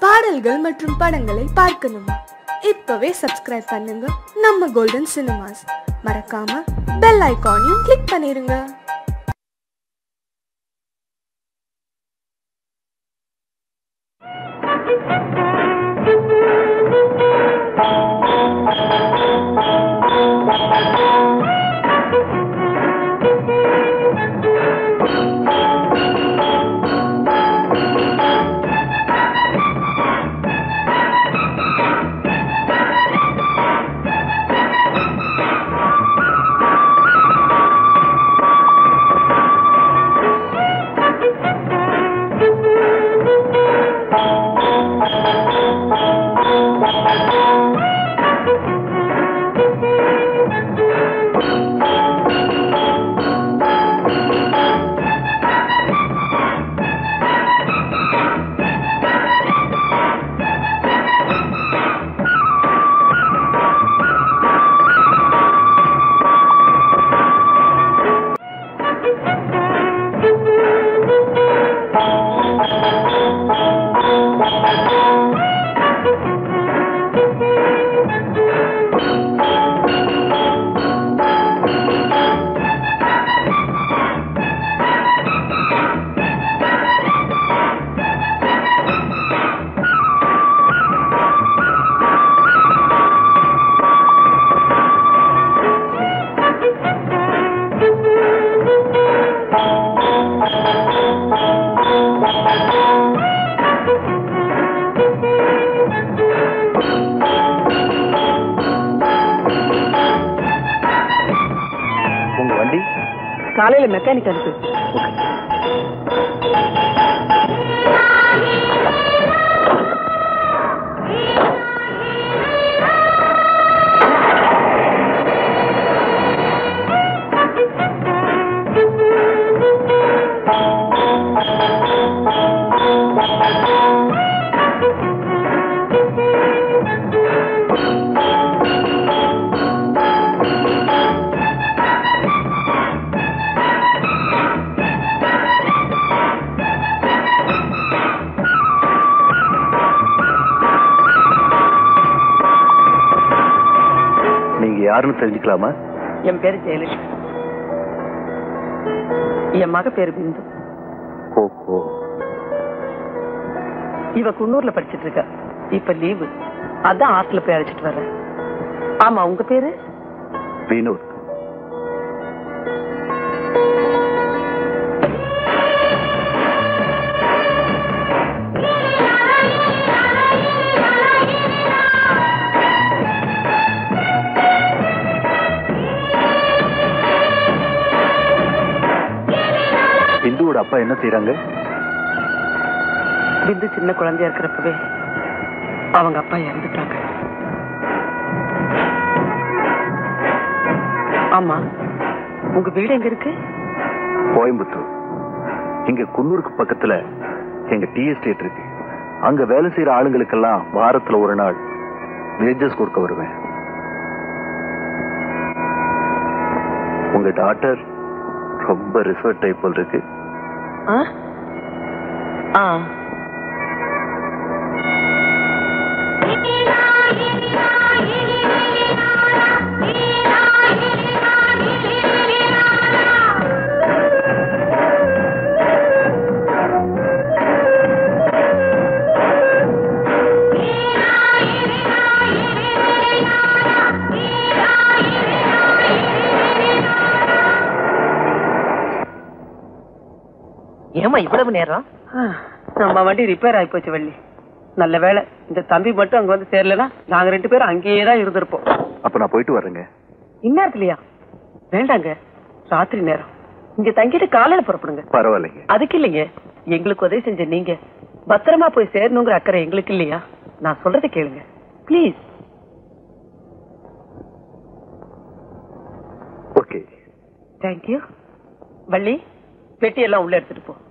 பாடல்கள் மற்றும் படங்களை பார்க்கணுமா இப்பவே சப்ஸ்கிரைப் பண்ணுங்க நம்ம கோல்டன் சினிமாஸ் மறக்காம பெல் ஐகானையும் கிளிக் பண்ணிருங்க உங்க வண்டி காலையில மெக்கானிக் அனுப்பு நீங்க யாருன்னு தெரிஞ்சுக்கலாமா என் பேரு ஜெயலட்சுமி என் மக பேரு பிந்து ஓஹோ இவ குன்னூர்ல படிச்சிட்டு இருக்கா இப்ப லீவு அதான் ஹாஸ்டல்ல போய் அழைச்சிட்டு வர்றேன் ஆமா உங்க பேரு வினோத் பிந்துவோட அப்பா என்ன செய்யறாங்க பிந்து சின்ன குழந்தையா இருக்கிறப்பவே அவங்க அப்பா இறந்துட்டாங்க ஆமா உங்க வீடு எங்க இருக்கு கோயம்புத்தூர் இங்க குன்னூருக்கு பக்கத்துல எங்க டீ எஸ்டேட் இருக்கு அங்க வேலை செய்யற ஆளுங்களுக்கெல்லாம் வாரத்துல ஒரு நாள் வேஜஸ் கொடுக்க வருவேன் உங்க டாக்டர் ரொம்ப ரிசர்வ் டைப் போல் இருக்கு ஆ? ஆ ஏமா இவ்வளவு நேரம் நம்ம வண்டி ரிப்பேர் ஆகி போச்சு வள்ளி நல்ல வேளை இந்த தம்பி மட்டும் அங்க வந்து சேரலனா நாங்க ரெண்டு பேரும் அங்கேயே தான் இருந்திருப்போம் அப்ப நான் போயிட்டு வரேங்க இந்நேரத்துலயா வேண்டாங்க ராத்திரி நேரம் இங்க தங்கிட்டு காலையில புறப்படுங்க பரவாயில்லைங்க அதுக்கு இல்லைங்க எங்களுக்கு உதவி செஞ்ச நீங்க பத்திரமா போய் சேரணுங்கிற அக்கறை எங்களுக்கு இல்லையா நான் சொல்றதை கேளுங்க ப்ளீஸ் ஓகே தேங்க்யூ வள்ளி பெட்டி எல்லாம் உள்ள எடுத்துட்டு போ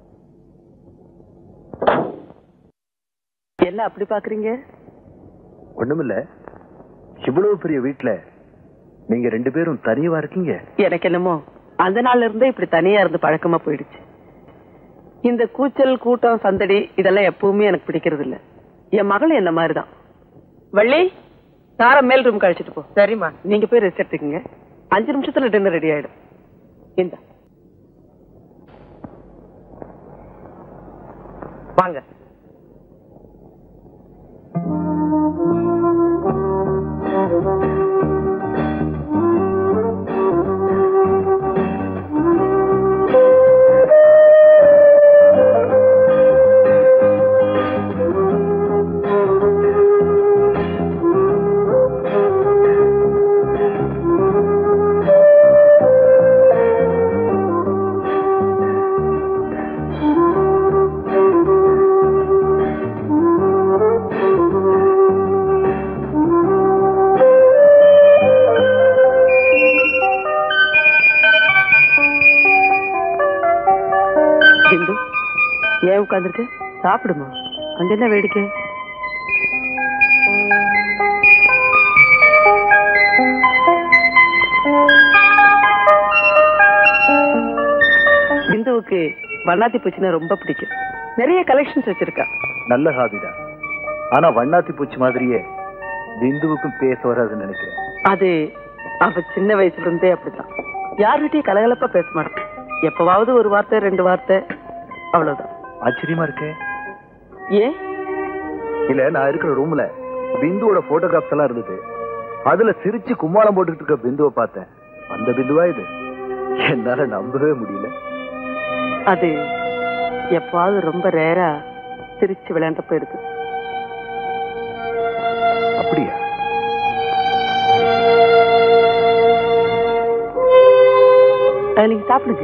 எல்லாம் அப்படி பாக்குறீங்க ஒண்ணுமில்ல இவ்வளவு பெரிய வீட்டுல நீங்க ரெண்டு பேரும் தனியவா இருக்கீங்க எனக்கு என்னமோ அந்த நாள்ல இருந்தே இப்படி தனியா இருந்து பழக்கமா போயிடுச்சு இந்த கூச்சல் கூட்டம் சந்தடி இதெல்லாம் எப்பவுமே எனக்கு பிடிக்கிறது இல்ல என் மகளும் என்ன மாதிரிதான் வள்ளி தார மேல் ரூம் கழிச்சிட்டு போ சரிம்மா நீங்க போய் ரெஸ்ட் எடுத்துக்கங்க அஞ்சு நிமிஷத்துல டின்னர் ரெடி ஆயிடும் இந்த வாங்க பிந்து ஏன் உட்காந்துருக்கு சாப்பிடுமா அங்க என்ன வேடிக்கை பிந்துவுக்கு வண்ணாத்தி பூச்சினா ரொம்ப பிடிக்கும் நிறைய கலெக்ஷன்ஸ் வச்சிருக்கா நல்ல ஹாபிதான் ஆனா வண்ணாத்தி பூச்சி மாதிரியே பிந்துவுக்கும் பேச வராதுன்னு நினைக்கிறேன் அது அவ சின்ன வயசுல இருந்தே அப்படிதான் யார்கிட்டயும் கலகலப்பா பேச மாட்டான் எப்பவாவது ஒரு வார்த்தை ரெண்டு வார்த்தை அவ்வளவுதான் ஆச்சரியமா இருக்கே ஏன் இல்ல நான் இருக்கிற ரூம்ல பிந்துவோட போட்டோகிராஃப்ஸ் எல்லாம் இருந்தது அதுல சிரிச்சு கும்மாளம் போட்டுக்கிட்டு இருக்க பிந்துவை பார்த்தேன் அந்த பிந்துவா இது என்னால நம்பவே முடியல அது எப்பாவது ரொம்ப ரேரா சிரிச்சு விளையாண்டப்ப இருக்கு அப்படியா அது நீங்க சாப்பிடுங்க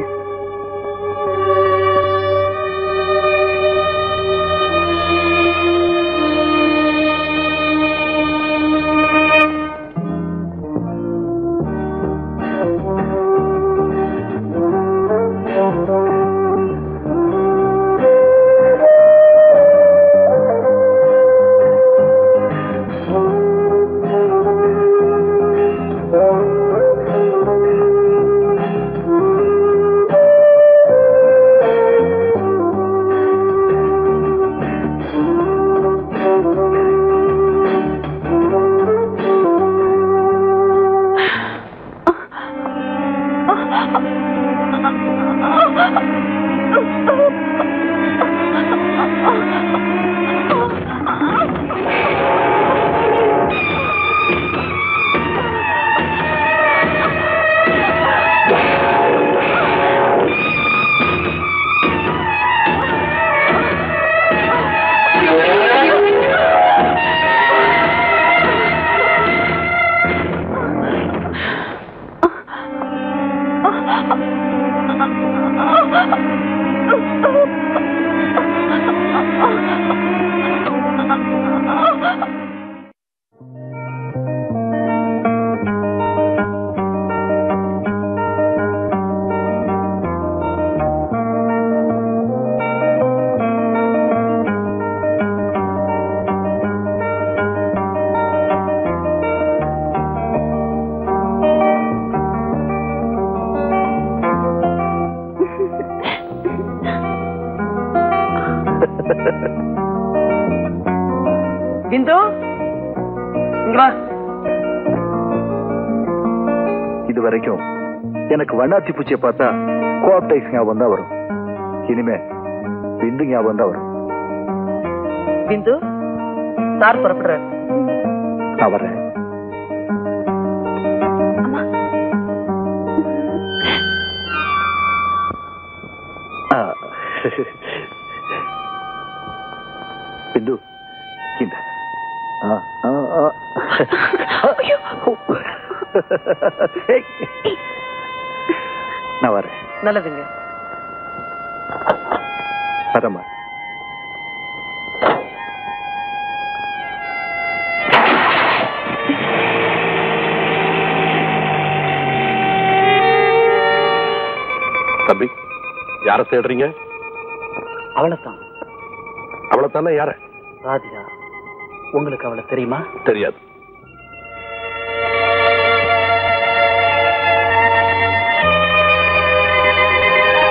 பிந்து இங்க வா இது வரைக்கும் எனக்கு வண்ணாத்தி பூச்சியை பார்த்தா கோஆப்டைஸ் ஞாபகம் தான் வரும் இனிமே பிந்து ஞாபகம் தான் வரும் பிந்து சார் புறப்படுறாரு நான் வர்றேன் ஆ. பிந்து இந்த ஆ, ஆ, ஆ. ஏய். நான் வரேன் நல்லதுங்க வரமா தம்பி யார தேடுறீங்க அவ்வளவுதான் அவளை தானே யார ராதிகா உங்களுக்கு அவளை தெரியுமா தெரியாது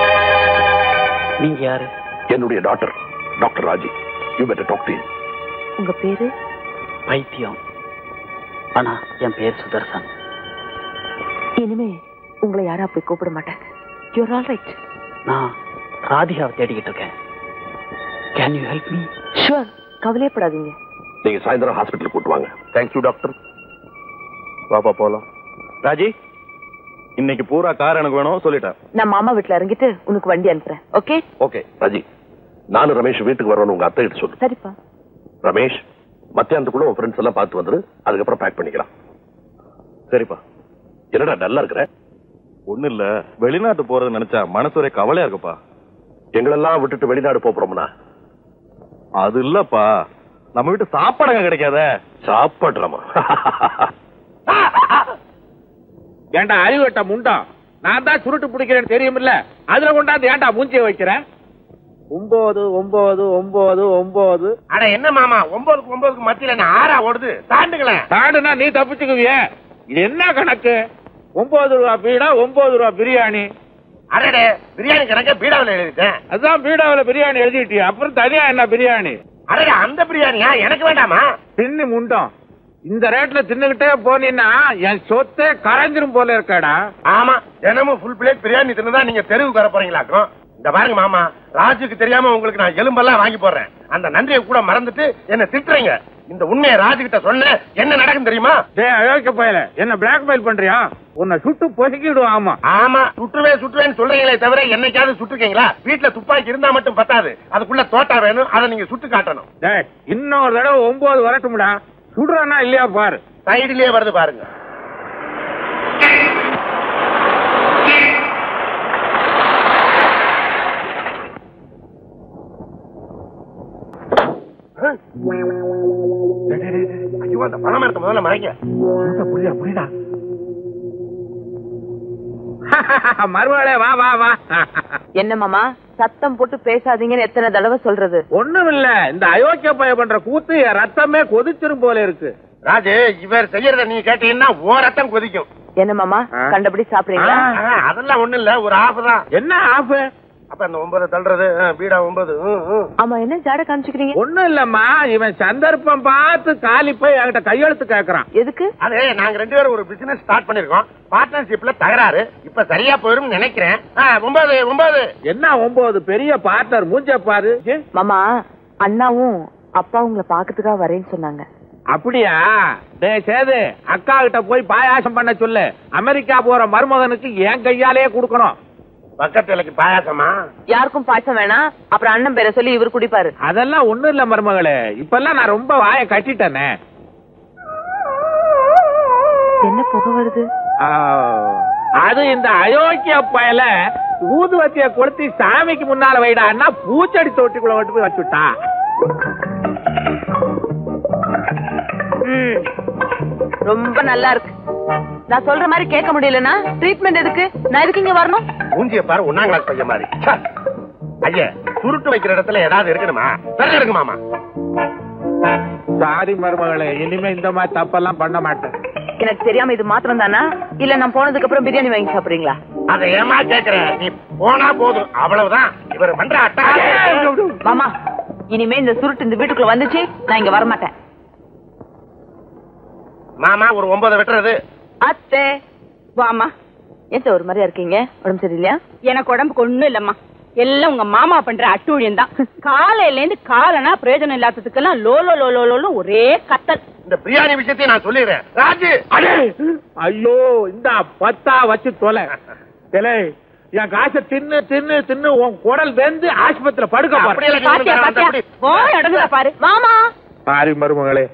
நீங்க யாரு என்னுடைய doctor doctor Raji you better talk to உங்க பேரு பைத்தியம் ஆனா என் பேர் சுதர்சன் இனிமே உங்களை யாரும் அப்படி கூப்பிட மாட்டாங்க யூர் ஆல் ரைட் நான் ராதிகாவை தேடிக்கிட்டு இருக்கேன் can you help me sure கவலையப்படாதீங்க நீங்க சாயந்தரம் ஹாஸ்பிட்டல் கூட்டு வாங்க தேங்க்யூ டாக்டர் வாப்பா போலாம் ராஜி இன்னைக்கு பூரா கார் எனக்கு வேணும் சொல்லிட்டேன் நான் மாமா வீட்ல இறங்கிட்டு உனக்கு வண்டி அனுப்புறேன் ஓகே ஓகே ராஜி நானும் ரமேஷ் வீட்டுக்கு வரணும்னு உங்க அத்தை கிட்ட சொல்லு சரிப்பா ரமேஷ் மத்தியானத்துக்குள்ள உன் ஃப்ரெண்ட்ஸ் எல்லாம் பார்த்து வந்துரு அதுக்கப்புறம் பேக் பண்ணிக்கலாம் சரிப்பா என்னடா நல்லா இருக்கிற ஒண்ணு இல்ல வெளிநாட்டு போறது நினைச்சா மனசு ஒரே கவலையா இருக்குப்பா எங்களெல்லாம் விட்டுட்டு வெளிநாடு போறோம்னா அது இல்லப்பா நம்ம வீட்டு சாப்பாடு அங்க கிடைக்காதே சாப்பாடுறாமா ஏன்டா அறிவட்ட முண்டம் நான் தான் சுருட்டு பிடிக்கிறேன்னு தெரியுமில்ல அதுல கொண்டாந்து ஏன்டா மூஞ்சிய வைக்கிறேன் ஒன்பது ஒன்பது ஒன்பது ஒன்பது அட என்ன மாமா ஒன்பதுக்கு ஒன்பதுக்கு மத்தியில என்ன ஆறா ஓடுது தாண்டுங்களேன் தாண்டுனா நீ தப்பிச்சுக்குவிய இது என்ன கணக்கு ஒன்பது ரூபா பீடா ஒன்பது ரூபா பிரியாணி அடடே பிரியாணி கணக்க பீடாவில் எழுதிட்டேன் அதான் பீடாவுல பிரியாணி எழுதிட்டியா அப்புறம் தனியா என்ன பிரியாணி அடடே அந்த பிரியாணியா எனக்கு வேண்டாமா தின்னு முண்டம் இந்த ரேட்ல தின்னுகிட்டே போனீன்னா என் சொத்தே கரைஞ்சிரும் போல இருக்காடா ஆமா தினமும் ஃபுல் பிளேட் பிரியாணி தின்னுதான் நீங்க தெருவுக்கு வர போறீங்களாக்கும் இந்த பாருங்க மாமா ராஜுக்கு தெரியாம உங்களுக்கு நான் எலும்பெல்லாம் வாங்கி போடுறேன் அந்த நன்றியை கூட மறந்துட்டு என்ன திட்டுறீங்க இந்த உண்மையை ராஜு கிட்ட சொன்ன என்ன நடக்கும் தெரியுமா டேய் அயோக்கிய பயல என்ன பிளாக்மெயில் பண்றியா உன்னை சுட்டு பொசுக்கிடுவோம் ஆமா ஆமா சுற்றுவேன் சுற்றுவேன்னு சொல்றீங்களே தவிர என்னைக்காவது சுட்டுருக்கீங்களா வீட்டுல துப்பாக்கி இருந்தா மட்டும் பத்தாது அதுக்குள்ள தோட்டா வேணும் அதை நீங்க சுட்டு காட்டணும் டேய் இன்னொரு தடவை ஒன்பது வரட்டும்டா சுடுறானா இல்லையா பாரு சைடுலயே வருது பாருங்க ஐயோ அந்த பணம் எடுத்த முதல்ல மறைக்க புரியுதா புரியுதா மறுவாளே வா வா வா என்ன மாமா சத்தம் போட்டு பேசாதீங்கன்னு எத்தனை தடவை சொல்றது ஒண்ணும் இல்ல இந்த அயோக்கிய பய பண்ற கூத்து என் ரத்தமே கொதிச்சிரும் போல இருக்கு ராஜு இவர் செய்யறத நீ கேட்டீங்கன்னா ஓ ரத்தம் கொதிக்கும் என்ன மாமா கண்டபடி சாப்பிடுறீங்களா ஆ, அதெல்லாம் ஒண்ணும் இல்ல ஒரு ஆஃப் தான் என்ன ஆஃப் அப்ப அந்த ஒன்பது தள்ளுறது ஆ, பீடா ஒன்பது ம், ம். ஆமா என்ன ஜாட காமிச்சுக்கிறீங்க ஒண்ணும் இல்லம்மா இவன் சந்தர்ப்பம் பார்த்து காலி போய் என்கிட்ட கையெழுத்து கேக்குறான் எதுக்கு அது நாங்க ரெண்டு பேரும் ஒரு பிசினஸ் ஸ்டார்ட் பண்ணிருக்கோம் பார்ட்னர்ஷிப்ல தகராறு இப்ப சரியா போயிரும் நினைக்கிறேன் ஆ, ஒன்பது ஒன்பது என்ன ஒன்பது பெரிய பார்ட்னர் மூஞ்ச பாரு ஏ, மாமா அண்ணாவும் அப்பா உங்களை பாக்கிறதுக்காக வரேன்னு சொன்னாங்க அப்படியா டேய் சேது அக்கா கிட்ட போய் பாயாசம் பண்ண சொல்லு அமெரிக்கா போற மருமகனுக்கு என் கையாலேயே கொடுக்கணும் பக்கத்துலக்கு பாயாசமா யாருக்கும் பாய்ச்சம் வேணாம் அப்புறம் அண்ணன் பேரை சொல்லி இவர் குடிப்பாரு அதெல்லாம் ஒண்ணும் இல்ல மருமகளே இப்பெல்லாம் நான் ரொம்ப வாய கட்டிட்டேனே என்ன புகை வருது ஆ, அது இந்த அயோக்கிய பயல ஊதுவத்திய கொளுத்தி சாமிக்கு முன்னால வைடான்னா பூச்செடி தொட்டிக்குள்ள விட்டு போய் வச்சுட்டான் ம், ரொம்ப நல்லா இருக்கு நான் சொல்ற மாதிரி கேட்க முடியலன்னா ட்ரீட்மெண்ட் எதுக்கு நான் எதுக்கு இங்க வரணும் மூஞ்சிய பாரு ஒன்னாம் கிளாஸ் பையன் மாதிரி ச்சே. ஐயா சுருட்டு வைக்கிற இடத்துல ஏதாவது இருக்கணுமா சரி இருக்கு மாமா சாரி மருமகளே இனிமே இந்த மாதிரி தப்பெல்லாம் பண்ண மாட்டேன் எனக்கு தெரியாம இது மாத்திரம் தானா இல்ல நான் போனதுக்கு அப்புறம் பிரியாணி வாங்கி சாப்பிடுறீங்களா அதை ஏமா கேக்குற நீ போனா போதும் அவ்வளவுதான் இவர் பண்ற அட்டா மாமா இனிமே இந்த சுருட்டு இந்த வீட்டுக்குள்ள வந்துச்சு நான் இங்க வரமாட்டேன் மாமா ஒரு ஒன்பது வெட்டுறது அத்தை வாமா எந்த ஒரு மாதிரியா இருக்கீங்க உடம்பு சரியில்லையா எனக்கு உடம்புக்கு ஒண்ணும் இல்லம்மா எல்லாம் உங்க மாமா பண்ற அட்டூழியம் தான் காலையில இருந்து காலனா பிரயோஜனம் இல்லாததுக்கெல்லாம் லோலோ லோலோ லோலோ ஒரே கத்தல் இந்த பிரியாணி விஷயத்தையும் நான் சொல்லிடுறேன் ராஜு அடே! ஐயோ இந்த பத்தா வச்சு தொலை தெலே என் காசை தின்னு தின்னு தின்னு உன் குடல் வெந்து ஆஸ்பத்திரியில படுக்க பாரு அப்படியெல்லாம் பாத்தியா பாத்தியா ஓ இடங்குதா பாரு மாமா சாரி மருமகளே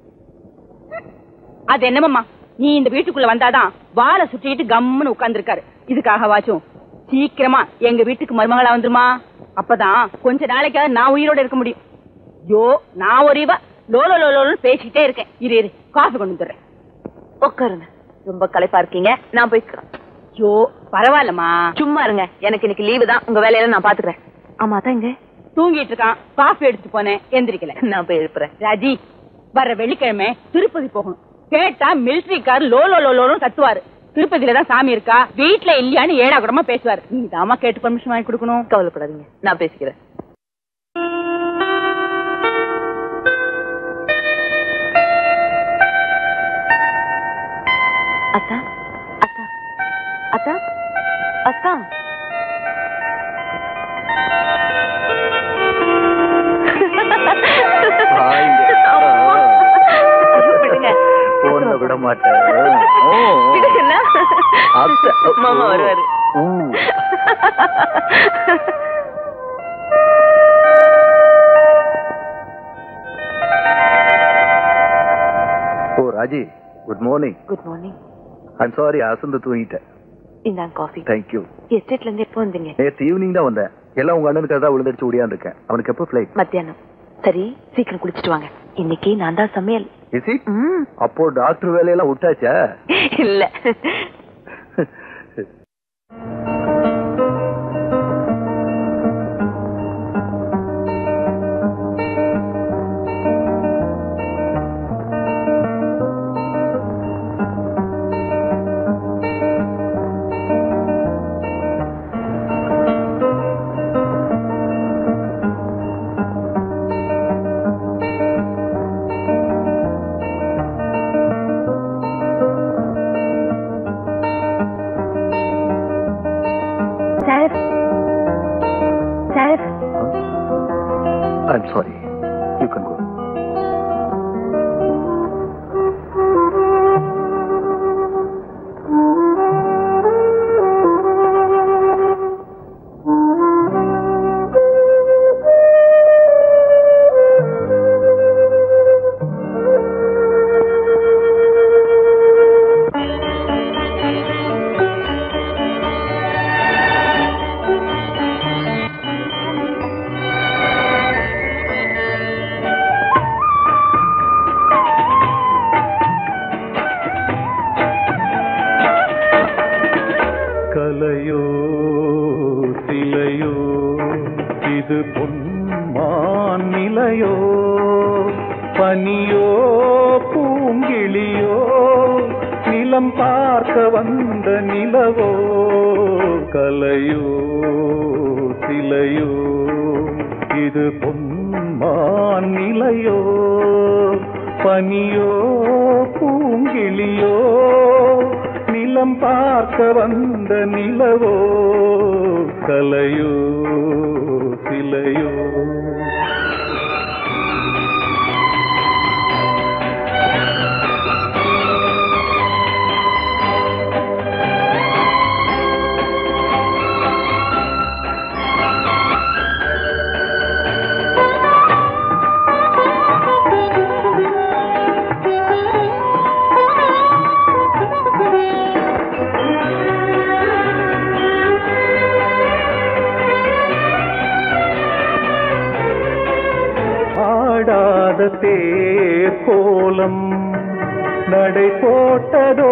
அது என்னமாமா நீ இந்த வீட்டுக்குள்ள வந்தாதான் வாழை சுற்றிட்டு கம்முன்னு உட்கார்ந்துருக்காரு இதுக்காக வாச்சும் சீக்கிரமா எங்க வீட்டுக்கு மருமகளா வந்துருமா அப்பதான் கொஞ்ச நாளைக்காவது நான் உயிரோட இருக்க முடியும் யோ நான் ஒரு இவ லோலோ லோலோன்னு பேசிக்கிட்டே இருக்கேன் இரு இரு காஃபி கொண்டு வந்துடுறேன் உட்காருங்க ரொம்ப களைப்பா இருக்கீங்க நான் போய்க்கிறேன் யோ பரவாயில்லம்மா சும்மா இருங்க எனக்கு இன்னைக்கு லீவு தான் உங்க வேலையில நான் பாத்துக்கிறேன் ஆமா தான் இங்க தூங்கிட்டு இருக்கான் காஃபி எடுத்து போனேன் எந்திரிக்கல நான் போய் எழுப்புறேன் ராஜி வர வெள்ளிக்கிழமை திருப்பதி போகணும் கேட்டா மிலிட்டரி கார் லோலோ லோலோன்னு கத்துவாரு திருப்பதியில தான் சாமி இருக்கா வீட்ல இல்லையான்னு ஏடா கூடமா பேசுவாரு நீ தாமா கேட்டு பர்மிஷன் வாங்கி கொடுக்கணும் கவலைப்படாதீங்க நான் பேசிக்கிறேன் அத்தா அத்தா அத்தா அத்தா விடுங்க. போன விட மாட்டேன் ஓ, ஓ. விடுங்கண்ணா. அத்தை. மாமா வருவாரு ஊ. ஓ Raji good morning good morning I'm sorry அசந்து தூங்கிட்டேன் இந்தாங்க காஃபி தேங்க்யூ எஸ்டேட்ல இருந்து எப்போ வந்தீங்க நேற்று ஈவினிங் தான் வந்தேன் எல்லாம் உங்க அண்ணனுக்காக தான் விழுந்தடிச்சு ஓடியாந்துருக்கேன் அவனுக்கு எப்போ ஃபிளைட் மத்தியானம் சரி சீக்கிரம் குளிச்சிட்டு வாங்க இன்னைக்கு நான் தான் சமையல் இசி அப்போ டாக்டர் வேலையெல்லாம் விட்டாச்சா இல்ல sir sir I'm sorry you can go கலையோ சிலையோ இது பொன்மான் நிலையோ பனியோ பூங்கிளியோ நிலம் பார்க்க வந்த நிலவோ கலையோ சிலையோ இது பொன்மான் நிலையோ பனியோ பூங்கிளியோ நிலம் பார்க்க வந்த நிலவோ கலையோ சிலையோ ஆடாத தேர் கோலம் நடை போட்டதோ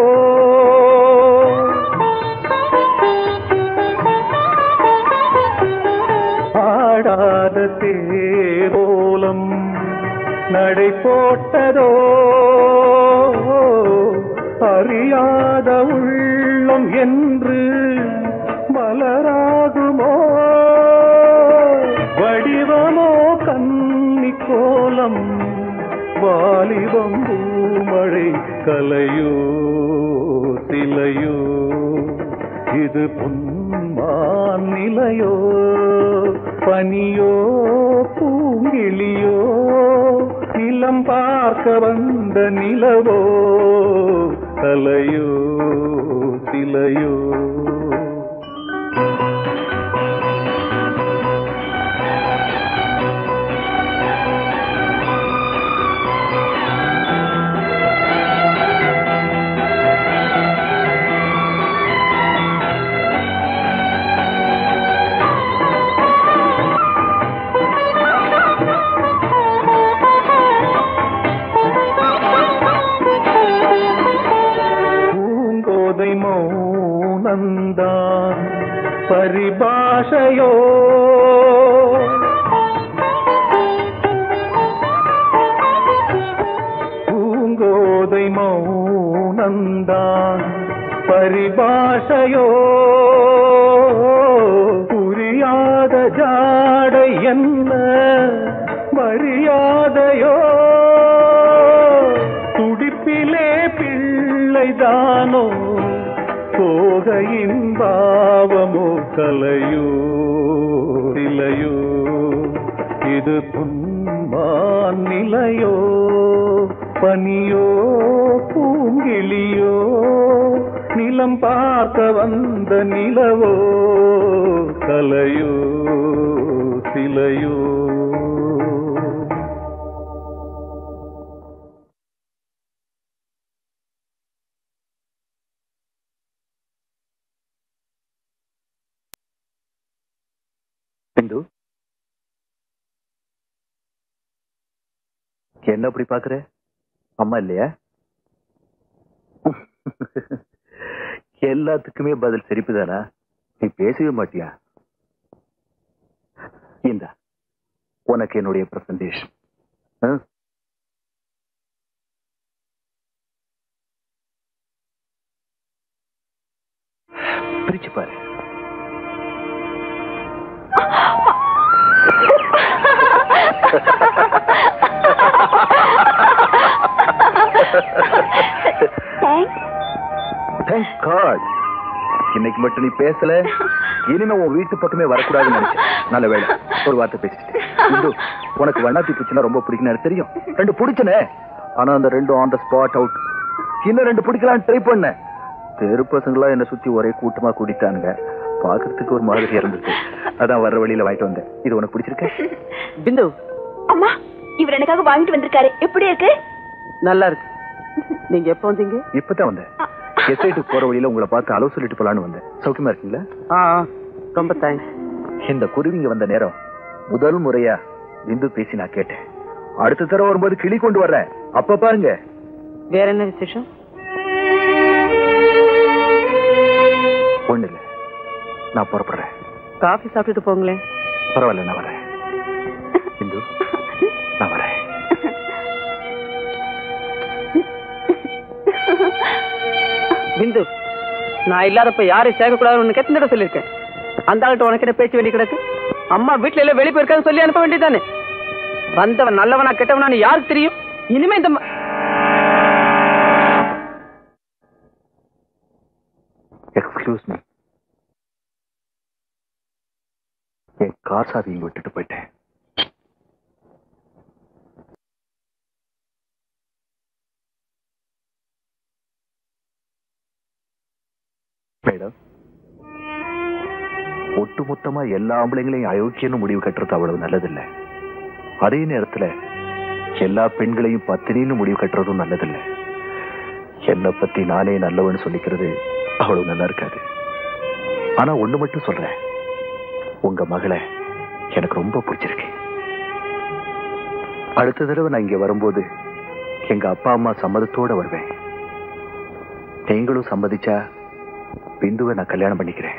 ஆடாத தேர் கோலம் நடை போட்டதோ அறியாத உள்ளம் என்று மலராகுமோ வடிவமோ கன்னி கோலம் வாலிபம் பூமழை கலையோ சிலையோ இது பொன்மான் நிலையோ பனியோ பூங்கிளியோ நிலம் பார்க்க வந்த நிலவோ கலையோ சிலையோ பூங்கோதை மௌனந்தான் பரிபாஷையோ பூங்கோதை மௌனந்தான் பரிபாஷையோ புரியாத ஜாடை என்ன மரியாதையோ துடிப்பிலே பிள்ளை இதானோ போகையின் பாவமோ கலையோ இலையோ இது துன்பான் நிலையோ பனியோ பூங்கிளியோ நிலம் பார்க்க வந்த நிலவோ கலையோ சிலையோ பிந்து என்ன அப்படி பாக்குற அம்மா இல்லையா எல்லாத்துக்குமே பதில் சிரிப்புதானா நீ பேசவே மாட்டியா இந்த உனக்கு என்னுடைய பிரசன்டேஷன் பிரிச்சு பாரு Thank God. இன்னைக்கு மட்டும் நீ பேசல இனிமே உன் வீட்டு பக்கமே வரக்கூடாதுன்னு நினைச்சேன் நல்ல வேலை ஒரு வார்த்தை பேசிட்டு இந்து உனக்கு வண்ணாத்தி பூச்சினா ரொம்ப பிடிக்கும் எனக்கு தெரியும் ரெண்டு பிடிச்சனே ஆனா அந்த ரெண்டும் ஆன் த ஸ்பாட் அவுட் இன்னும் ரெண்டு பிடிக்கலாம்னு ட்ரை பண்ணேன் தெரு பசங்களா என்ன சுத்தி ஒரே கூட்டமா கூட்டிட்டானுங்க பாக்குறதுக்கு ஒரு மாதிரி இருந்துச்சு அதான் வர்ற வழியில வாங்கிட்டு வந்தேன் இது உனக்கு பிடிச்சிருக்க பிந்து அம்மா இவர் எனக்காக வாங்கிட்டு வந்திருக்காரு எப்படி இருக்கு நல்லா இருக்கு நீங்க எப்ப வந்தீங்க இப்பதான் வந்தேன் எஸ்ஐட்டுக்கு போற வழியில உங்களை பார்த்து அளவு சொல்லிட்டு போலான்னு வந்தேன் சௌக்கியமா இருக்கீங்களா ஆ ஆ, ரொம்ப தேங்க்ஸ் இந்த குருவிங்க வந்த நேரம் முதல் முறையா பிந்து பேசி நான் கேட்டேன் அடுத்த தடவை வரும்போது கிளி கொண்டு வர்றேன் அப்ப பாருங்க வேற என்ன விசேஷம் ஒண்ணு இல்ல நான் புறப்படுறேன் காஃபி சாப்பிட்டுட்டு போங்களேன் பரவாயில்ல நான் வரேன் பிந்து நான் வரேன் பிந்து நான் இல்லாதப்ப யாரையும் சேர்க்கக்கூடாதுன்னு எத்தனை தடவை சொல்லியிருக்கேன் அந்த ஆள்கிட்ட உனக்கு என்ன பேச்சு வேண்டி கிடக்கு அம்மா வீட்டுல எல்லாம் வெளியே போயிருக்கான்னு சொல்லி அனுப்ப வேண்டியதானே வந்தவன் நல்லவனா கெட்டவனான்னு யாருக்கு தெரியும் இனிமே இந்த ம- எக்ஸ்கியூஸ் மீ என் கார் சாவி இங்க விட்டுட்டு போயிட்டேன் மேடம் ஒட்டுமொத்தமா எல்லா ஆம்பளைங்களையும் அயோக்கியன்னு முடிவு கட்டுறது அவ்வளவு நல்லதில்ல அதே நேரத்துல எல்லா பெண்களையும் பத்தினின்னு முடிவு கட்டுறதும் நல்லதில்ல என்னை பத்தி நானே நல்லவன்னு சொல்லிக்கிறது அவ்வளவு நல்லா இருக்காது ஆனா ஒண்ணு மட்டும் சொல்றேன் உங்க மகளை எனக்கு ரொம்ப பிடிச்சிருக்கு அடுத்த தடவை நான் இங்க வரும்போது எங்க அப்பா அம்மா சம்மதத்தோட வருவேன் நீங்களும் சம்மதிச்சா பிந்துவை நான் கல்யாணம் பண்ணிக்கிறேன்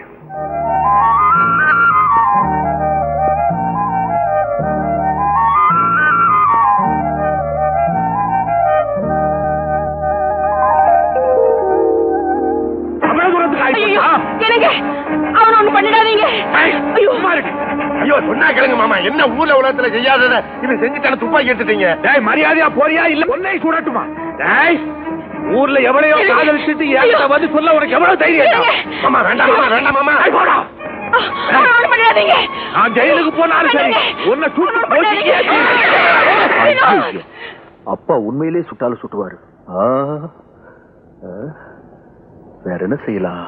ஐயோ, எனக்கு அவன் ஒண்ணு பண்ணிடாதீங்க ஐயோ ஐயோ சொன்னா கேளுங்க மாமா என்ன ஊர்ல உலகத்துல செய்யாதத இவன் செஞ்சுட்டான துப்பாக்கி எடுத்துட்டீங்க டேய் மரியாதையா போறியா இல்ல ஒன்னை சுடட்டுமா டேய் ஊர்ல எவ்வளையோ காதலிச்சுட்டு என்கிட்ட வந்து சொல்ல உனக்கு எவ்வளவு தைரியம் மாமா வேண்டாம் மாமா வேண்டாம் மாமா டேய், போடா அவன் ஒண்ணு பண்ணிடாதீங்க நான் ஜெயிலுக்கு போனாலும் சரி உன்னை சுட்டு போச்சுக்கியே ஐயோ, அப்பா உண்மையிலே சுட்டாலும் சுட்டுவாரு ஆ, ஆ, வேற என்ன செய்யலாம்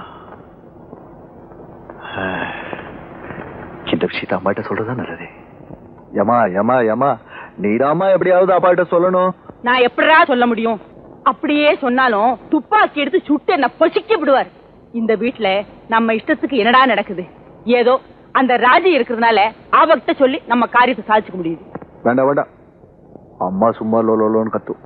ஆ, இந்த விஷயத்த அம்மாட்ட சொல்றதா நல்லது யமா யமா யமா நீராமா எப்படியாவது அப்பாட்ட சொல்லணும் நான் எப்படிடா சொல்ல முடியும் அப்படியே சொன்னாலும் துப்பாக்கி எடுத்து சுட்டு என்ன பொசிக்க விடுவார் இந்த வீட்ல நம்ம இஷ்டத்துக்கு என்னடா நடக்குது ஏதோ அந்த ராஜி இருக்கிறதுனால அவகிட்ட சொல்லி நம்ம காரியத்தை சாதிச்சுக்க முடியுது வேண்டாம் வேண்டாம் அம்மா சும்மா லோலோலோன்னு கத்தும்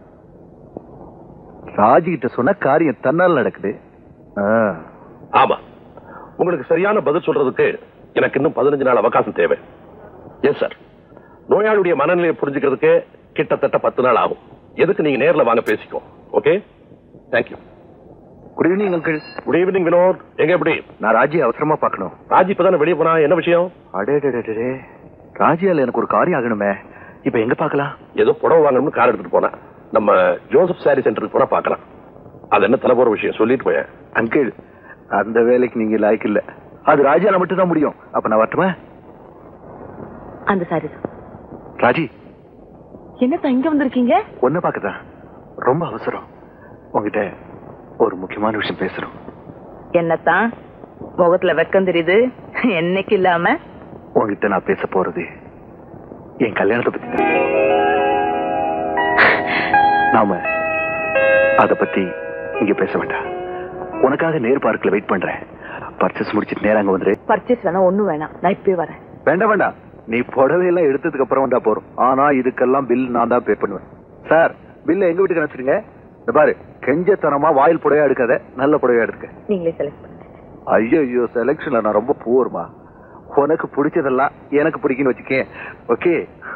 ராஜி கிட்ட சொன்ன காரியம் தன்னால் நடக்குது ஆ, ஆமா உங்களுக்கு சரியான பதில் சொல்றதுக்கு எனக்கு இன்னும் பதினஞ்சு நாள் அவகாசம் தேவை எஸ் சார் நோயாளியுடைய மனநிலையை புரிஞ்சுக்கிறதுக்கு கிட்டத்தட்ட பத்து நாள் ஆகும் எதுக்கு நீங்க நேர்ல வாங்க பேசிக்கோ okay thank you good evening uncle good evening Vinod எங்க எப்படி நான் ராஜி அவசரமா பார்க்கணும் ராஜி இப்பதானே வெளியே போனா என்ன விஷயம் அடே ராஜியால எனக்கு ஒரு காரியம் ஆகணுமே இப்ப எங்க பார்க்கலாம் ஏதோ புடவை வாங்கணும்னு கார் எடுத்துட்டு போனேன் நம்ம ஜோசப் சாரி சென்டருக்கு போனா பார்க்கலாம் அது என்ன தலை போற விஷயம் சொல்லிட்டு போய அங்கிள் அந்த வேலைக்கு நீங்க லாய்க்கு இல்ல அது ராஜால மட்டும் தான் முடியும் அப்ப நான் வரட்டுமா அந்த சாரி ராஜி என்னத்தா இங்க வந்திருக்கீங்க ஒன்ன பாக்கதான் ரொம்ப அவசரம் உங்ககிட்ட ஒரு முக்கியமான விஷயம் பேசணும் என்னத்தான் முகத்துல வெக்கம் தெரியுது என்னைக்கு இல்லாம உங்ககிட்ட நான் பேச போறது என் கல்யாணத்தை பத்தி தான் நாம அத பத்தி இங்க பேச வேண்டாம் உனக்காக நேர் பார்க்ல வெயிட் பண்றேன் பர்ச்சேஸ் முடிச்சிட்டு நேரா அங்க வந்துரு பர்ச்சேஸ் வேணாம் ஒண்ணும் வேணாம் நான் இப்பவே வரேன் வேண்டாம் வேண்டாம் நீ புடவை எல்லாம் எடுத்ததுக்கு அப்புறம் வந்தா போறோம் ஆனா இதுக்கெல்லாம் பில் நான் தான் பே பண்ணுவேன் சார் பில்ல எங்க வீட்டுக்கு அனுப்பிச்சிருங்க இந்த பாரு கெஞ்சத்தனமா வாயில் புடவையா எடுக்காத நல்ல புடவையா எடுக்க நீங்களே செலக்ட் பண்ணுங்க ஐயோ ஐயோ செலக்ஷன்ல நான் ரொம்ப பூர்மா உனக்கு பிடிச்சதெல்லாம் எனக்கு பிடிக்குன்னு வச்சுக்கேன் ஓகே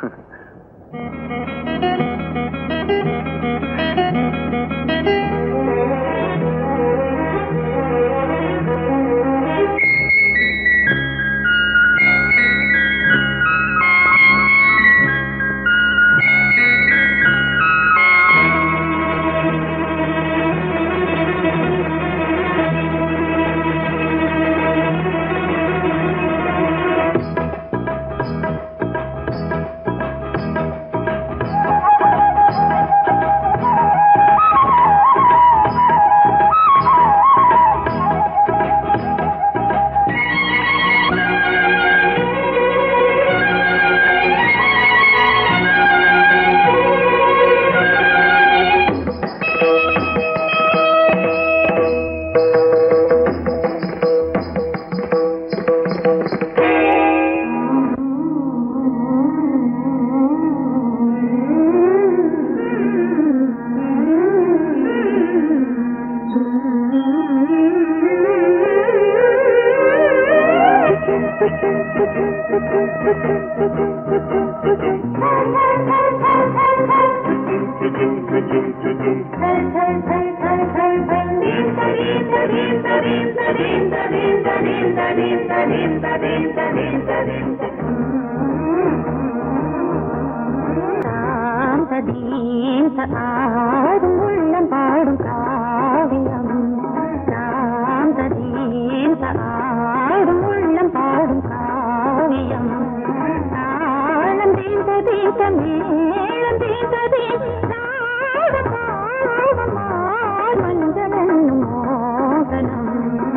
ஆடும் உள்ளம் பாடும் காவியம் சாந்ததீன் ஆடும் உள்ளம் பாடும் காவியம் தாளம் தீந்த தீந்த மேளம் தீந்த மஞ்சளும் மோகனம்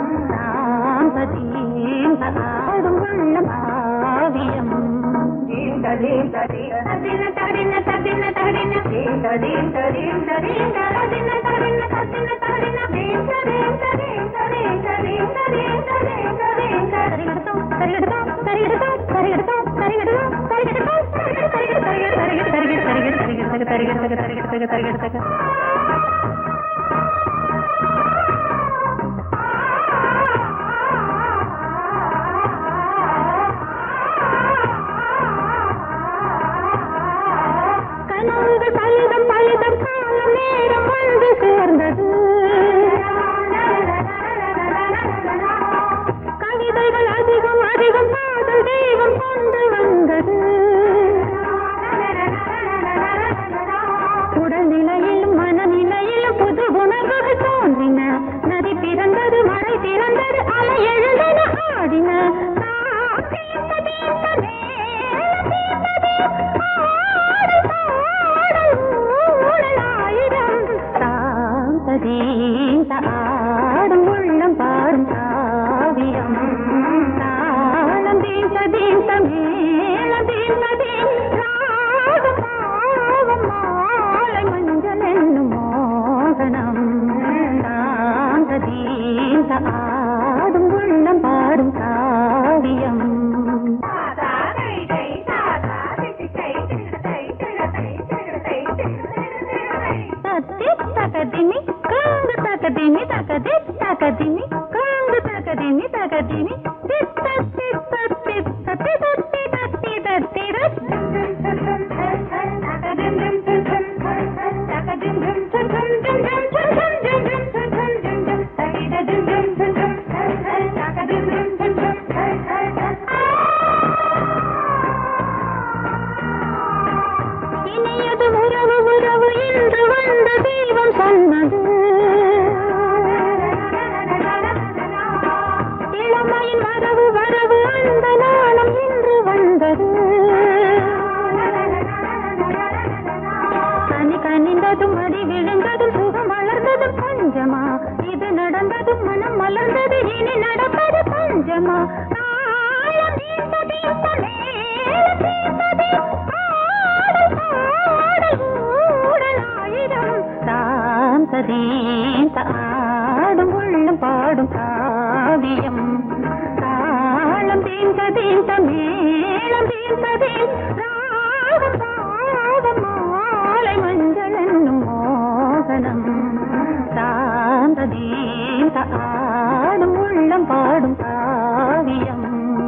சாந்ததீன் ஆடும் உள்ளம் காவியம் தீந்த தீந்த ததின ததின ததின ததின தீந்த தீந்த தீந்த தீந்த ததின ததின ததின ததின தீந்த தீந்த தீந்த தீந்த தீந்த தீந்த தீந்த தீந்த சரிகடதோ சரிகடதோ சரிகடதோ சரிகடதோ சரிகடதோ சரிகடதோ சரிகட சரிகட சரிகட சரிகட சரிகட சரிகட சரிகட சரிகட சரிகட சரிகட கனவுகள் பழுதம் பழுதம் காலம் நேரம் வந்து சேர்ந்தது கவிதைகள் அதிகம் அதிகம் காதல் தெய்வம் கொண்டு வந்தது உடல்நிலையிலும் மனநிலையிலும் புது உணர்வுகள் தோன்றின நதி பிறந்தது மழை பிறந்தது அலை எழுந்தன ஆடின சாந்ததீந்த ஆடும் உள்ளம் பாடும் காவியம் தாளம் தீந்த தீந்த மேளம் தீந்த தீராடும் பாவம் மாலை மஞ்சள் என்னும் மோகனம் சாந்ததீந்த ஆடும் உள்ளம் பாடும் காவியம் தத்தி தகதினி காங்கு தகதினி தகதி தகதினி காங்கு தகதினி தகதினி தித்த தித்த தித்த திதத்தி தத்தி தத்தி இனியது உறவு உறவு என்று வந்த தெய்வம் சொன்னது நடந்ததும் அடி விழுந்ததும் சுகம் வளர்ந்ததும் பஞ்சமா இது நடந்ததும் மனம் மலர்ந்தது இனி நடப்பது பஞ்சமா தாளம் தீர்த்தது மேளம் தீர்த்தது பாடல் பாடல் ஊடல் ஆயிரம் தான் ததீம் ஆடும் உள்ளம் பாடும் காவியம் தாளம் தீந்த தீந்த மேளம் தீந்த தீந்த ராகம் பாடும் மாலை மஞ்சள் என்னும் மோகனம் சாந்த தீந்த ஆடும் உள்ளம் பாடும் காவியம்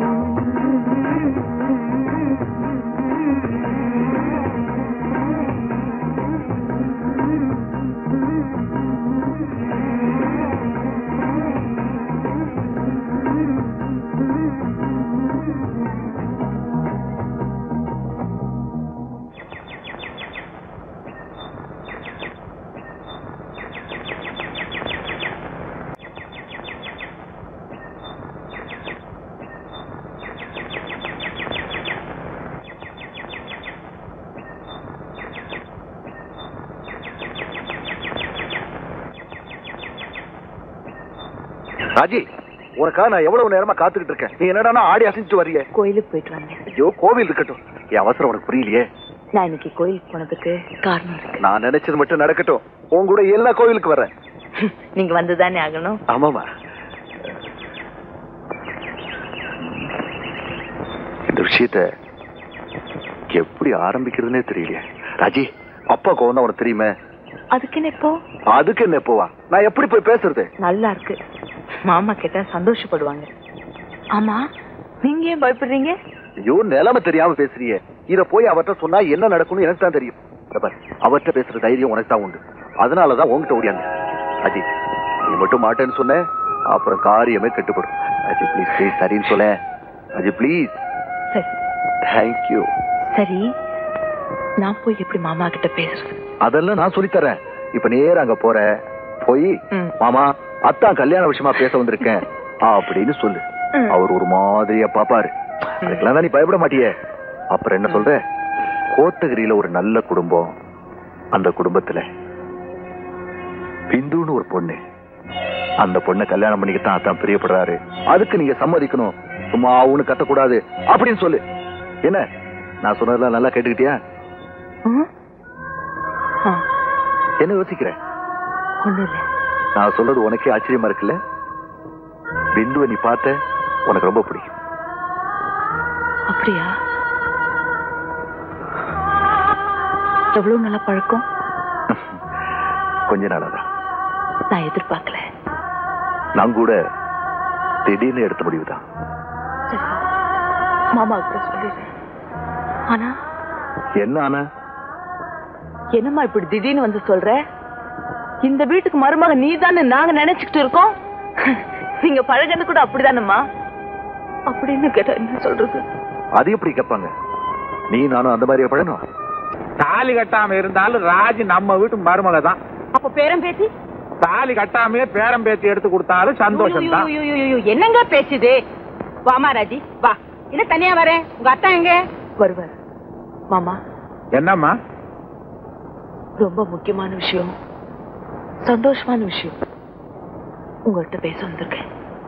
ராஜி உனக்கா நான் எவ்வளவு நேரமா காத்துக்கிட்டு இருக்கேன் நீ என்னடா ஆடி அசைஞ்சு வர்றியே கோயிலுக்கு போயிட்டு வந்தேன் ஐயோ கோவில் இருக்கட்டும் என் அவசரம் உனக்கு புரியலையே நான் இன்னைக்கு கோயிலுக்கு போனதுக்கு காரணம் இருக்கு நான் நினைச்சது மட்டும் நடக்கட்டும் உன் கூட எல்லா கோவிலுக்கு வரேன் நீங்க வந்துதானே ஆகணும் ஆமாமா இந்த விஷயத்த எப்படி ஆரம்பிக்கிறதுனே தெரியலையே ராஜி அப்பா கோவம் உனக்கு தெரியுமே அதுக்கு என்ன இப்போ அதுக்கு என்ன போவா நான் எப்படி போய் பேசுறது நல்லா இருக்கு மாமா கேட்டா சந்தோஷப்படுவாங்க ஆமா நீங்க ஏன் பயப்படுறீங்க ஐயோ நிலைமை தெரியாம பேசுறியே இத போய் அவர்ட்ட சொன்னா என்ன நடக்கும்னு எனக்கு தான் தெரியும் இத பாரு, அவர்ட்ட பேசுற தைரியம் உனக்கு தான் உண்டு அதனாலதான் உன்கிட்ட ஓடியாங்க அஜி நீ மட்டும் மாட்டேன்னு சொன்ன அப்புறம் காரியமே கெட்டுப்படும் அஜி ப்ளீஸ் ப்ளீஸ் சரின்னு சொல்ல அஜி ப்ளீஸ் சரி தேங்க்யூ சரி நான் போய் எப்படி மாமா கிட்ட பேசுறது அதெல்லாம் நான் சொல்லித் தரேன் இப்ப நேரா அங்க போற போய் மாமா அத்தான் கல்யாண விஷயமா பேச வந்திருக்கேன் அப்படின்னு சொல்லு அவர் ஒரு மாதிரியா பாப்பாரு அதுக்கெல்லாம் தான் நீ பயப்பட மாட்டியே அப்புறம் என்ன சொல்ற கோத்தகிரியில ஒரு நல்ல குடும்பம் அந்த குடும்பத்துல பிந்துன்னு ஒரு பொண்ணு அந்த பொண்ணை கல்யாணம் பண்ணிக்கத்தான் அத்தான் பிரியப்படுறாரு அதுக்கு நீங்க சம்மதிக்கணும் சும்மா அவனு கத்தக்கூடாது அப்படின்னு சொல்லு என்ன நான் சொன்னதெல்லாம் நல்லா கேட்டுக்கிட்டியா என்ன யோசிக்கிற ஒண்ணு இல்ல நான் சொல்றது உனக்கே ஆச்சரியமா இருக்குல்ல பிந்துவை நீ பார்த்த உனக்கு ரொம்ப பிடிக்கும் அப்படியா எவ்வளவு நல்ல பழக்கம் கொஞ்ச நாளாதான் நான் எதிர்பார்க்கல நான் கூட திடீர்னு எடுத்த முடிவுதான் மாமா கூட சொல்லிடுறேன் ஆனா என்ன ஆனா என்னம்மா இப்படி திடீர்னு வந்து சொல்ற இந்த வீட்டுக்கு மருமக நீ தானே நாங்க நினைச்சுக்கிட்டு இருக்கோம் நீங்க பழகிறது கூட அப்படிதானம்மா அப்படின்னு கேட்டா என்ன சொல்றது அது எப்படி கேட்பாங்க நீ நானும் அந்த மாதிரியா பழணும் தாலி கட்டாம இருந்தாலும் ராஜி நம்ம வீட்டு மருமக தான் அப்ப பேரம் பேசி தாலி கட்டாமையே பேரம் பேத்தி எடுத்து கொடுத்தாலும் சந்தோஷம் தான் ஐயோ, ஐயோ, ஐயோ, என்னங்க பேசுது வாமா ராஜி வா என்ன தனியா வரேன் உங்க அத்தா எங்க வருவார் மாமா என்னம்மா ரொம்ப முக்கியமான விஷயம் சந்தோஷமான விஷயம் உங்கள்கிட்ட பேச வந்திருக்கேன்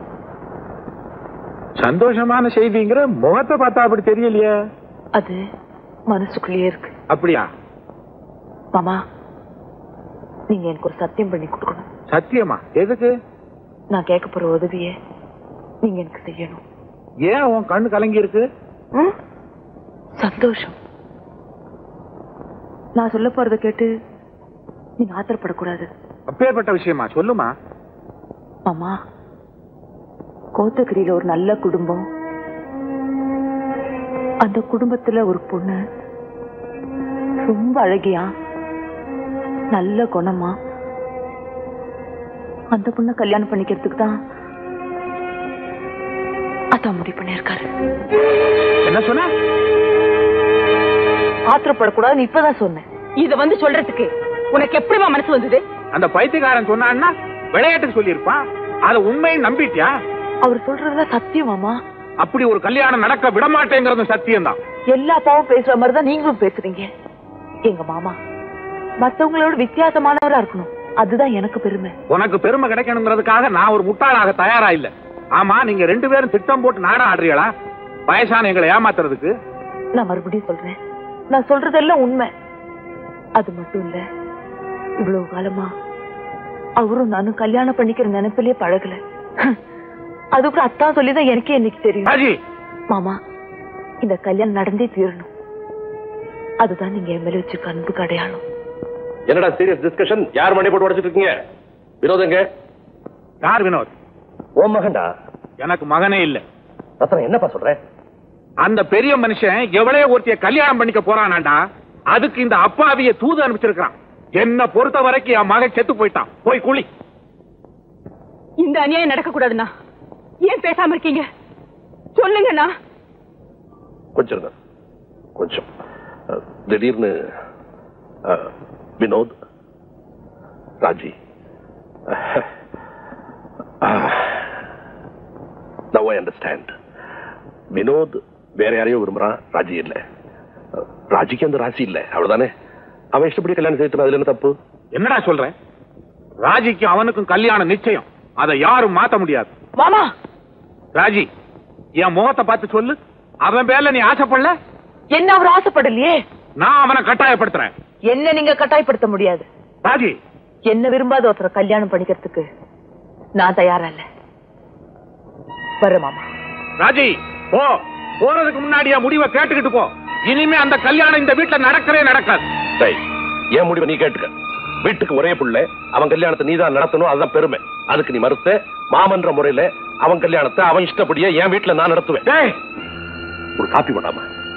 சந்தோஷமான செய்திங்கிற முகத்தை பார்த்தா அப்படி தெரியலையே அது மனசுக்குள்ளேயே இருக்கு அப்படியா மாமா நீங்க எனக்கு ஒரு சத்தியம் பண்ணி கொடுக்கணும் சத்தியமா எதுக்கு நான் கேட்க போற உதவிய நீங்க எனக்கு செய்யணும் ஏன் உன் கண்ணு கலங்கி இருக்கு ம்? சந்தோஷம் நான் சொல்ல போறத கேட்டு நீங்க ஆத்திரப்படக்கூடாது அப்பேற்பட்ட விஷயமா சொல்லுமா மாமா கோத்தகிரியில ஒரு நல்ல குடும்பம் அந்த குடும்பத்துல ஒரு பொண்ணு ரொம்ப அழகியா நல்ல குணமா அந்த பொண்ணை கல்யாணம் பண்ணிக்கிறதுக்கு தான் அதான் முடிவு பண்ணிருக்காரு என்ன சொன்ன ஆத்திரப்படக்கூடாதுன்னு இப்பதான் சொன்னேன் இத வந்து சொல்றதுக்கு உனக்கு எப்படிமா மனசு வந்தது அந்த பைத்தியக்காரன் சொன்னான்னா விளையாட்டுக்கு சொல்லியிருப்பான் அத உண்மையை நம்பிட்டியா அவர் சொல்றதுல சத்தியம் மாமா அப்படி ஒரு கல்யாணம் நடக்க விட மாட்டேங்கிறது சத்தியம் தான் எல்லா அப்பாவும் பேசுற மாதிரி தான் நீங்களும் பேசுறீங்க எங்க மாமா மத்தவங்களோட வித்தியாசமானவரா இருக்கணும் அதுதான் எனக்கு பெருமை உனக்கு பெருமை கிடைக்கணுங்கிறதுக்காக நான் ஒரு முட்டாளாக தயாரா இல்ல ஆமா நீங்க ரெண்டு பேரும் திட்டம் போட்டு நாடா ஆடுறீங்களா வயசான எங்களை ஏமாத்துறதுக்கு நான் மறுபடியும் சொல்றேன் நான் சொல்றதெல்லாம் உண்மை அது மட்டும் இல்ல இவ்வளவு காலமா அவரும் நானும் கல்யாணம் பண்ணிக்கிற நினைப்பிலே பழகல அதுக்கப்புறம் அத்தான் சொல்லிதான் எனக்கே இன்னைக்கு தெரியும் ராஜி மாமா இந்த கல்யாணம் நடந்தே தீரணும் அதுதான் நீங்க என் மேல வச்சுக்க அன்புக்கு அடையாளம் என்னடா சீரியஸ் டிஸ்கஷன் யார் மணி போட்டு உடைச்சிட்டு இருக்கீங்க வினோத் எங்க யார் வினோத் ஓ மகன்டா எனக்கு மகனே இல்ல ரத்னம் என்னப்பா சொல்ற அந்த பெரிய மனுஷன் எவ்வளவு ஒருத்திய கல்யாணம் பண்ணிக்க போறானாண்டா அதுக்கு இந்த அப்பாவிய தூது அனுப்பிச்சிருக்கான் என்ன பொறுத்த வரைக்கும் என் மகன் செத்து போயிட்டான் போய் குழி இந்த அநியாயம் நடக்க கூடாதுண்ணா ஏன் பேசாம இருக்கீங்க சொல்லுங்கண்ணா கொஞ்சம் இருங்க. கொஞ்சம் அஹ், திடீர்னு அஹ், Vinod Raji now I understand Vinod வேற யாரையோ விரும்புறான் ராஜி இல்ல அஹ், ராஜிக்கு அந்த ராசி இல்ல அவ்வளவுதானே அவன் இஷ்டப்படி கல்யாணம் செய்யணும் அதுல என்ன தப்பு என்னடா சொல்ற ராஜிக்கும் அவனுக்கும் கல்யாணம் நிச்சயம் அதை யாரும் மாத்த முடியாது மாமா ராஜி என் முகத்தை பார்த்து சொல்லு அவன் பேர்ல நீ ஆசைப்படல என்ன அவர் ஆசைப்படலையே நான் அவனை கட்டாயப்படுத்துறேன் என்ன நீங்க கட்டாயப்படுத்த முடியாது ராஜி என்ன விரும்பாத ஒருத்தரை கல்யாணம் பண்ணிக்கிறதுக்கு நான் தயாரா இல்ல வர மாமா ராஜி போ போறதுக்கு முன்னாடி என் முடிவை கேட்டுக்கிட்டு போ இனிமே அந்த கல்யாணம் இந்த வீட்டுல நடக்கவே நடக்காது டேய், என் முடிவை நீ கேட்டுக்க வீட்டுக்கு ஒரே புள்ள அவன் கல்யாணத்தை நீதான் நடத்தணும் அதுதான் பெருமை அதுக்கு நீ மறுத்த மாமன்ற முறையில அவன் கல்யாணத்தை அவன் இஷ்டப்படியே என் வீட்டுல நான் நடத்துவேன் டேய், ஒரு காப்பி பண்ணாம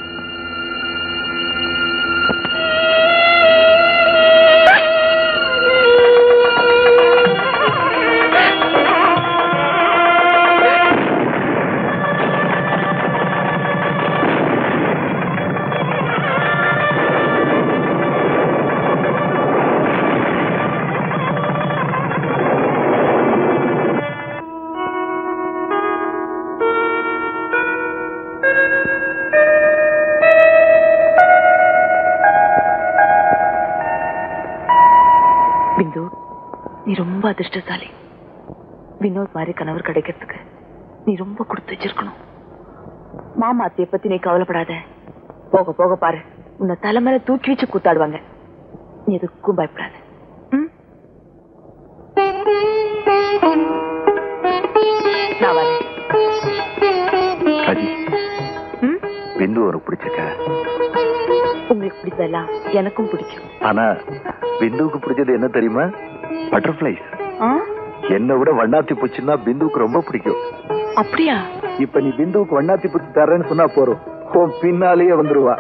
பிந்து நீ ரொம்ப அதிர்ஷ்டசாலி வினோத் மாதிரி கணவர் கிடைக்கிறதுக்கு நீ ரொம்ப கொடுத்து வச்சிருக்கணும் மாமா அத்தைய பத்தி நீ கவலைப்படாத போக போக பாரு உன்னை தலைமையில தூக்கி வச்சு கூத்தாடுவாங்க நீ எதுக்கும் பயப்படாத ம்? நான் வரேன் ராஜி பிந்து உனக்கு பிடிச்சிருக்கா உங்களுக்கு பிடிச்சதெல்லாம் எனக்கும் பிடிக்கும் ஆனா பிந்துவுக்கு பிடிச்சது என்ன தெரியுமா பட்டர்ஃபிளைஸ் ஆ? என்னை விட வண்ணாத்தி பூச்சின்னா பிந்துவுக்கு ரொம்ப பிடிக்கும் அப்படியா இப்ப நீ பிந்துவுக்கு வண்ணாத்தி பூச்சி தரேன்னு சொன்னா போறோம் உன் பின்னாலேயே வந்துருவா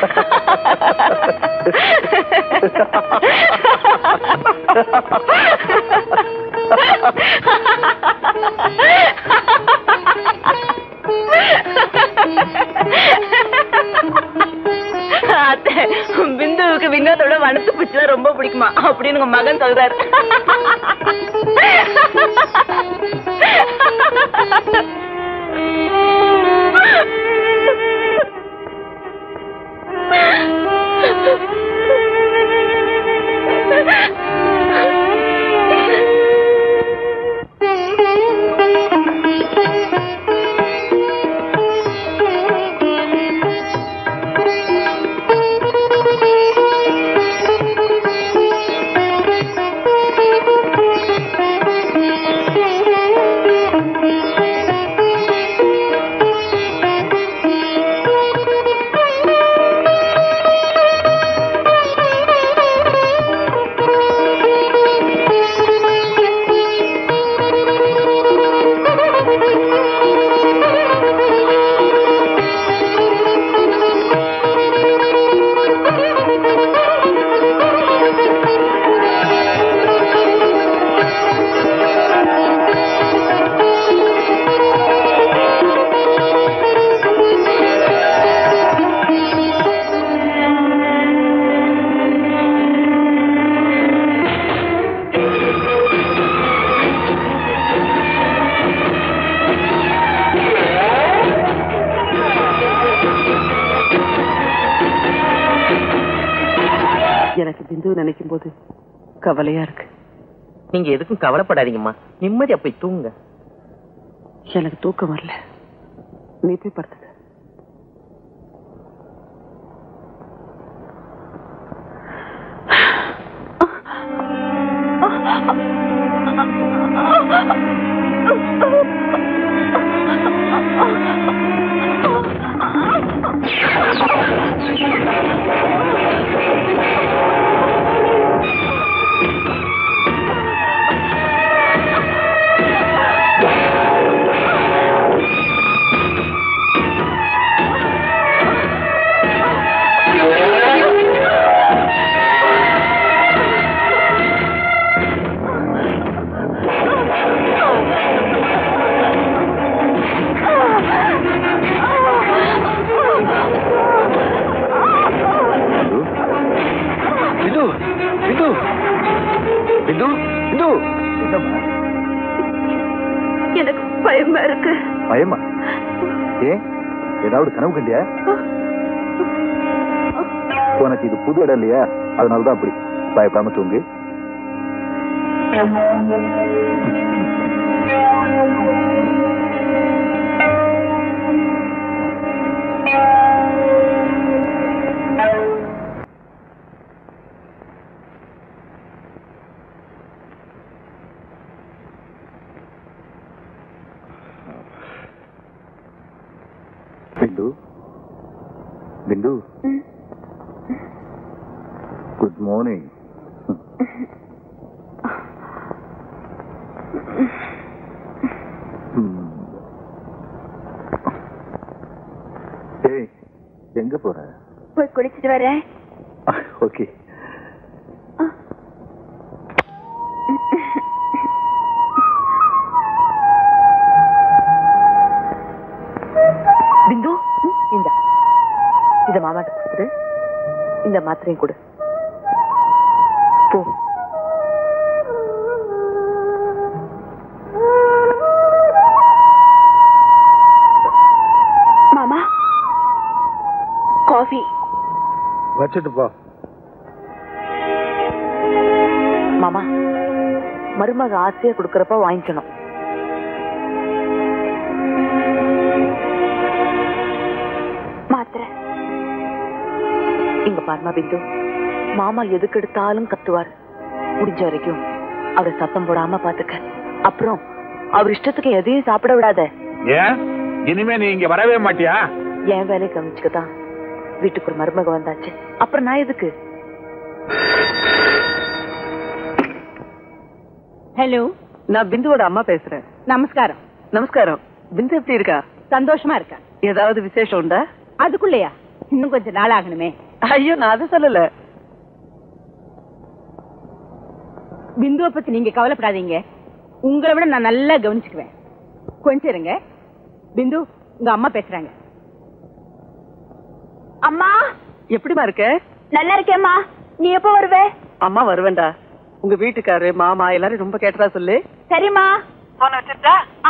அத்தை, பிந்துவுக்கு வினோதோட வனத்து பூச்சிதான் ரொம்ப பிடிக்குமா அப்படின்னு உங்க மகன் சொல்றாரு Thank you. போது கவலையா இருக்கு நீங்க எதுக்கும் கவலைப்படாதீங்கம்மா நிம்மதியா போய் தூங்குங்க எனக்கு தூக்கம் வரல நீ போய் படுத்துக்க பிந்து பிந்து பிந்து பிந்து எனக்கு பயமா இருக்கு பயமா ஏன் ஏதாவது கனவு கண்டியா உனக்கு இது புது இடம் இல்லையா அதனாலதான் அப்படி பயப்படாம தூங்கு பிந்து பிந்து குட் மார்னிங் ஏய் எங்க போற போய் குளிச்சிட்டு வரேன் ஓகே பிந்து இந்த இத மாமாட்ட கொடுத்துரு இந்த மாத்திரையும் கொடு போ மாமா காஃபி வச்சுட்டு போ மாமா மருமக ஆசையா கொடுக்கறப்ப வாங்கிக்கணும் மாத்திரை இங்க பாருமா பிந்து மாமா எதுக்கு எடுத்தாலும் கத்துவார் முடிஞ்ச வரைக்கும் அவரை சத்தம் போடாம பாத்துக்க அப்புறம் அவர் இஷ்டத்துக்கு எதையும் சாப்பிட விடாத ஏன் இனிமே நீ இங்க வரவே மாட்டியா என் வேலையை கவனிச்சுக்கதான் வீட்டுக்கு ஒரு மருமக வந்தாச்சு அப்புறம் நான் எதுக்கு ஹலோ நான் பிந்துவோட அம்மா பேசுறேன் நமஸ்காரம் நமஸ்காரம் பிந்து எப்படி இருக்கா சந்தோஷமா இருக்கேன் ஏதாவது விசேஷம் உண்டா அதுக்குள்ளயா இன்னும் கொஞ்சம் நாள் ஆகணுமே ஐயோ நான் அதை சொல்லல பிந்துவை பத்தி நீங்க கவலைப்படாதீங்க உங்களை விட நான் நல்லா கவனிச்சுக்குவேன் கொஞ்சம் இருங்க பிந்து உங்க அம்மா பேசுறாங்க அம்மா எப்படிமா இருக்க நல்லா இருக்கேம்மா நீ எப்போ வருவே அம்மா வருவேன்டா உங்க வீட்டுக்காரு மாமா எல்லாரும் ரொம்ப கேட்டதா சொல்லு சரிம்மா போன வச்சிருக்கா ஆ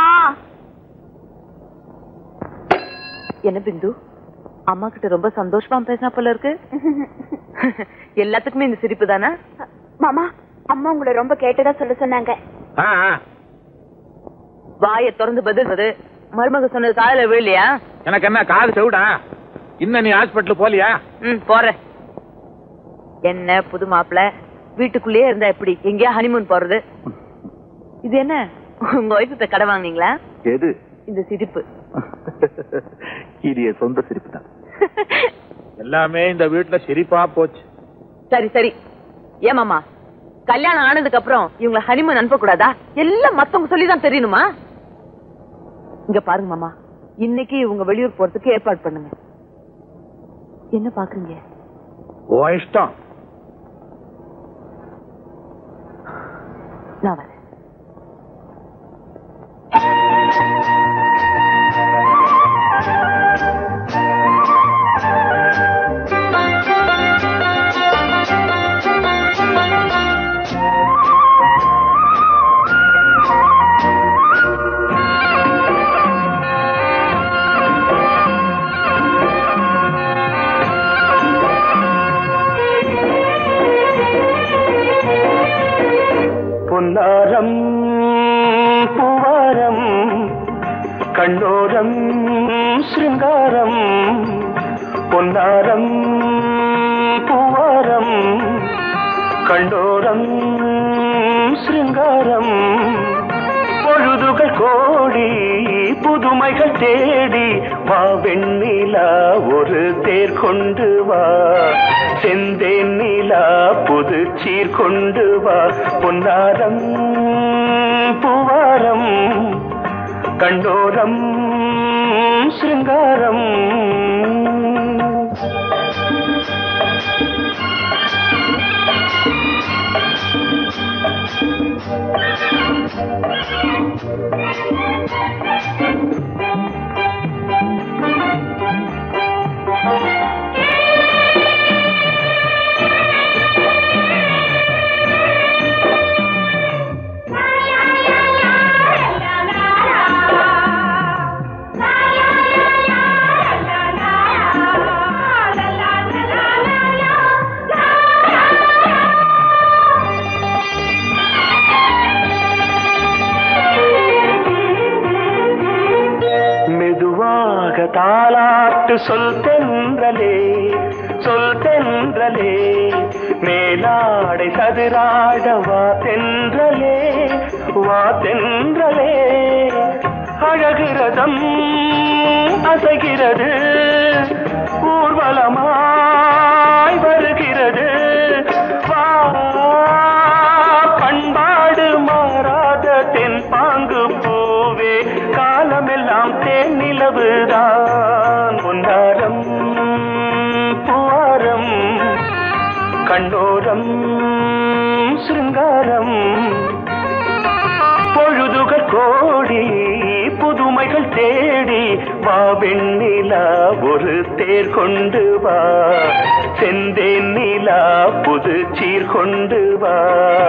என்ன பிந்து அம்மா கிட்ட ரொம்ப சந்தோஷமா பேசினா போல இருக்கு எல்லாத்துக்குமே இந்த சிரிப்பு தானே மாமா அம்மா உங்களை ரொம்ப கேட்டதா சொல்ல சொன்னாங்க ஆ, ஆ. வாயை திறந்து பதில் சொல்லு. மருமக சொன்னது காதல விழலையா எனக்கு என்ன காது செவிடா இன்னும் நீ ஹாஸ்பிட்டல் போலியா ம் போறேன் என்ன புது மாப்பிள வீட்டுக்குள்ளேயே இருந்தா எப்படி எங்கேயா ஹனிமூன் போறது இது என்ன உங்க ஒய்ஃபு கடை வாங்குனீங்களா எது இந்த சிரிப்பு இது என் சொந்த சிரிப்பு தான் எல்லாமே இந்த வீட்டுல சிரிப்பா போச்சு சரி சரி ஏமாமா கல்யாணம் ஆனதுக்கு அப்புறம் இவங்களை ஹனிமூன் அனுப்ப கூடாதா எல்லாம் மத்தவங்க சொல்லிதான் தெரியணுமா இங்க பாருங்க மாமா இன்னைக்கு இவங்க வெளியூர் போறதுக்கு ஏற்பாடு பண்ணுங்க என்ன பாக்குறீங்க ஓ இஷ்டம் நான் வரேன் Thank you. பொன்னாரம் பூவாரம் கண்ணோரம் சிருங்காரம் பொன்னாரம் பூவாரம் கண்டோரம் சிருங்காரம் பொழுதுகள் கோடி புதுமைகள் தேடி வா வெண்ணிலா ஒரு தேர் கொண்டு வா செந்தேன் நிலா புது சீர் கொண்டு வா பொன்னாரம் பூவாரம் கண்டோரம் சிருங்காரம் மெதுவாக தாலாட்டு சொல் தென்றலே சொல் தென்றலே மேலாடை சதுராட வா தென்றலே வா தென்றலே அழகிறதம் அசைகிறது ஊர்வலமாய் வருகிறது வா பண்பாடு மாறாத தென் பாங்கு பூவே காலமெல்லாம் தேன் நிலவுதான் பொன்னாரம் பூவாரம் கண்டோரம் சிருங்காரம் பொழுதுகள் கோடி புதுமைகள் தேடி வா வெண்ணிலா ஒரு தேர் கொண்டு வா செந்தேன் நிலா புது சீர் கொண்டு வா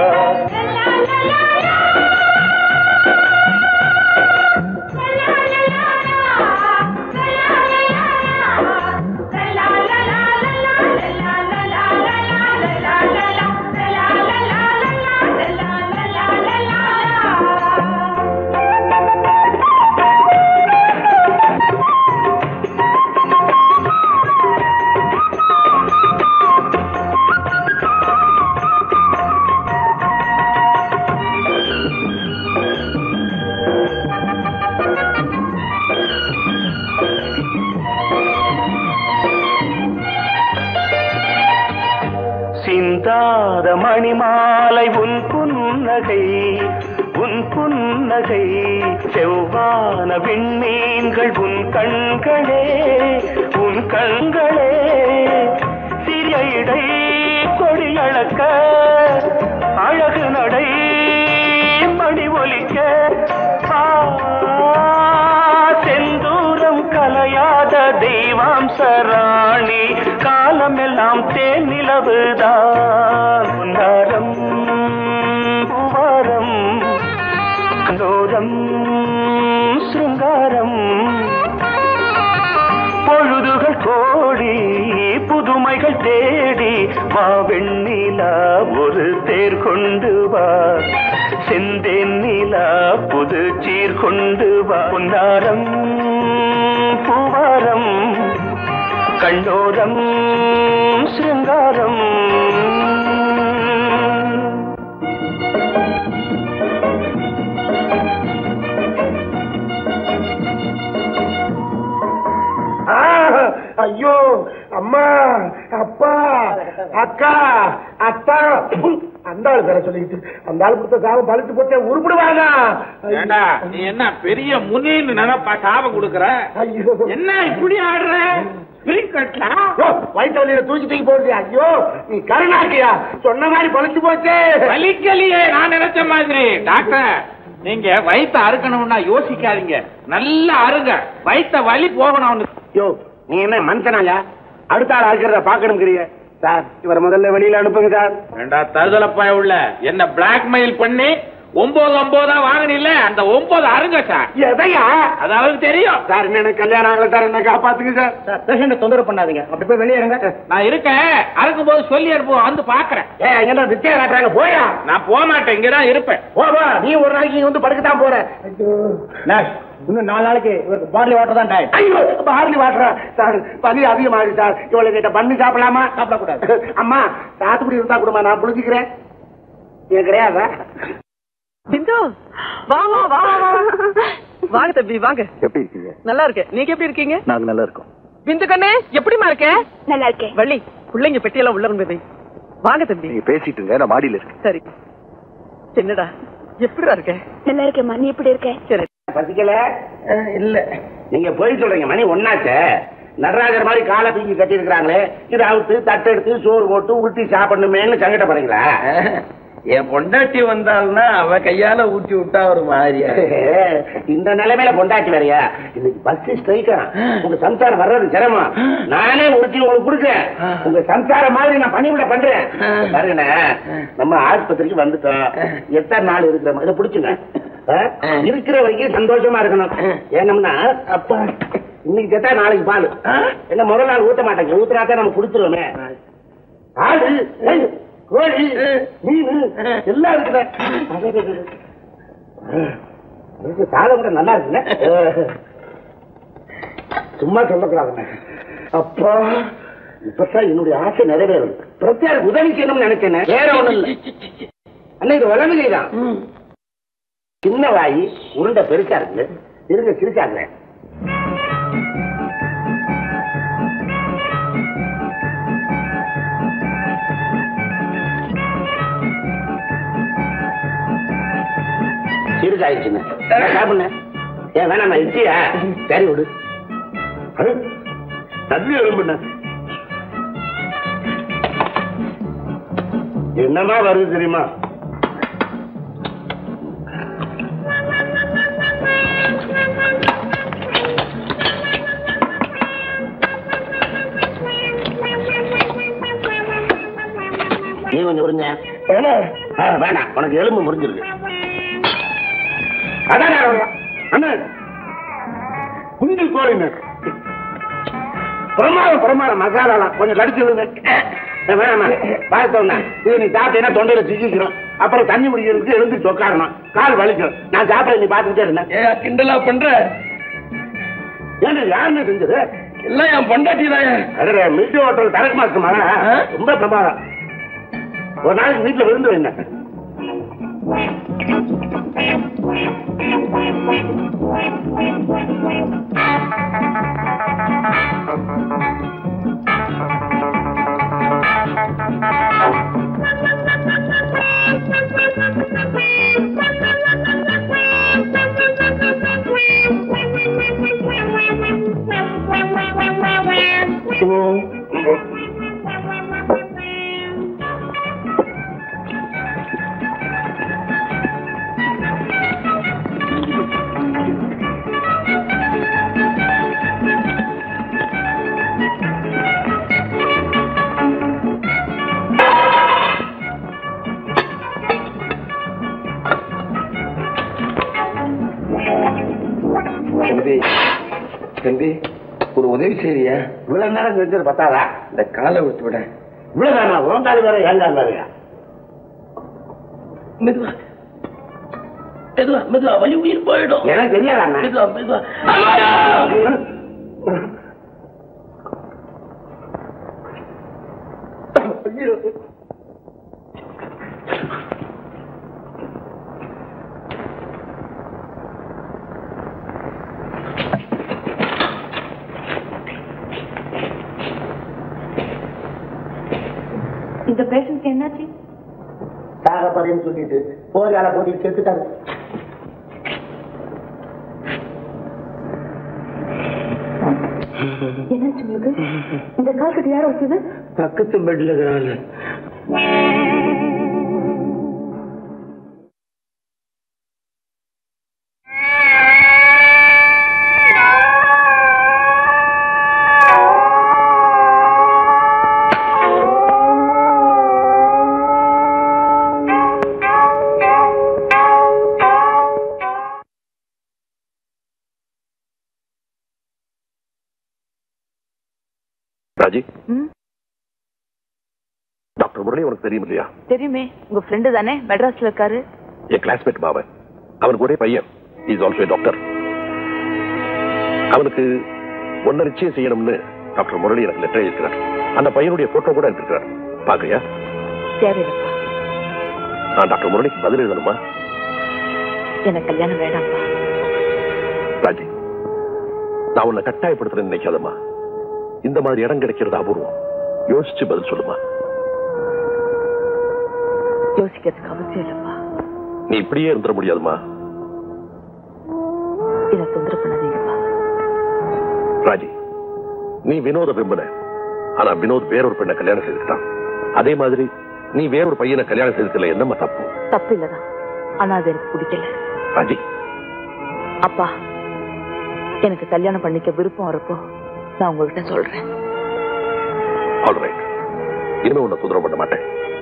சிந்தாத மணிமாலை உன் புன்னகை உன் புன்னகை செவ்வான விண்மீன்கள் உன் கண்களே உன் கண்களே சிறிய இடை கொடியளக்க அழகு நடை மணி ஒலிக்க ஆ, செந்தூரம் கலையாத தெய்வாம்ச ராணி காலமெல்லாம் தேன் நிலவுதான் பொன்னாரம் பூவாரம் கண்டோரம் சிருங்காரம் பொழுதுகள் கோடி புதுமைகள் தேடி வா வெண்ணிலா ஒரு தேர் கொண்டு வா செந்தேன் நிலா புது சீர் கொண்டு வா பொன்னாரம் பூவாரம் கண்டோரம் சிருங்காரம் ஆ, ஐயோ அம்மா அப்பா அக்கா அத்தா ப்பு, அந்த ஆளு பேர சொல்லிக்கிட்டு அந்த ஆளு கொடுத்த சாபம் பழுத்து போச்சே உருப்பிடுவாங்க ஏண்டா நீ என்ன பெரிய முனின்னு நினைப்பா சாபம் கொடுக்கற ஐயோ என்ன இப்படி ஆடுற ஸ்பிரிங் கட்டா வயிற்று வலியில தூக்கி தூக்கி போடுது ஐயோ நீ கருணாக்கியா சொன்ன மாதிரி பழுத்து போச்சே வலிக்கலையே நான் நினைச்ச மாதிரி டாக்டர் நீங்க வயித்த அறுக்கணும்னா யோசிக்காதீங்க நல்லா அருங்க வயித்த வலி போகணும் அவனுக்கு யோ நீ என்ன மனுஷனாயா அடுத்த ஆள் ஆக்கிறத பாக்கணுங்கிறிய சார் இவரை முதல்ல வெளியில அனுப்புங்க சார் ஏண்டா தருதலப்பாய உள்ள என்ன பிளாக்மெயில் பண்ணி ஒன்பது ஒன்பதா வாங்கினில்ல அந்த ஒன்பது அருங்க சார் எதையா அது அவருக்கு தெரியும் சார் இன்னும் எனக்கு கல்யாணம் ஆகல சார் என்ன காப்பாத்துங்க சார் சார் பேஷண்ட தொந்தரவு பண்ணாதீங்க அப்படி போய் வெளியே இருங்க நான் இருக்கேன் அறுக்கும் போது சொல்லி அனுப்புவோம் வந்து பாக்குறேன் ஏ என்ன வித்தியா காட்டுறாங்க போயா நான் போக மாட்டேன் இங்கதான் இருப்பேன் போ போ நீ ஒரு நாளைக்கு இங்க வந்து படுக்கத்தான் போற நர்ஸ், இன்னும் நாலு நாளைக்கு இவருக்கு பார்லி வாட்டர் தான் டயட் ஐயோ பார்லி வாட்டுறா சார் பனி அதிகமாகுது சார் இவ்வளவு கிட்ட பண்ணி சாப்பிடலாமா சாப்பிடக்கூடாது அம்மா சாத்துக்குடி இருந்தா கொடுமா நான் புளிஞ்சுக்கிறேன் ஏன் கிடையாதா சிந்து வா வா வா வா, வா வாங்க தம்பி வாங்க எப்படி இருக்கீங்க நல்லா இருக்கேன் நீங்க எப்படி இருக்கீங்க நாங்க நல்லா இருக்கோம் பிந்து கண்ணே எப்படிமா இருக்க நல்லா இருக்கேன் வள்ளி பிள்ளைங்க பெட்டியெல்லாம் உள்ள கொண்டு போய் வை. வாங்க தம்பி நீங்க பேசிட்டு இருங்க நான் மாடியில இருக்கேன் சரி என்னடா எப்படிடா இருக்க நல்லா இருக்கேம்மா நீ எப்படி இருக்க சரி பசிக்கல இல்ல நீங்க போய் சொல்றீங்க மணி ஒன்னாச்சே நடராஜர் மாதிரி காலை தூக்கி கட்டி இருக்கிறாங்களே இதை அவுத்து தட்டு எடுத்து சோறு போட்டு உருட்டி சாப்பிடணுமேன்னு சங்கடப்படுறீங்களா என் பொண்டாட்டி வந்தாள்னா அவ கையால ஊட்டி விட்டா ஒரு மாதிரியா இந்த நிலைமையில பொண்டாட்டி வேறையா இன்னைக்கு பஸ் ஸ்ட்ரைக்கா உங்க சம்சாரம் வர்றது சிரமம் நானே உருட்டி உங்களுக்கு கொடுக்குறேன் உங்க சம்சாரம் மாதிரி நான் பணிவிட பண்றேன் பாருங்கண்ணே நம்ம ஆஸ்பத்திரிக்கு வந்துட்டோம் எத்தனை நாள் இருக்கிற மாதிரி இதை பிடிச்சுங்க ஆ? இருக்கிற வரைக்கும் சந்தோஷமா இருக்கணும் ஏனம்னா அப்பா இன்னைக்கு செத்தா நாளைக்கு பால் என்ன முதல் நாள் ஊத்த மாட்டேங்க ஊத்துறாதான் நம்ம குடுத்துருவோமே ஆடு ஏய், கோழி மீன் எல்லாம் இருக்குதே அது, அது, அது. இதுக்கு சாதம் கூட நல்லா இருக்குல்ல சும்மா சொல்லக்கூடாதுண்ணே அப்பா இப்பதான் என்னுடைய ஆசை நிறைவேறும் பிரத்யேக உதவி செய்யணும்னு நினைச்சேனே வேற ஒண்ணும் இல்ல அண்ணா இது வளர்ந்து தான் சின்ன வாயி உருண்டை பெருசா இருக்கு இருங்க சிரிச்சாங்க சிறுசாயிடுச்சுங்க சாப்பிடுங்க ஏன் வேணாமா இட்லியா சரி விடு அரு, தள்ளி எலும்புண்ண என்னமா வருது தெரியுமா நீ கொஞ்சம் உறிஞ்ச ஆ, வேணாம் உனக்கு எலும்பு முறிஞ்சிருக்கு அதான் நான் வரலாம். அண்ணா குஞ்சு கோழிங்க பிரமாதம் பிரமாதம் மசாலாலாம் கொஞ்சம் கடிச்சு விடுங்க ஏ, வேணாமா பார்த்தோம்னா இது நீ சாப்பிட்டேன்னா தொண்டையில சிக்கிக்கிறோம் அப்புறம் தண்ணி குடிக்கிறதுக்கு எழுந்து சொக்காரணும் கால் வலிக்கும் நான் சாப்பிட நீ பார்த்துக்கிட்டே இருந்தேன் ஏ கிண்டலா பண்ற ஏன்னா யாருன்னு செஞ்சது எல்லாம் என் பொண்டாட்டி தான் அடடே மில்டி ஹோட்டல் தரக்கு மாசமா ரொம்ப பிரமாதம் ஒரு நாளைக்கு வீட்டுல விருந்து வைங்க தம்பி தம்பி ஒரு உதவி செய்றியா இவ்வளவு நேரம் செஞ்சது பத்தாதா இந்த காலை விட்டு விட இவ்வளவுதானா உங்கால் வேற ஏங்கால் வேறையா மெதுவா மெதுவா மெதுவா வலி உயிர் போயிடும் எனக்கு தெரியாதா அண்ணா? மெதுவா மெதுவா இந்த பேஷண்ட்க்கு என்னாச்சு சாக போறேன்னு சொல்லிட்டு போர்கால போட்டு செத்துட்டாரு என்னாச்சு உங்களுக்கு இந்த கால் கட்டு யார வச்சது பக்கத்து பெட்ல இருக்கிறாள் ஆ ராஜி ம், டாக்டர் முரளி உனக்கு தெரியும் இல்லையா தெரியுமே உங்க ஃப்ரெண்டு தானே மெட்ராஸ்ல இருக்காரு என் கிளாஸ்மேட் பாவன் அவனுக்கு ஒரே பையன் இஸ் ஆல்சோ டாக்டர் அவனுக்கு ஒன்ன நிச்சயம் செய்யணும்னு டாக்டர் முரளி எனக்கு லெட்டர் எழுதியிருக்கிறார் அந்த பையனுடைய போட்டோ கூட எடுத்துக்கிறார் பாக்குறியா தேவையில்லைப்பா நான் டாக்டர் முரளிக்கு பதில் எழுதணுமா எனக்கு கல்யாணம் வேண்டாம்ப்பா ராஜி நான் உன்னை கட்டாயப்படுத்துறேன்னு நினைக்காதம்மா இந்த மாதிரி இடம் கிடைக்கிறது அபூர்வம் யோசிச்சு பதில் சொல்லுமா யோசிக்கிறதுக்கு அவசியம் இல்லப்பா நீ இப்படியே இருந்துட முடியாதுமா என்ன தொந்தரவு பண்ணாதீங்கப்பா ராஜி நீ வினோத விரும்பின ஆனா வினோத் வேறொரு பெண்ணை கல்யாணம் செய்துக்கிட்டான் அதே மாதிரி நீ வேறொரு பையனை கல்யாணம் செய்ததுல என்னம்மா தப்பு தப்பு இல்லதான் ஆனா அது எனக்கு பிடிக்கல ராஜி அப்பா எனக்கு கல்யாணம் பண்ணிக்க விருப்பம் வரப்போ நான் உங்ககிட்ட சொல்றேன் ஆல் ரைட் இனிமே உன்னை தொந்தரவு பண்ண மாட்டேன்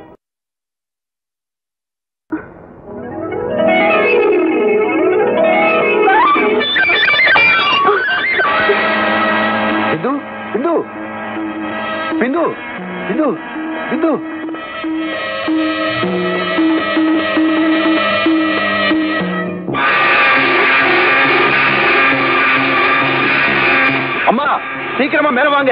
பிந்து பிந்து பிந்து பிந்து பிந்து அம்மா சீக்கிரமா மேல வாங்க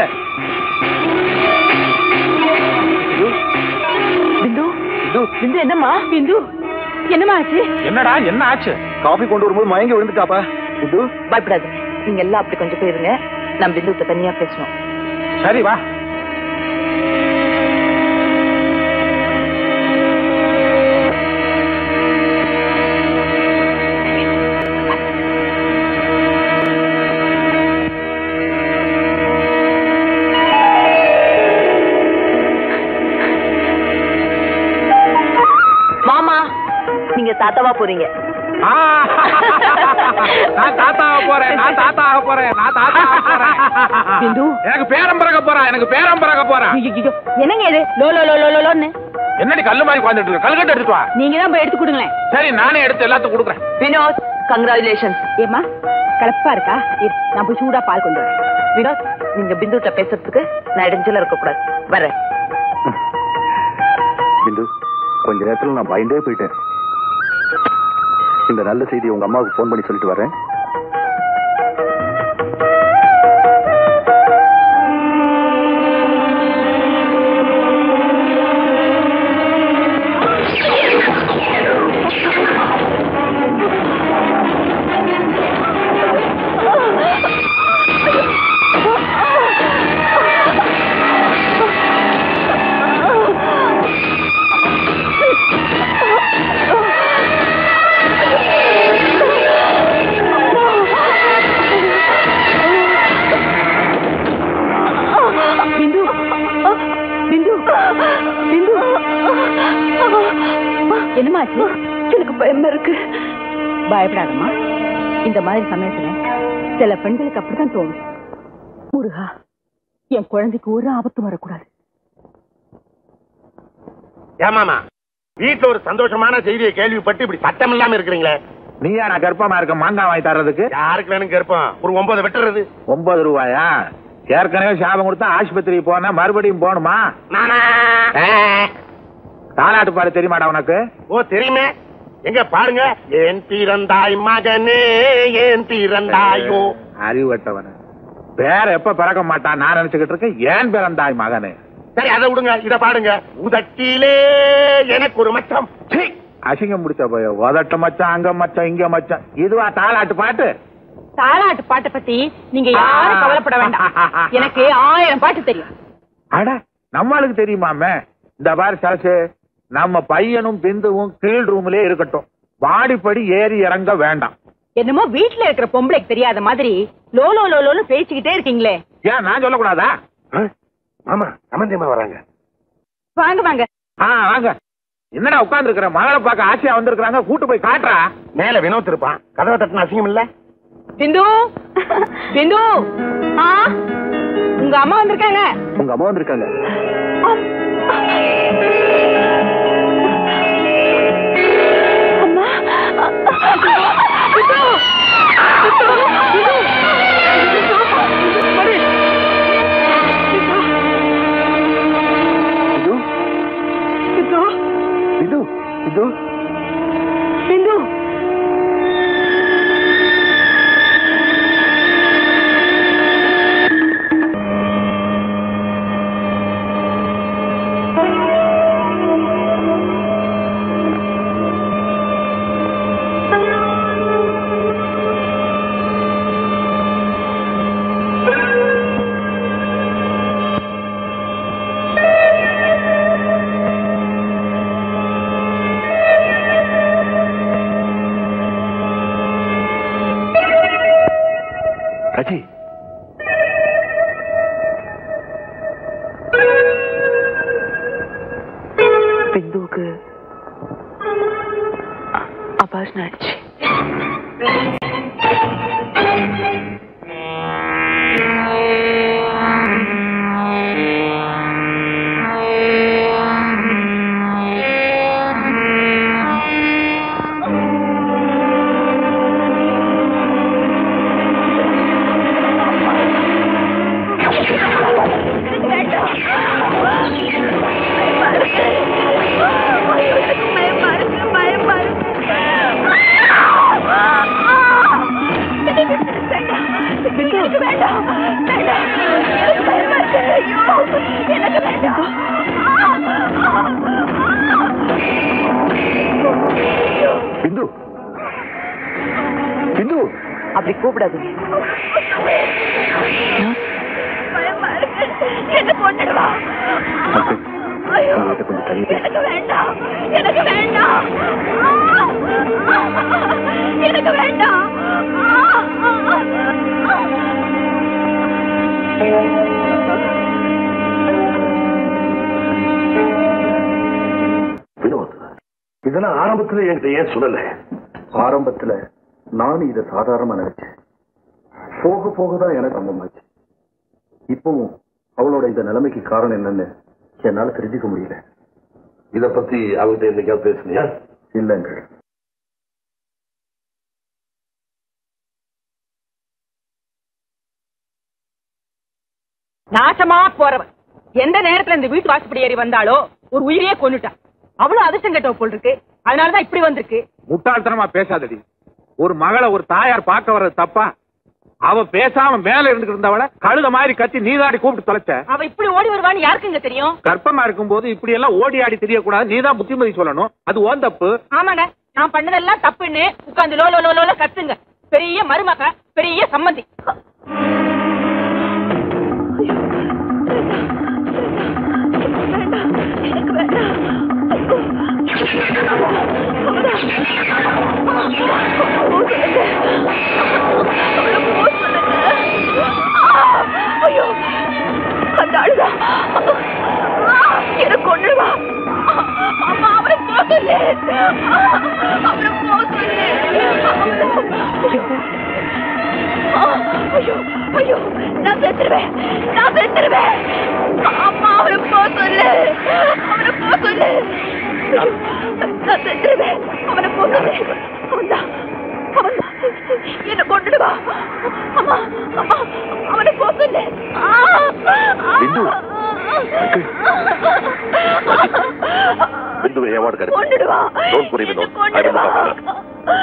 பிந்து பிந்து பிந்து என்னம்மா பிந்து என்னம்மா ஆச்சு என்னடா என்ன ஆச்சு காஃபி கொண்டு வரும்போது மயங்கி விழுந்துட்டாப்பா பிந்து பயப்படாது நீங்க எல்லாம் அப்படி கொஞ்சம் போயிருங்க நான் பிந்துட்ட தனியா பேசணும் சரி வா மாமா நீங்க தாத்தாவா போறீங்க நான் தாத்தா ஆக போறேன் நான் தாத்தா ஆக போறேன் நான் தாத்தா ஆக போறேன் பிந்து எனக்கு பேரம் பிறக்க போறான் எனக்கு பேரம் பிறக்க போறான் ஐயோ, என்னங்க இது லோ லோ லோ லோ லோ, லோன்னு என்னடி கல்லு மாதிரி உட்காந்துட்டு இருக்க கல்கட்டு எடுத்துட்டு வா நீங்க தான் போய் எடுத்து கொடுங்களேன் சரி நானே எடுத்து எல்லாத்துக்கும் கொடுக்குறேன் வினோத் கங்க்ராச்சுலேஷன்ஸ் ஏமா கலப்பா இருக்கா இரு, நான் போய் சூடா பால் கொண்டு வரேன் வினோத் நீங்க பிந்துட்ட பேசுறதுக்கு நான் இடைஞ்சல இருக்கக்கூடாது வரேன் பிந்து கொஞ்ச நேரத்துல நான் பயந்தே போயிட்டேன் இந்த நல்ல செய்தி உங்க அம்மாவுக்கு ஃபோன் பண்ணி சொல்லிட்டு வரேன் பிந்து பிந்து பிந்து என்னமாச்சு எனக்கு பயமா இருக்கு பயப்படாதம்மா இந்த மாதிரி சமயத்துல சில பெண்களுக்கு அப்படித்தான் தோணும் முருகா என் குழந்தைக்கு ஒரு ஆபத்து வரக்கூடாது ஏமாமா வீட்டுல ஒரு சந்தோஷமான செய்தியை கேள்விப்பட்டு இப்படி சட்டம் இல்லாம இருக்கிறீங்களே நீயா நான் கர்ப்பமா இருக்க மாங்காய் வாங்கி தர்றதுக்கு யாருக்கு வேணும் இருப்போம் ஒரு ஒன்பது வெட்டுறது ஒன்பது ரூபாயா ஏற்கனவே சாபம் கொடுத்தா ஆஸ்பத்திரி போனா மறுபடியும் போகணுமா தாலாட்டு பாடு தெரியுமாடா உனக்கு ஓ தெரியுமே எங்க பாருங்க ஏன் பிறந்தாய் மகனே ஏன் பிறந்தாயோ அறிவட்டவன பேர எப்ப பிறக்க மாட்டான் நான் நினைச்சுக்கிட்டு இருக்கேன் ஏன் பிறந்தாய் மகனே சரி அதை விடுங்க இத பாடுங்க உதட்டிலே எனக்கு ஒரு மச்சம் சீ. அசிங்கம் முடிச்ச போய உதட்ட மச்சான் அங்க மச்சான் இங்க மச்சான் இதுவா தாலாட்டு பாட்டு தாலாட்டு பாட்டை பத்தி நீங்க யாரும் கவலைப்பட வேண்டாம் எனக்கு ஆயிரம் பாட்டு தெரியும் அட நம்மளுக்கு தெரியுமாமே இந்த பாரு சரசு நம்ம பையனும் பிந்துவும் கீழ் ரூம்லயே இருக்கட்டும் வாடிப்படி ஏறி இறங்க வேண்டாம் என்னமோ வீட்டுல இருக்கிற பொம்பளைக்கு தெரியாத மாதிரி லோ லோ லோ லோன்னு பேசிக்கிட்டே இருக்கீங்களே ஏன் நான் சொல்லக்கூடாதா ஆமா சம்பந்தியமா வராங்க வாங்க வாங்க ஆ வாங்க என்னடா உட்கார்ந்து இருக்கிற மகளை பார்க்க ஆசையா வந்திருக்காங்க கூட்டு போய் காட்டுறா மேல வினோத் இருப்பான் கதவை தட்டின அசிங்கம் இல்ல பிந்து பிந்து ஆ உங்க அம்மா வந்திருக்காங்க உங்க அம்மா வந்திருக்காங்க அம்மா பிந்து பிந்து பிந்து பிந்து ரஜி பிந்துவுக்கு அபாஷன் ஆயிடுச்சு பிந்து பிந்து அப்படி கூப்பிடாதீங்க என்ன கொண்டுடுவா உங்ககிட்ட கொஞ்சம் தள்ளி பேச எனக்கு வேண்டாம் எனக்கு வேண்டாம் எனக்கு வேண்டாம் வினோத் இதெல்லாம் ஆரம்பத்துல என்கிட்ட ஏன் சொல்லல ஆரம்பத்துல நானும் இதை சாதாரணமா நினைச்சேன் போக போக தான் எனக்கு அங்கமாச்சு இப்பவும் அவளோட இந்த நிலைமைக்கு காரணம் என்னன்னு என்னால தெரிஞ்சுக்க முடியல இத பத்தி அவங்ககிட்ட என்னைக்காவது பேசுனியா இல்லைங்க நாசமா போறவன் எந்த நேரத்துல இந்த வீட்டு வாசப்படி ஏறி வந்தாலோ ஒரு உயிரையே கொன்னுட்டா அவ்வளவு அதிர்ஷ்டம் கெட்டவ போல் இருக்கு அதனாலதான் இப்படி வந்திருக்கு முட்டாள்தனமா பேசாதடி ஒரு மகளை ஒரு தாயார் பார்க்க வர்றது தப்பா அவ பேசாம மேல இருந்துட்டு இருந்தவள கழுத மாதிரி கத்தி நீதாடி கூப்பிட்டு தொலைச்ச அவ இப்படி ஓடி வருவான்னு யாருக்குங்க தெரியும் கர்ப்பமா இருக்கும்போது இப்படி எல்லாம் ஓடி ஆடி தெரியக்கூடாது நீதான் புத்திமதி சொல்லணும் அது ஓன் தப்பு ஆமாங்க நான் பண்ணதெல்லாம் தப்புன்னு உட்கார்ந்து லோ லோ லோ லோல கத்துங்க பெரிய மருமக பெரிய சம்மந்தி ஐயோ அந்த அழுதா எனக்கு கொண்டுடுவா அம்மா அவரை போக சொல்லு அவரை போக சொல்லு ஐயோ ஐயோ நான் செத்துருவேன் நான் செத்துருவேன் அம்மா அவரை போக சொல்லு அவரை போக சொல்லு நான் செத்துருவேன் அவனை போக சொல்லு அவன்தான் அவன்தான் என்ன கொண்டுடுவா அம்மா அம்மா அவனை போக சொல்லு பிந்து பிந்துவை ஏவாடு கிடைக்கும் கொண்டுடுவா டோன்ட் புரி வினோத் ஐ வில் டாக்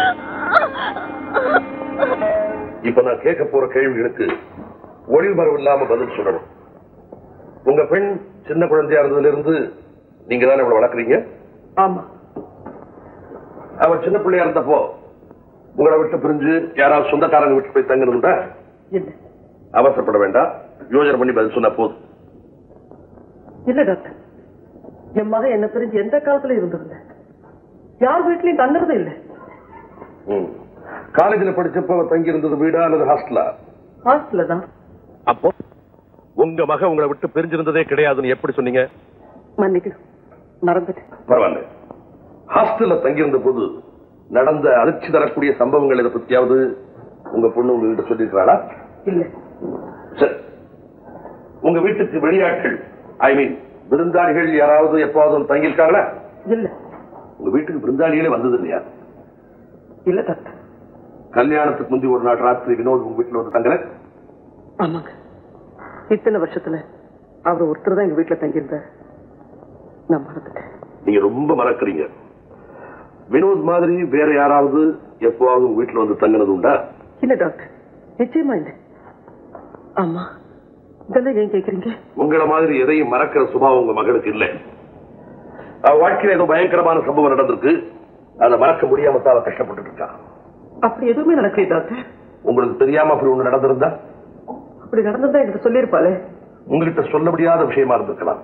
இப்ப நான் கேட்க போற கேள்விகளுக்கு ஒளிமரம் இல்லாம பதில் சொல்லணும் உங்க பெண் சின்ன குழந்தையா இருந்ததுல இருந்து நீங்க தானே இவ்வளவு வளர்க்குறீங்க ஆமா அவ சின்ன பிள்ளையா இருந்தப்போ உங்களை விட்டு பிரிஞ்சு யாராவது சொந்தக்காரங்க விட்டு போய் தங்கிருந்தா இல்ல அவசரப்பட வேண்டாம் யோசனை பண்ணி பதில் சொன்னா போதும் இல்ல டாக்டர் என் மகன் என்ன பிரிஞ்சு எந்த காலத்துல இருந்ததில்ல யார் வீட்லயும் தங்குறதே இல்ல ம். காலேஜ்ல படிச்சப்போ அவ தங்கி இருந்தது வீடா அல்லது ஹாஸ்டலா ஹாஸ்டல்ல தான் அப்போ உங்க மக உங்களை விட்டு பிரிஞ்சிருந்ததே கிடையாதுன்னு எப்படி சொன்னீங்க மன்னிக்கணும் மறந்துட்டேன் பரவாயில்ல ஹாஸ்டல்ல தங்கியிருந்த போது நடந்த அதிர்ச்சி தரக்கூடிய சம்பவங்கள் இதை பத்தியாவது உங்க பொண்ணு உங்ககிட்ட சொல்லியிருக்காளா இல்ல சரி உங்க வீட்டுக்கு வெளியாட்கள் ஐ மீன் விருந்தாளிகள் யாராவது எப்பாவது தங்கியிருக்காங்களா இல்ல உங்க வீட்டுக்கு விருந்தாளிகளே வந்தது இல்லையா இல்ல டாக்டர் கல்யாணத்துக்கு முந்தி ஒரு நாள் ராத்திரி வினோத் உங்க வீட்டுல வந்து தங்குற ஆமாங்க இத்தனை வருஷத்துல அவர் ஒருத்தர் தான் எங்க வீட்டுல தங்கியிருந்தார் நான் மறந்துட்டேன் நீங்க ரொம்ப மறக்கறீங்க வினோத் மாதிரி வேற யாராவது எப்பவாவது உங்க வீட்டுல வந்து தங்கினது உண்டா இல்ல டாக்டர் நிச்சயமா இல்ல ஆமா இதெல்லாம் ஏன் கேக்குறீங்க உங்கள மாதிரி எதையும் மறக்கிற சுபாவம் உங்க மகளுக்கு இல்ல அவ வாழ்க்கையில ஏதோ பயங்கரமான சம்பவம் நடந்திருக்கு அதை மறக்க முடியாம தான் அவ கஷ்டப்பட்டு இருக்கா அப்படி எதுவுமே நடக்கல டாக்டர் உங்களுக்கு தெரியாம அப்படி ஒண்ணு நடந்திருந்தா அப்படி நடந்ததா என்கிட்ட சொல்லியிருப்பாளே உங்ககிட்ட சொல்ல முடியாத விஷயமா இருந்திருக்கலாம்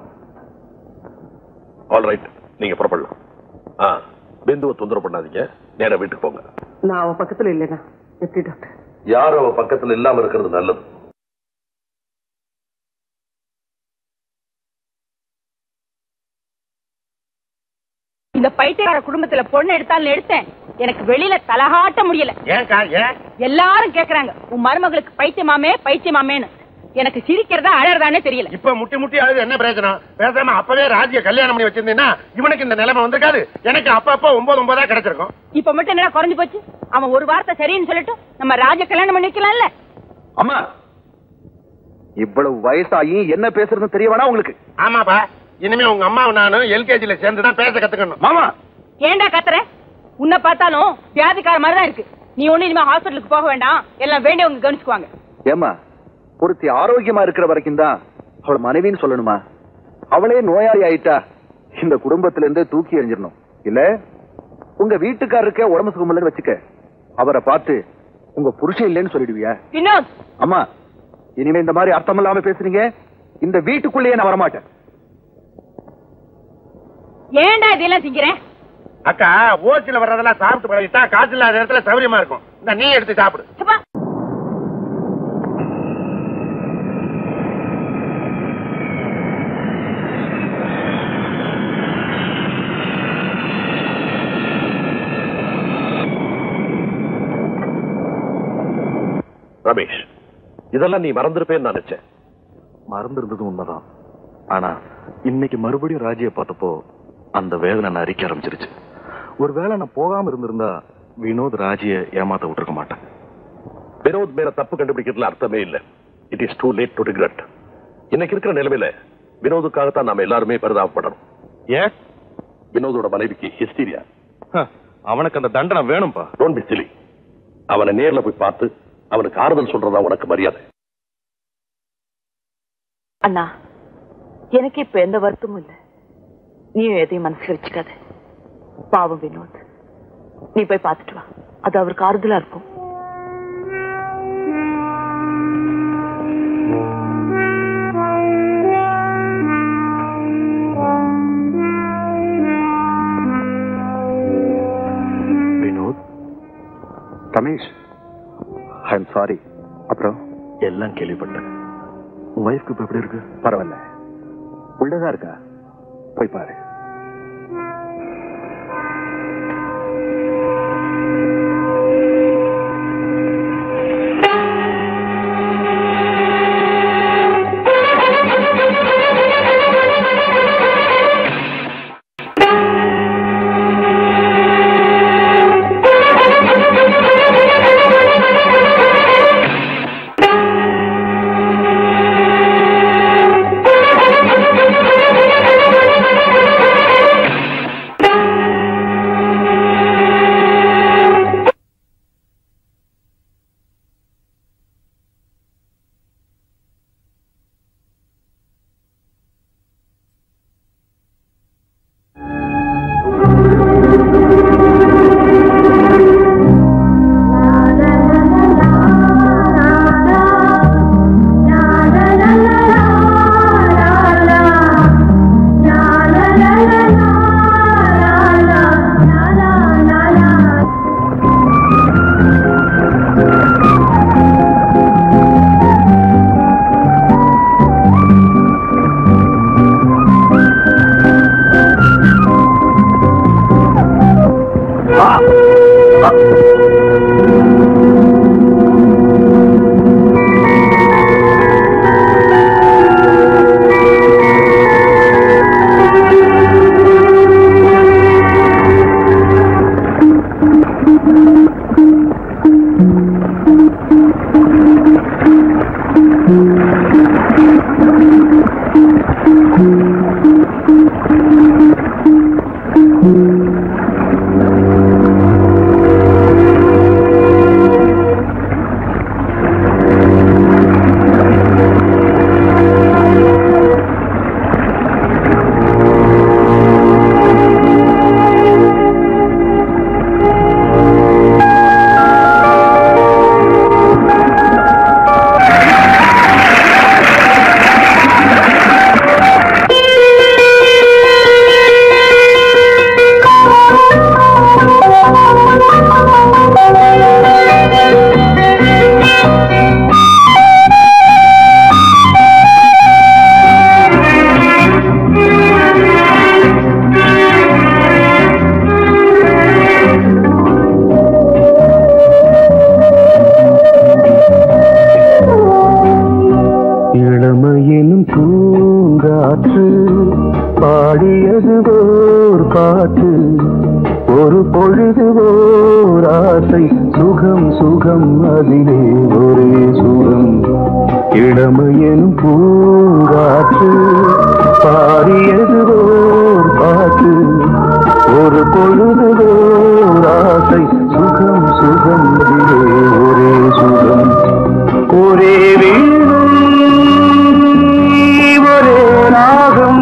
ஆல் ரைட் நீங்க புறப்படலாம் ஆ பிந்துவை தொந்தரவு பண்ணாதீங்க நேரா வீட்டுக்கு போங்க நான் அவன் பக்கத்துல இல்லைனா எப்படி டாக்டர் யாரும் அவ பக்கத்துல இல்லாம இருக்கிறது நல்லது இந்த பைத்தியக்கார குடும்பத்துல பொண்ணு எடுத்தாலும் எடுத்தேன் எனக்கு வெளியில தலகாட்ட முடியல ஏன்க்கா ஏன் எல்லாரும் கேக்குறாங்க உன் மருமகளுக்கு பைத்தியமாமே பைத்தியமாமேன்னு எனக்கு சிரிக்கிறதா அழறதானே தெரியல இப்ப முட்டி முட்டி அழுது என்ன பிரயோஜனம் பேசாம அப்பவே ராஜிய கல்யாணம் பண்ணி வச்சிருந்தீங்கன்னா இவனுக்கு இந்த நிலைமை வந்திருக்காது எனக்கு அப்பப்ப ஒன்பது ஒன்பதா கிடைச்சிருக்கும் இப்ப மட்டும் என்ன குறைஞ்சு போச்சு அவன் ஒரு வார்த்தை சரின்னு சொல்லிட்டு நம்ம ராஜ கல்யாணம் பண்ணி வைக்கலாம்ல அம்மா இவ்வளவு வயசாகி என்ன பேசுறதுன்னு தெரிய வேணா உங்களுக்கு ஆமாப்பா இனிமே உங்க அம்மாவும் நானும் எல்கேஜில சேர்ந்து தான் பேச கத்துக்கணும் மாமா ஏன்டா கத்துற உன்னை பார்த்தாலும் வியாதிக்கார மாதிரி தான் இருக்கு நீ ஒண்ணு இனிமே ஹாஸ்பிட்டலுக்கு போக வேண்டாம் எல்லாம் வேண்டியவங்க கவனிச்சுக்குவாங்க ஏமா ஒருத்தி ஆரோக்கியமா இருக்கிற வரைக்கும் தான் அவள மனைவின்னு சொல்லணுமா அவளே நோயாளி ஆயிட்டா இந்த குடும்பத்துல இருந்தே தூக்கி எறிஞ்சிடணும் இல்ல உங்க வீட்டுக்காரருக்கே உடம்பு சுகமில்லன்னு வச்சுக்க அவரை பார்த்து உங்க புருஷன் இல்லைன்னு சொல்லிடுவியா வினோத் அம்மா இனிமே இந்த மாதிரி அர்த்தம் இல்லாம பேசுறீங்க இந்த வீட்டுக்குள்ளேயே நான் வரமாட்டேன் ஏன்டா இதெல்லாம் திங்கிறேன் அக்கா ஓச்சில வர்றதெல்லாம் சாப்பிட்டு பழகிட்டா காசு இல்லாத இடத்துல சௌரியமா இருக்கும் இந்த நீ எடுத்து சாப்பிடு ரமேஷ் இதெல்லாம் நீ மறந்திருப்பேன்னு நினைச்சேன் மறந்திருந்தது உண்மைதான் ஆனா இன்னைக்கு மறுபடியும் ராஜியை பார்த்தப்போ அந்த வேதனை நான் அரிக்க ஆரம்பிச்சிருச்சு ஒருவேளை நான் போகாம இருந்திருந்தா வினோத் ராஜியை ஏமாத்த விட்டுருக்க மாட்டேன் வினோத் மேல தப்பு கண்டுபிடிக்கிறதுல அர்த்தமே இல்ல it is too late to regret இன்னைக்கு இருக்கிற நிலைமையில வினோதுக்காகத்தான் நாம எல்லாருமே பரிதாபப்படணும் ஏன் வினோதோட மனைவிக்கு ஹிஸ்டீரியா அவனுக்கு அந்த தண்டனை வேணும்பா டோன்ட் பி சிலி அவனை நேர்ல போய் பார்த்து அவனுக்கு ஆறுதல் சொல்றதா உனக்கு மரியாதை அண்ணா எனக்கு இப்ப எந்த வருத்தமும் இல்ல நீயும் எதையும் மனசுல வச்சுக்காத பாவம் வினோத் நீ போய் பார்த்துட்டு வா அது அவருக்கு ஆறுதலா இருக்கும் Vinod Ramesh I am sorry அப்புறம் எல்லாம் கேள்விப்பட்டேன் உன் ஒய்ஃப்க்கு இப்ப எப்படி இருக்கு பரவாயில்ல உள்ளதா இருக்கா போய் பாரு Thank you. பொழுது ஓர் ஆசை சுகம் சுகம் அதிலே ஒரே சுகம் இளமையெனும் பூங்காற்று பாடியது ஓர் பாட்டு ஒரு பொழுது ஓர் ஆசை சுகம் சுகம் அதிலே ஒரே சுகம் ஒரே வீணை ஒரே ராகம்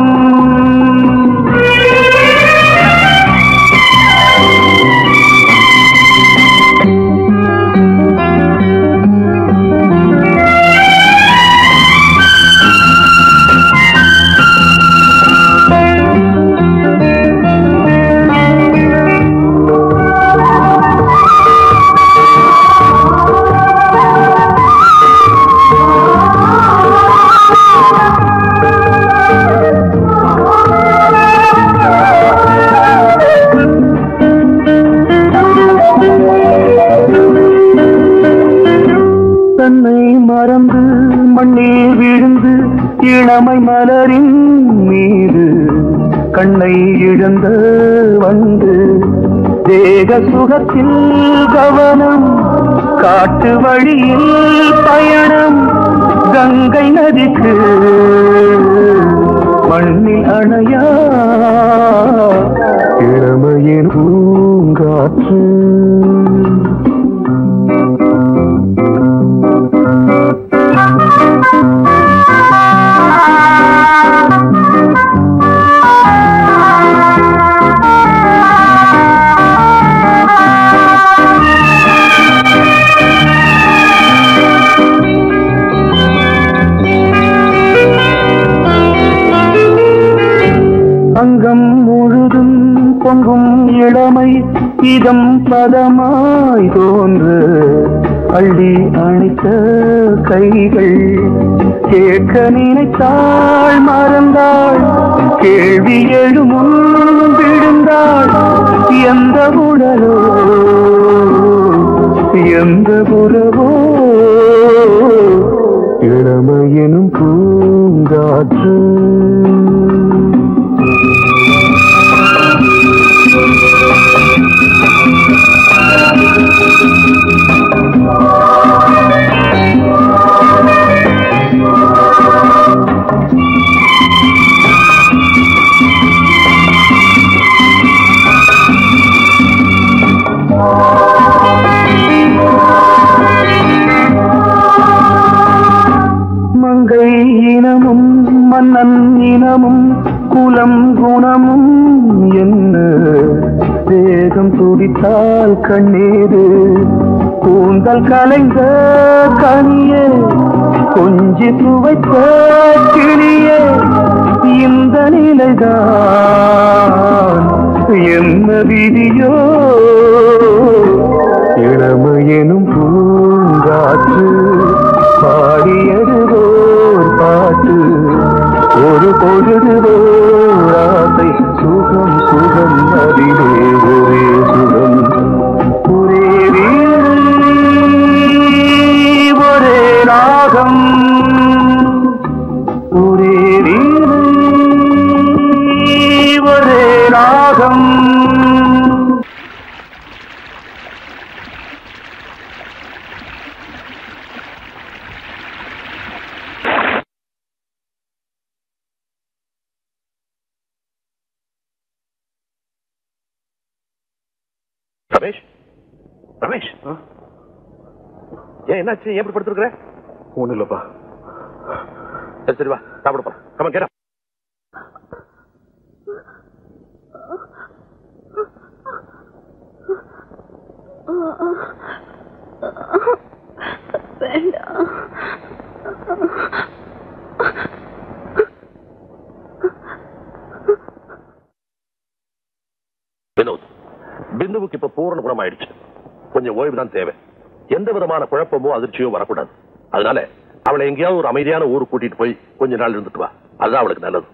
தன்னை மறந்து மண்ணில் விழுந்து இளமை மலரின் மீது கண்ணை இழந்த வந்து தேக சுகத்தில் கவனம் காட்டு வழியில் பயணம் கங்கை நதிக்கு மண்ணில் அணையா இளமையின் பூங்காற்று அங்கம் முழுதும் பொங்கும் இளமை இதம் பதமாய் தோன்று அள்ளி அணைத்த கைகள் கேட்க நினைத்தாள் மறந்தாள் கேள்வி எழுமுன் விழுந்தாள் எந்த உடலோ எந்த புறவோ இளமையெனும் பூங்காற்று மங்கை இனமும் மன்னன் இனமும் குலம் குணமும் என்ன வேகம் துடித்தால் கண்ணீரு கூந்தல் கலைந்த கனியே கொஞ்சி துவைத்த கிளியே இந்த நிலைதான் என்ன விதியோ இளமையெனும் பூங்காற்று பாடியது ஓர் பாட்டு ஒரு பொழுது ஓர் ஆசை சுகம் சுகம் அதிலே ஒரே சுகம் ஒரே வீணை, ஒரே ராகம் ஒரே வீணை, ஒரே ராகம் ரமேஷ் ரமேஷ் ஏன் என்னாச்சு ஏன் இப்படி படுத்துருக்குற ஒண்ணு இல்லப்பா சரி சரி வா சாப்பிட போறோம் கம கேடா வேண்டாம் வினோத் பிந்துவுக்கு இப்ப பூரண குணம் ஆயிடுச்சு கொஞ்சம் ஓய்வு தான் தேவை எந்த விதமான குழப்பமோ அதிர்ச்சியோ வரக்கூடாது அதனால அவளை எங்கேயாவது ஒரு அமைதியான ஊருக்கு கூட்டிட்டு போய் கொஞ்ச நாள் இருந்துட்டு வா அதுதான் அவளுக்கு நல்லது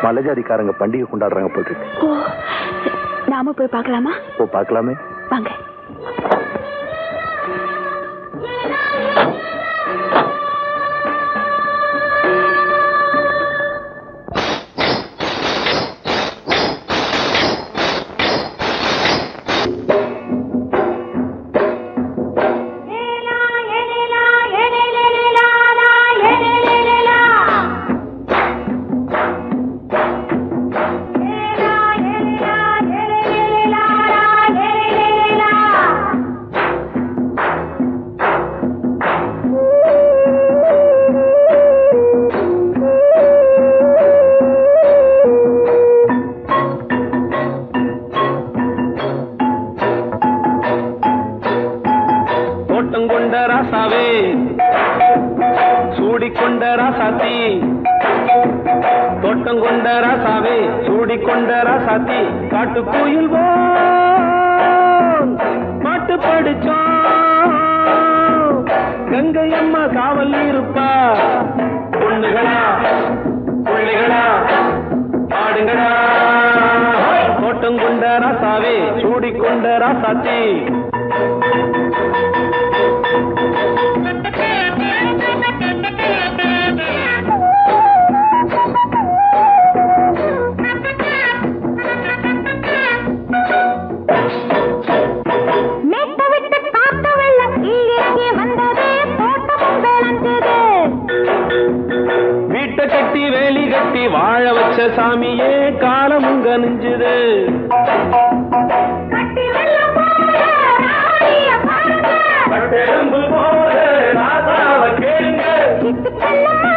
பல ஜாதிக்காரங்க பண்டிகை கொண்டாடுறாங்க போல் இருக்கு ஓ நாம போய் பார்க்கலாமா ஓ பார்க்கலாமே வாங்க தோட்டம் கொண்ட ராசாவே சூடிக்கொண்ட ராசாத்தி தோட்டம் கொண்ட ராசாவே சூடிக்கொண்ட ராசாத்தி காட்டு கோயில் பாட்டு படிச்சோம் கங்கை அம்மா காவல் இருப்பா பொண்ணுகளா பிள்ளைகளா பாடுங்களா தோட்டம் கொண்ட ராசாவே சூடிக்கொண்ட ராசாத்தி மேட்ட விட்டு காத்த வெள்ளம் கீழிறங்கி வந்தது தோட்டமும் விளைஞ்சது வீட்டை கட்டி வேலி கட்டி வாழ வச்ச சாமியே காலமும் கனிஞ்சுது கட்டி வெள்ளம் போல ராணிய பாருங்க பட்டெலும்பு போல ராசாவ கேளுங்க சிட்டு செல்லம்மா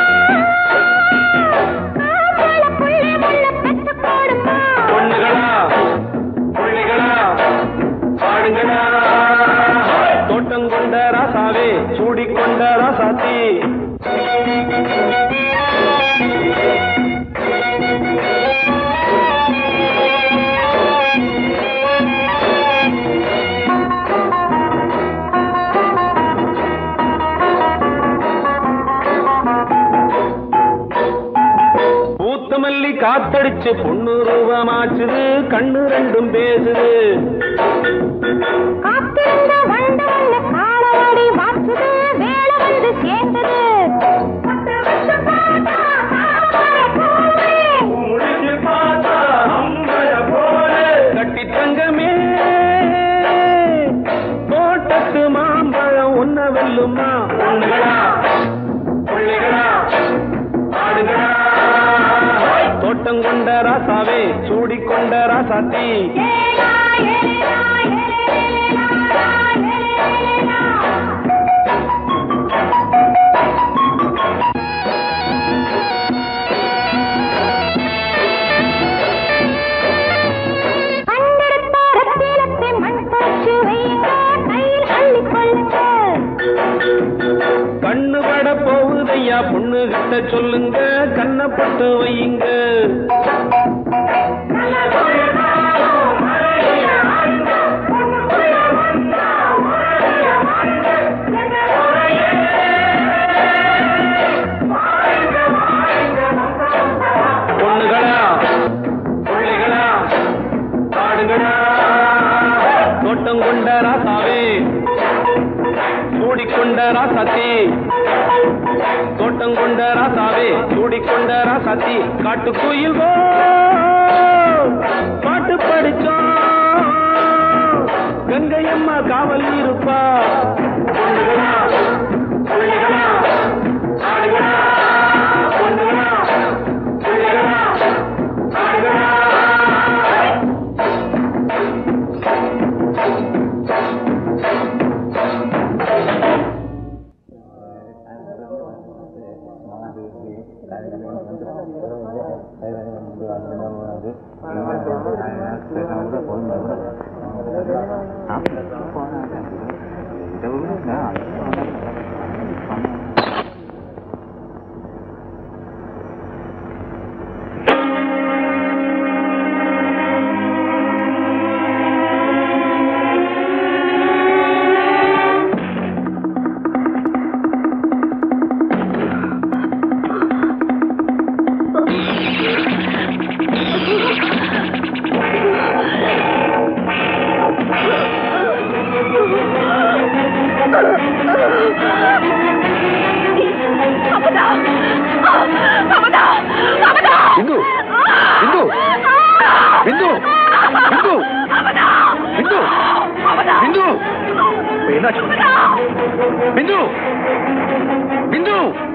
ஆம்பள புள்ளை முள்ள பெற்று போடுமா பொண்ணுகளா பிள்ளைகளா பாடுங்களா தோட்டம் கொண்ட ராசாவே சூடிக்கொண்ட ராசாத்தி பூத்த மல்லி காத்தடிச்சு பொண்ணு ரூபமாச்சுது கண்ணு ரெண்டும் பேசுது காத்திருந்த வண்டு வந்து காலவாடி வாச்சுது வேலை வந்து சேர்ந்தது பத்து வருஷம் பார்த்தா தாமரை பூவே. முடிச்சு பார்த்தா அம்பர போல கட்டி தங்கமே தோட்டத்து மாம்பழம் உன்ன வெல்லுமா பொண்ணுகளா பிள்ளைகளா ஆடுகளா தோட்டம் கொண்ட ராசாவே சூடிக்கொண்ட ராசாத்தி ஏலா, ஏலா, ஏலேலா, ஏலேலா. கண்டெடுத்த ரத்தினத்தை மண் போச்சு வையுங்க, கையில் அள்ளிக் கொள்ளுங்க. கண்ணு பட போகுதையா பொண்ணு கிட்ட சொல்லுங்க கண்ணப்பட்டு வையுங்க பொண்ணுகளா பிள்ளைகளா பாடுங்களா தோட்டம் கொண்ட ராசாவே சூடிக்கொண்ட ராசாத்தி தோட்டம் கொண்ட ராசாவே சூடிக்கொண்ட ராசாத்தி காட்டு கோயில் பாட்டு படிச்சோம் கங்கை அம்மா காவல் இருப்பா பொண்ணுகளா பிள்ளைகளா ஆடுகளா பொண்ணுகளா பிள்ளைகளா ஆடுகளா போன என்னாச்சு பிந்து பிந்து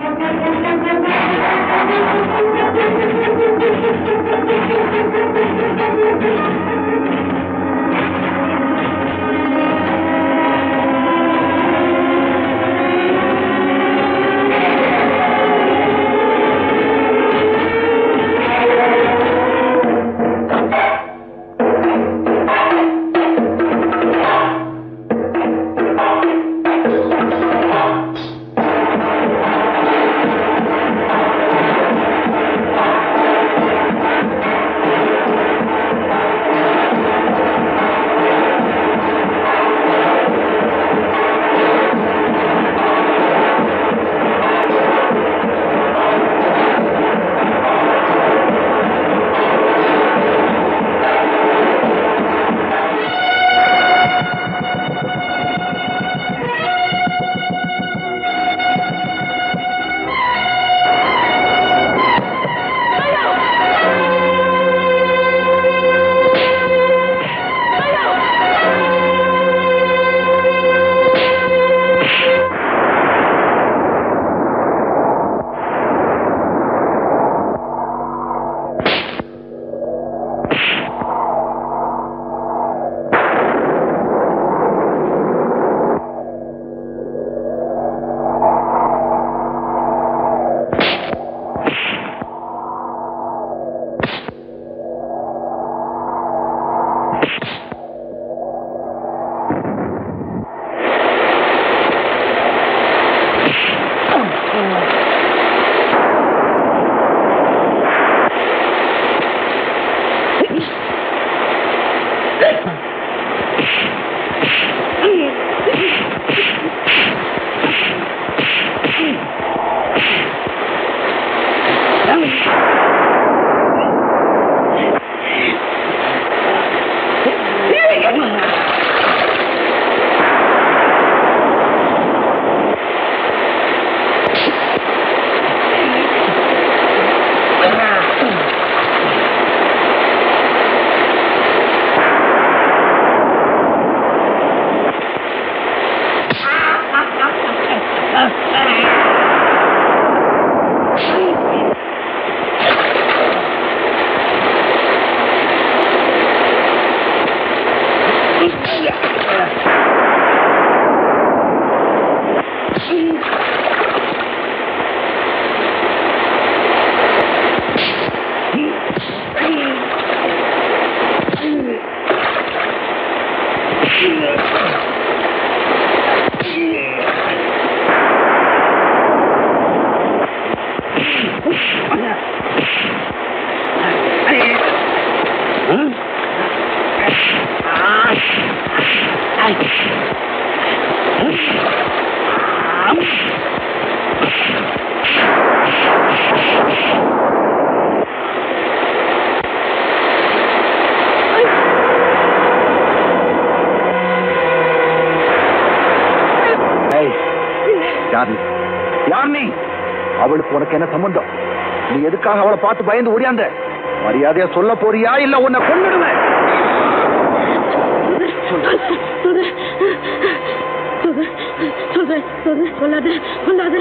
ஏய், யார் நீ யார் நீ அவளுக்கு உனக்கு என்ன சம்பந்தம் நீ எதுக்காக அவளை பார்த்து பயந்து ஓடியாந்த மரியாதையா சொல்ல போறியா இல்ல உன்னை கொன்னுடுவேன் சொல்லாத சொல்லாத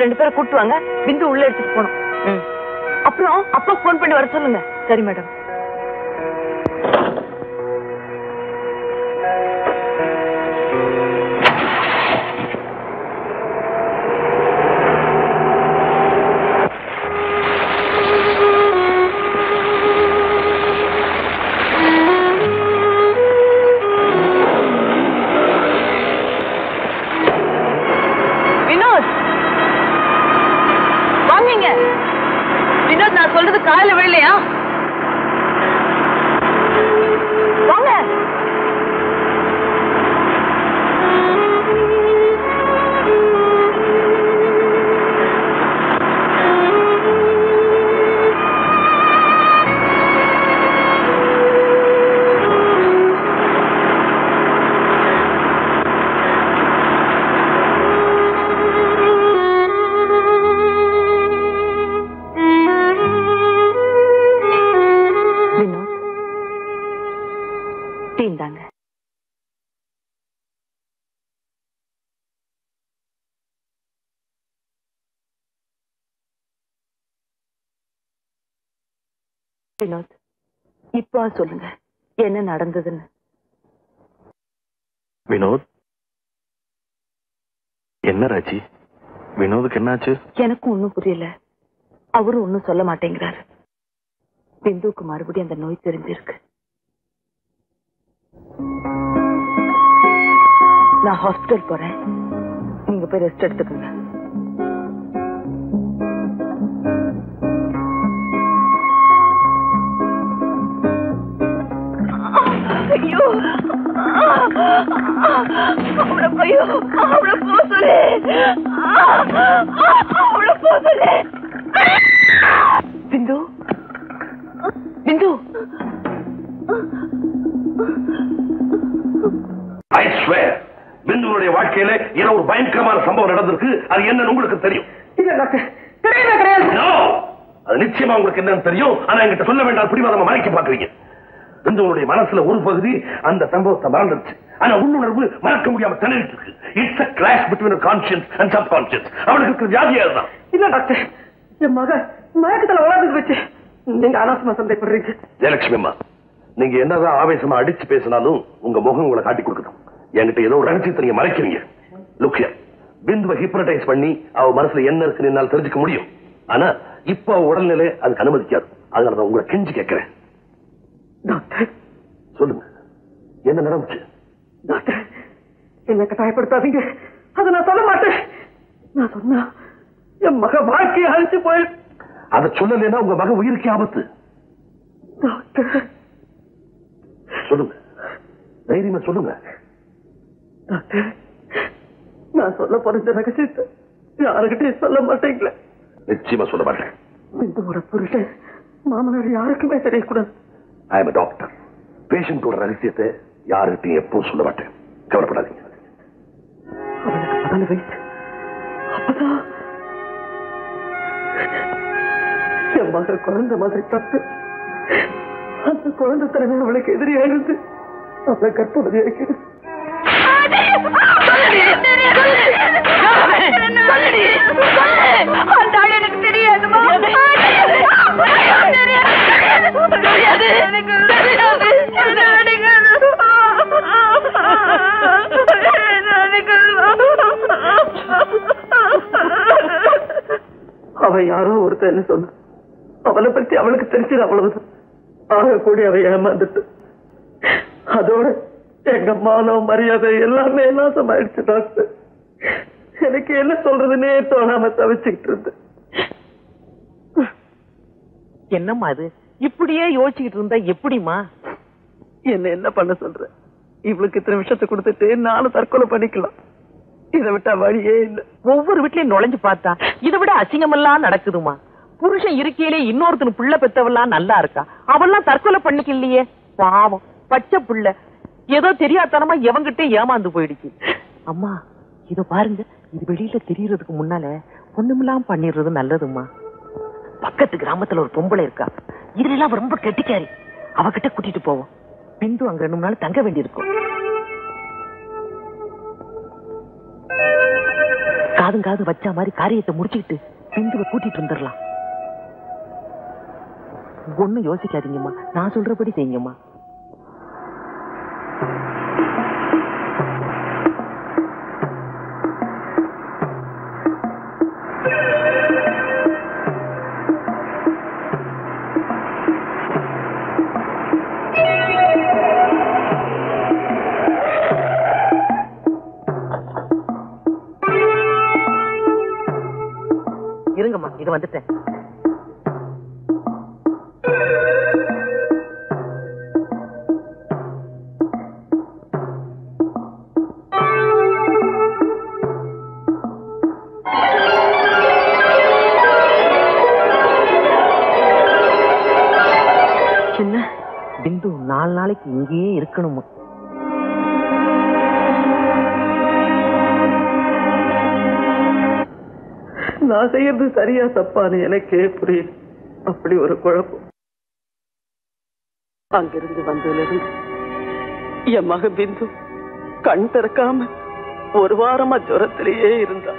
ரெண்டு பேரை கூட்டு வாங்க பிந்து உள்ள எடுத்துட்டு போனோம் ம். அப்புறம் அப்பா ஃபோன் பண்ணி வர சொல்லுங்க சரி மேடம் வினோத் வாங்கிங்க வினோத் நான் சொல்றது காலையில விழலையா வாங்க வினோத் தீந்தாங்க வினோத் இப்போ சொல்லுங்க என்ன நடந்ததுன்னு வினோத் என்ன ராஜி வினோதுக்கு என்னாச்சு எனக்கும் ஒண்ணும் புரியல அவரும் ஒண்ணும் சொல்ல மாட்டேங்கிறாரு பிந்துவுக்கு மறுபடியும் அந்த நோய் தெரிஞ்சிருக்கு நான் ஹாஸ்பிட்டல் போறேன் நீங்க போய் ரெஸ்ட் எடுத்துக்கோங்க ஐயோ அவளை போய் அவளை போ சொல்லு அவளை போ சொல்லு பிந்து பிந்து ஐ ஸ்வேர் பிந்துவனுடைய வாழ்க்கையில ஏதோ ஒரு பயங்கரமான சம்பவம் நடந்திருக்கு அது என்னன்னு உங்களுக்கு தெரியும் No! அது நிச்சயமா உங்களுக்கு என்னன்னு தெரியும் ஆனா என்கிட்ட சொல்ல வேண்டாம் பிடிவாதமா மறைக்க பாக்குறீங்க பிந்துவனுடைய மனசுல ஒரு பகுதி அந்த சம்பவத்தை மறந்துருச்சு ஆனா உள்ளுணர்வு மறக்க முடியாம திணறிட்டு இருக்கு it's a clash between conscience and subconscience அவளுக்கு இருக்கிற வியாதியா தான் இல்ல டாக்டர் என் மக மயக்கத்துல வளர்ந்து வச்சு நீங்க அனாவசியமா சந்தேகப்படுறீங்க ஜெயலட்சுமி அம்மா நீங்க என்னதான் ஆவேசமா அடிச்சு பேசினாலும் உங்க முகம் உங்களை காட்டி கொடுக்கணும் என்கிட்ட ஏதோ ஒரு ரகசியத்தை நீங்க மறைக்கிறீங்க லுக்கியா பிந்துவை ஹிப்னடைஸ் பண்ணி அவ மனசுல என்ன இருக்குன்னு என்னால தெரிஞ்சுக்க முடியும் ஆனா இப்ப அவ உடல்நிலை அதுக்கு அனுமதிக்காது அதனால நான் உங்களை கெஞ்சி கேட்கிறேன் டாக்டர் சொல்லுங்க என்ன நடந்துச்சு டாக்டர் என்ன கட்டாயப்படுத்தாதீங்க அதை நான் சொல்ல மாட்டேன் நான் சொன்னா என் மக வாழ்க்கையை அழிச்சு போய் அதை சொல்லலைன்னா உங்க மக உயிருக்கே ஆபத்து டாக்டர் சொல்லுங்க தைரியமா சொல்லுங்க டாக்டர் நான் சொல்ல போற இந்த ரகசியத்தை யாருக்கிட்டையும் சொல்ல மாட்டேங்களே நிச்சயமா சொல்ல மாட்டேன் இந்த ஒரு புருஷன் மாமனார் யாருக்குமே தெரியக்கூடாது ஐ எம் டாக்டர் பேஷண்டோட ரகசியத்தை யாருக்கிட்டையும் எப்பவும் சொல்ல மாட்டேன் கவலைப்படாதீங்க அவனுக்கு பதினு வயசு அப்பதான் என் மக குழந்தை மாதிரி தப்பு அந்த குழந்தை தரமே அவளுக்கு எதிரியா இருந்து அவளை கற்பவதியாக்கிறது அந்த ஆள் எனக்கு தெரியாதுமா தெரியாது எனக்கு தெரியாது அவ யாரோ ஒருத்தன்னு சொன்ன அவளை பத்தி அவளுக்கு தெரிஞ்சது அவ்வளவுதான் ஆக கூடி அவ ஏமாந்துட்டு அதோட எங்க மானம் மரியாதை எல்லாமே நாசமாயிடுச்சு டாக்டர் எனக்கு என்ன சொல்றதுன்னே தோணாம தவிச்சுக்கிட்டு இருந்தேன் என்னம்மா அது இப்படியே யோசிச்சுக்கிட்டு இருந்தா எப்படிமா என்ன என்ன பண்ண சொல்ற இவளுக்கு இத்தனை விஷயத்தை கொடுத்துட்டு நானும் தற்கொலை பண்ணிக்கலாம் இதை விட்டா வழியே இல்ல ஒவ்வொரு வீட்லயும் நுழைஞ்சு பார்த்தா இதை விட அசிங்கமெல்லாம் நடக்குதுமா புருஷன் இருக்கையிலே இன்னொருத்தன் புள்ள பெத்தவெல்லாம் நல்லா இருக்கா அவெல்லாம் தற்கொலை பண்ணிக்கலையே பாவம் பச்சை புள்ள ஏதோ தெரியாதனமா எவங்கிட்ட ஏமாந்து போயிடுச்சு அம்மா இத பாருங்க இது வெளியில தெரியறதுக்கு முன்னால ஒண்ணுமில்லாம் பண்ணிடுறது நல்லதும்மா பக்கத்து கிராமத்துல ஒரு பொம்பளை இருக்கா இதுல எல்லாம் ரொம்ப கெட்டிக்காரி அவகிட்ட கூட்டிட்டு போவோம் பிந்து அங்க ரெண்டு மூணு நாள் தங்க வேண்டியிருக்கும் காதும் காது வச்ச மாதிரி காரியத்தை முடிச்சுக்கிட்டு பிந்துவை கூட்டிட்டு வந்துடலாம் ஒண்ணும் யோசிக்காதீங்கம்மா நான் சொல்றபடி செய்யுங்கம்மா இருங்கம்மா இது வந்துட்டேன் சின்ன பிந்து நாலு நாளைக்கு இங்கேயே இருக்கணுமா நான் செய்யறது சரியா தப்பான்னு எனக்கே புரியல அப்படி ஒரு குழப்பம் அங்கிருந்து வந்ததிலிருந்து என் மக பிந்து கண் திறக்காம ஒரு வாரமா ஜுரத்திலேயே இருந்தா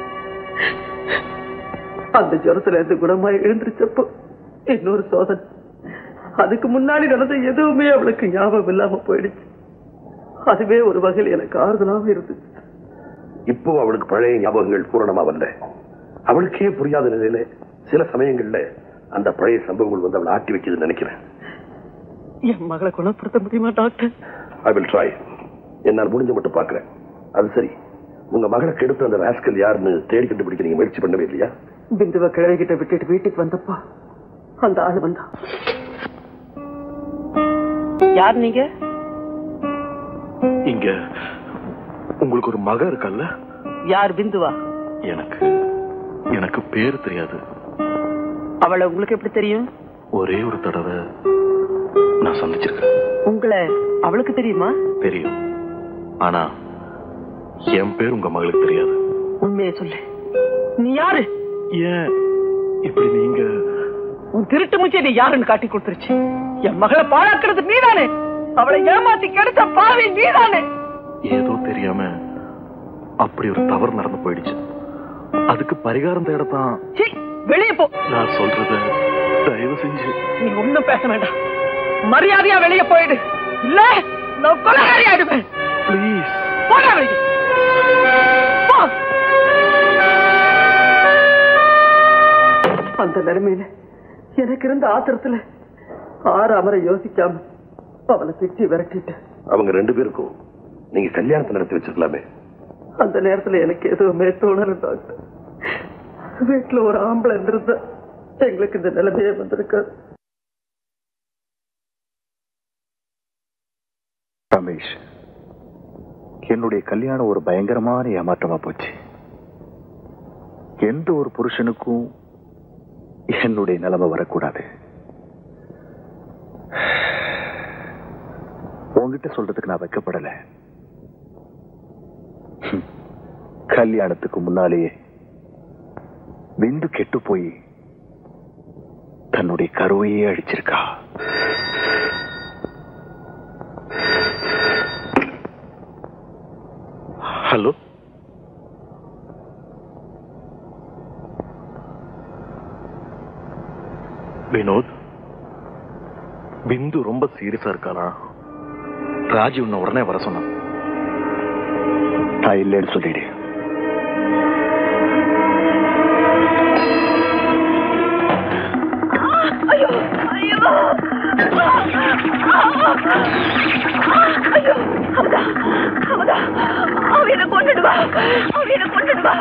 அந்த ஜுரத்துல இருந்து குணமா எழுந்திருச்சப்போ இன்னொரு சோதனை அதுக்கு முன்னாடி நடந்த எதுவுமே அவளுக்கு ஞாபகம் இல்லாம போயிடுச்சு அதுவே ஒரு வகையில் எனக்கு ஆறுதலாக இருந்துச்சு இப்போ அவளுக்கு பழைய ஞாபகங்கள் பூரணமா வரல அவளுக்கே புரியாத நிலையில சில சமயங்கள்ல அந்த பழைய சம்பவங்கள் வந்து அவளை ஆட்டி வைக்குதுன்னு நினைக்கிறேன் என் மகளை குணப்படுத்த முடியுமா டாக்டர் ஐ வில் ட்ரை என்னால் முடிஞ்ச மட்டும் பாக்குறேன் அது சரி உங்க மகளை கெடுத்த அந்த ராஸ்கல் யாருன்னு தேடி கண்டுபிடிக்க நீங்க முயற்சி பண்ணவே இல்லையா பிந்துவ கிழவிகிட்ட விட்டுட்டு வீட்டுக்கு வந்தப்பா அந்த ஆள் வந்தான் யார் நீங்க இங்க உங்களுக்கு ஒரு மக இருக்கல்ல யார் பிந்துவா எனக்கு எனக்கு பேர் தெரியாது அவளை உங்களுக்கு எப்படி தெரியும் ஒரே ஒரு தடவை நான் சந்திச்சிருக்கேன் உங்களை அவளுக்கு தெரியுமா தெரியும் ஆனா என் பேர் உங்க மகளுக்கு தெரியாது உண்மையை சொல்லு நீ யாரு ஏன் இப்படி நீங்க உன் திருட்டு முச்சை நீ யாருன்னு காட்டி கொடுத்துருச்சு என் மகளை பாழாக்குறது நீதானே அவளை ஏமாத்தி கெடுத்த பாவி நீதானே ஏதோ தெரியாம அப்படி ஒரு தவறு நடந்து போயிடுச்சு அதுக்கு பரிகாரம் தேடத்தான் சீ, வெளியே போ நான் சொல்றத தயவு செஞ்சு நீ ஒண்ணும் பேச வேண்டாம் மரியாதையா வெளியே போயிடு இல்ல நான் கொலகாரி ஆயிடுவேன் ப்ளீஸ் போடா வெளியே போ. அந்த நிலைமையில எனக்கு இருந்த ஆத்திரத்துல ஆறு அமர யோசிக்காம அவளை திட்டி விரட்டிட்டேன் அவங்க ரெண்டு பேருக்கும் நீங்க கல்யாணத்தை நடத்தி வச்சிருக்கலாமே அந்த நேரத்துல எனக்கு எதுவுமே தோணல டாக்டர் வீட்டுல ஒரு ஆம்பளை இருந்திருந்தா எங்களுக்கு இந்த நிலைமையே வந்திருக்காது ரமேஷ் என்னுடைய கல்யாணம் ஒரு பயங்கரமான ஏமாற்றமா போச்சு எந்த ஒரு புருஷனுக்கும் என்னுடைய நிலைமை வரக்கூடாது உன்கிட்ட சொல்றதுக்கு நான் வைக்கப்படல ஹம். கல்யாணத்துக்கு முன்னாலேயே விந்து கெட்டு போய் தன்னுடைய கருவையே அழிச்சிருக்கா ஹலோ வினோத் பிந்து ரொம்ப சீரியஸா இருக்கானா ராஜி உன்னை உடனே வர சொன்னான் நான் இல்லைன்னு சொல்லிடு ஐயோ ஐயோ ஐயோ அவதா அவதா அவ என்ன கொண்டுடுவா அவ என்ன கொண்டுடுவா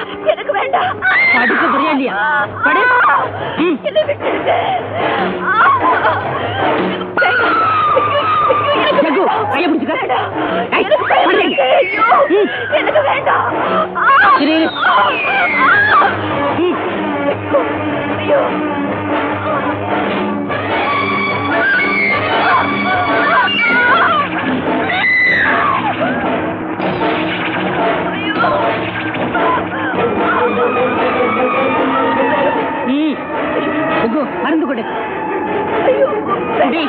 எனக்கு வேண்டாம் படுக்க புரியா இல்லையா படு ம். என்னை விட்டுடுங்க ஜக்கு, கையை பிடிச்சுக்க. ஐ, எனக்கு பயமா படு. இருக்கு. ஐயோ, எனக்கு வேண்டாம் இரு, இரு. ம். ஐயோ ம். ஜக்கு, மருந்து கொடு குடி.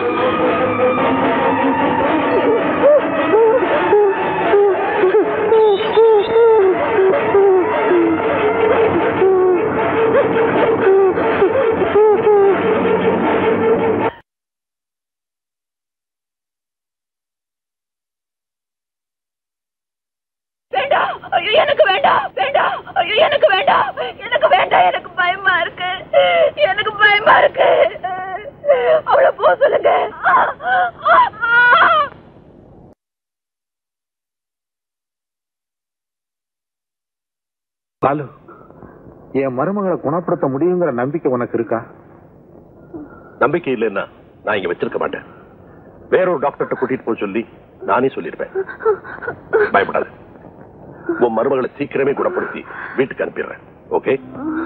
வேண்டாம் ஐயோ எனக்கு வேண்டாம் வேண்டாம் ஐயோ எனக்கு வேண்டாம் எனக்கு வேண்டாம் எனக்கு பயமா இருக்கு எனக்கு பயமா இருக்கு அவளை போக சொல்லுங்க பாலு என் மருமகளை குணப்படுத்த முடியுங்கிற நம்பிக்கை உனக்கு இருக்கா நம்பிக்கை இல்லைன்னா நான் இங்க வச்சிருக்க மாட்டேன் வேறொரு டாக்டர்கிட்ட கூட்டிட்டு போக சொல்லி நானே சொல்லியிருப்பேன் பயப்படாத உன் மருமகளை சீக்கிரமே குணப்படுத்தி வீட்டுக்கு அனுப்பிடுறேன் ஓகே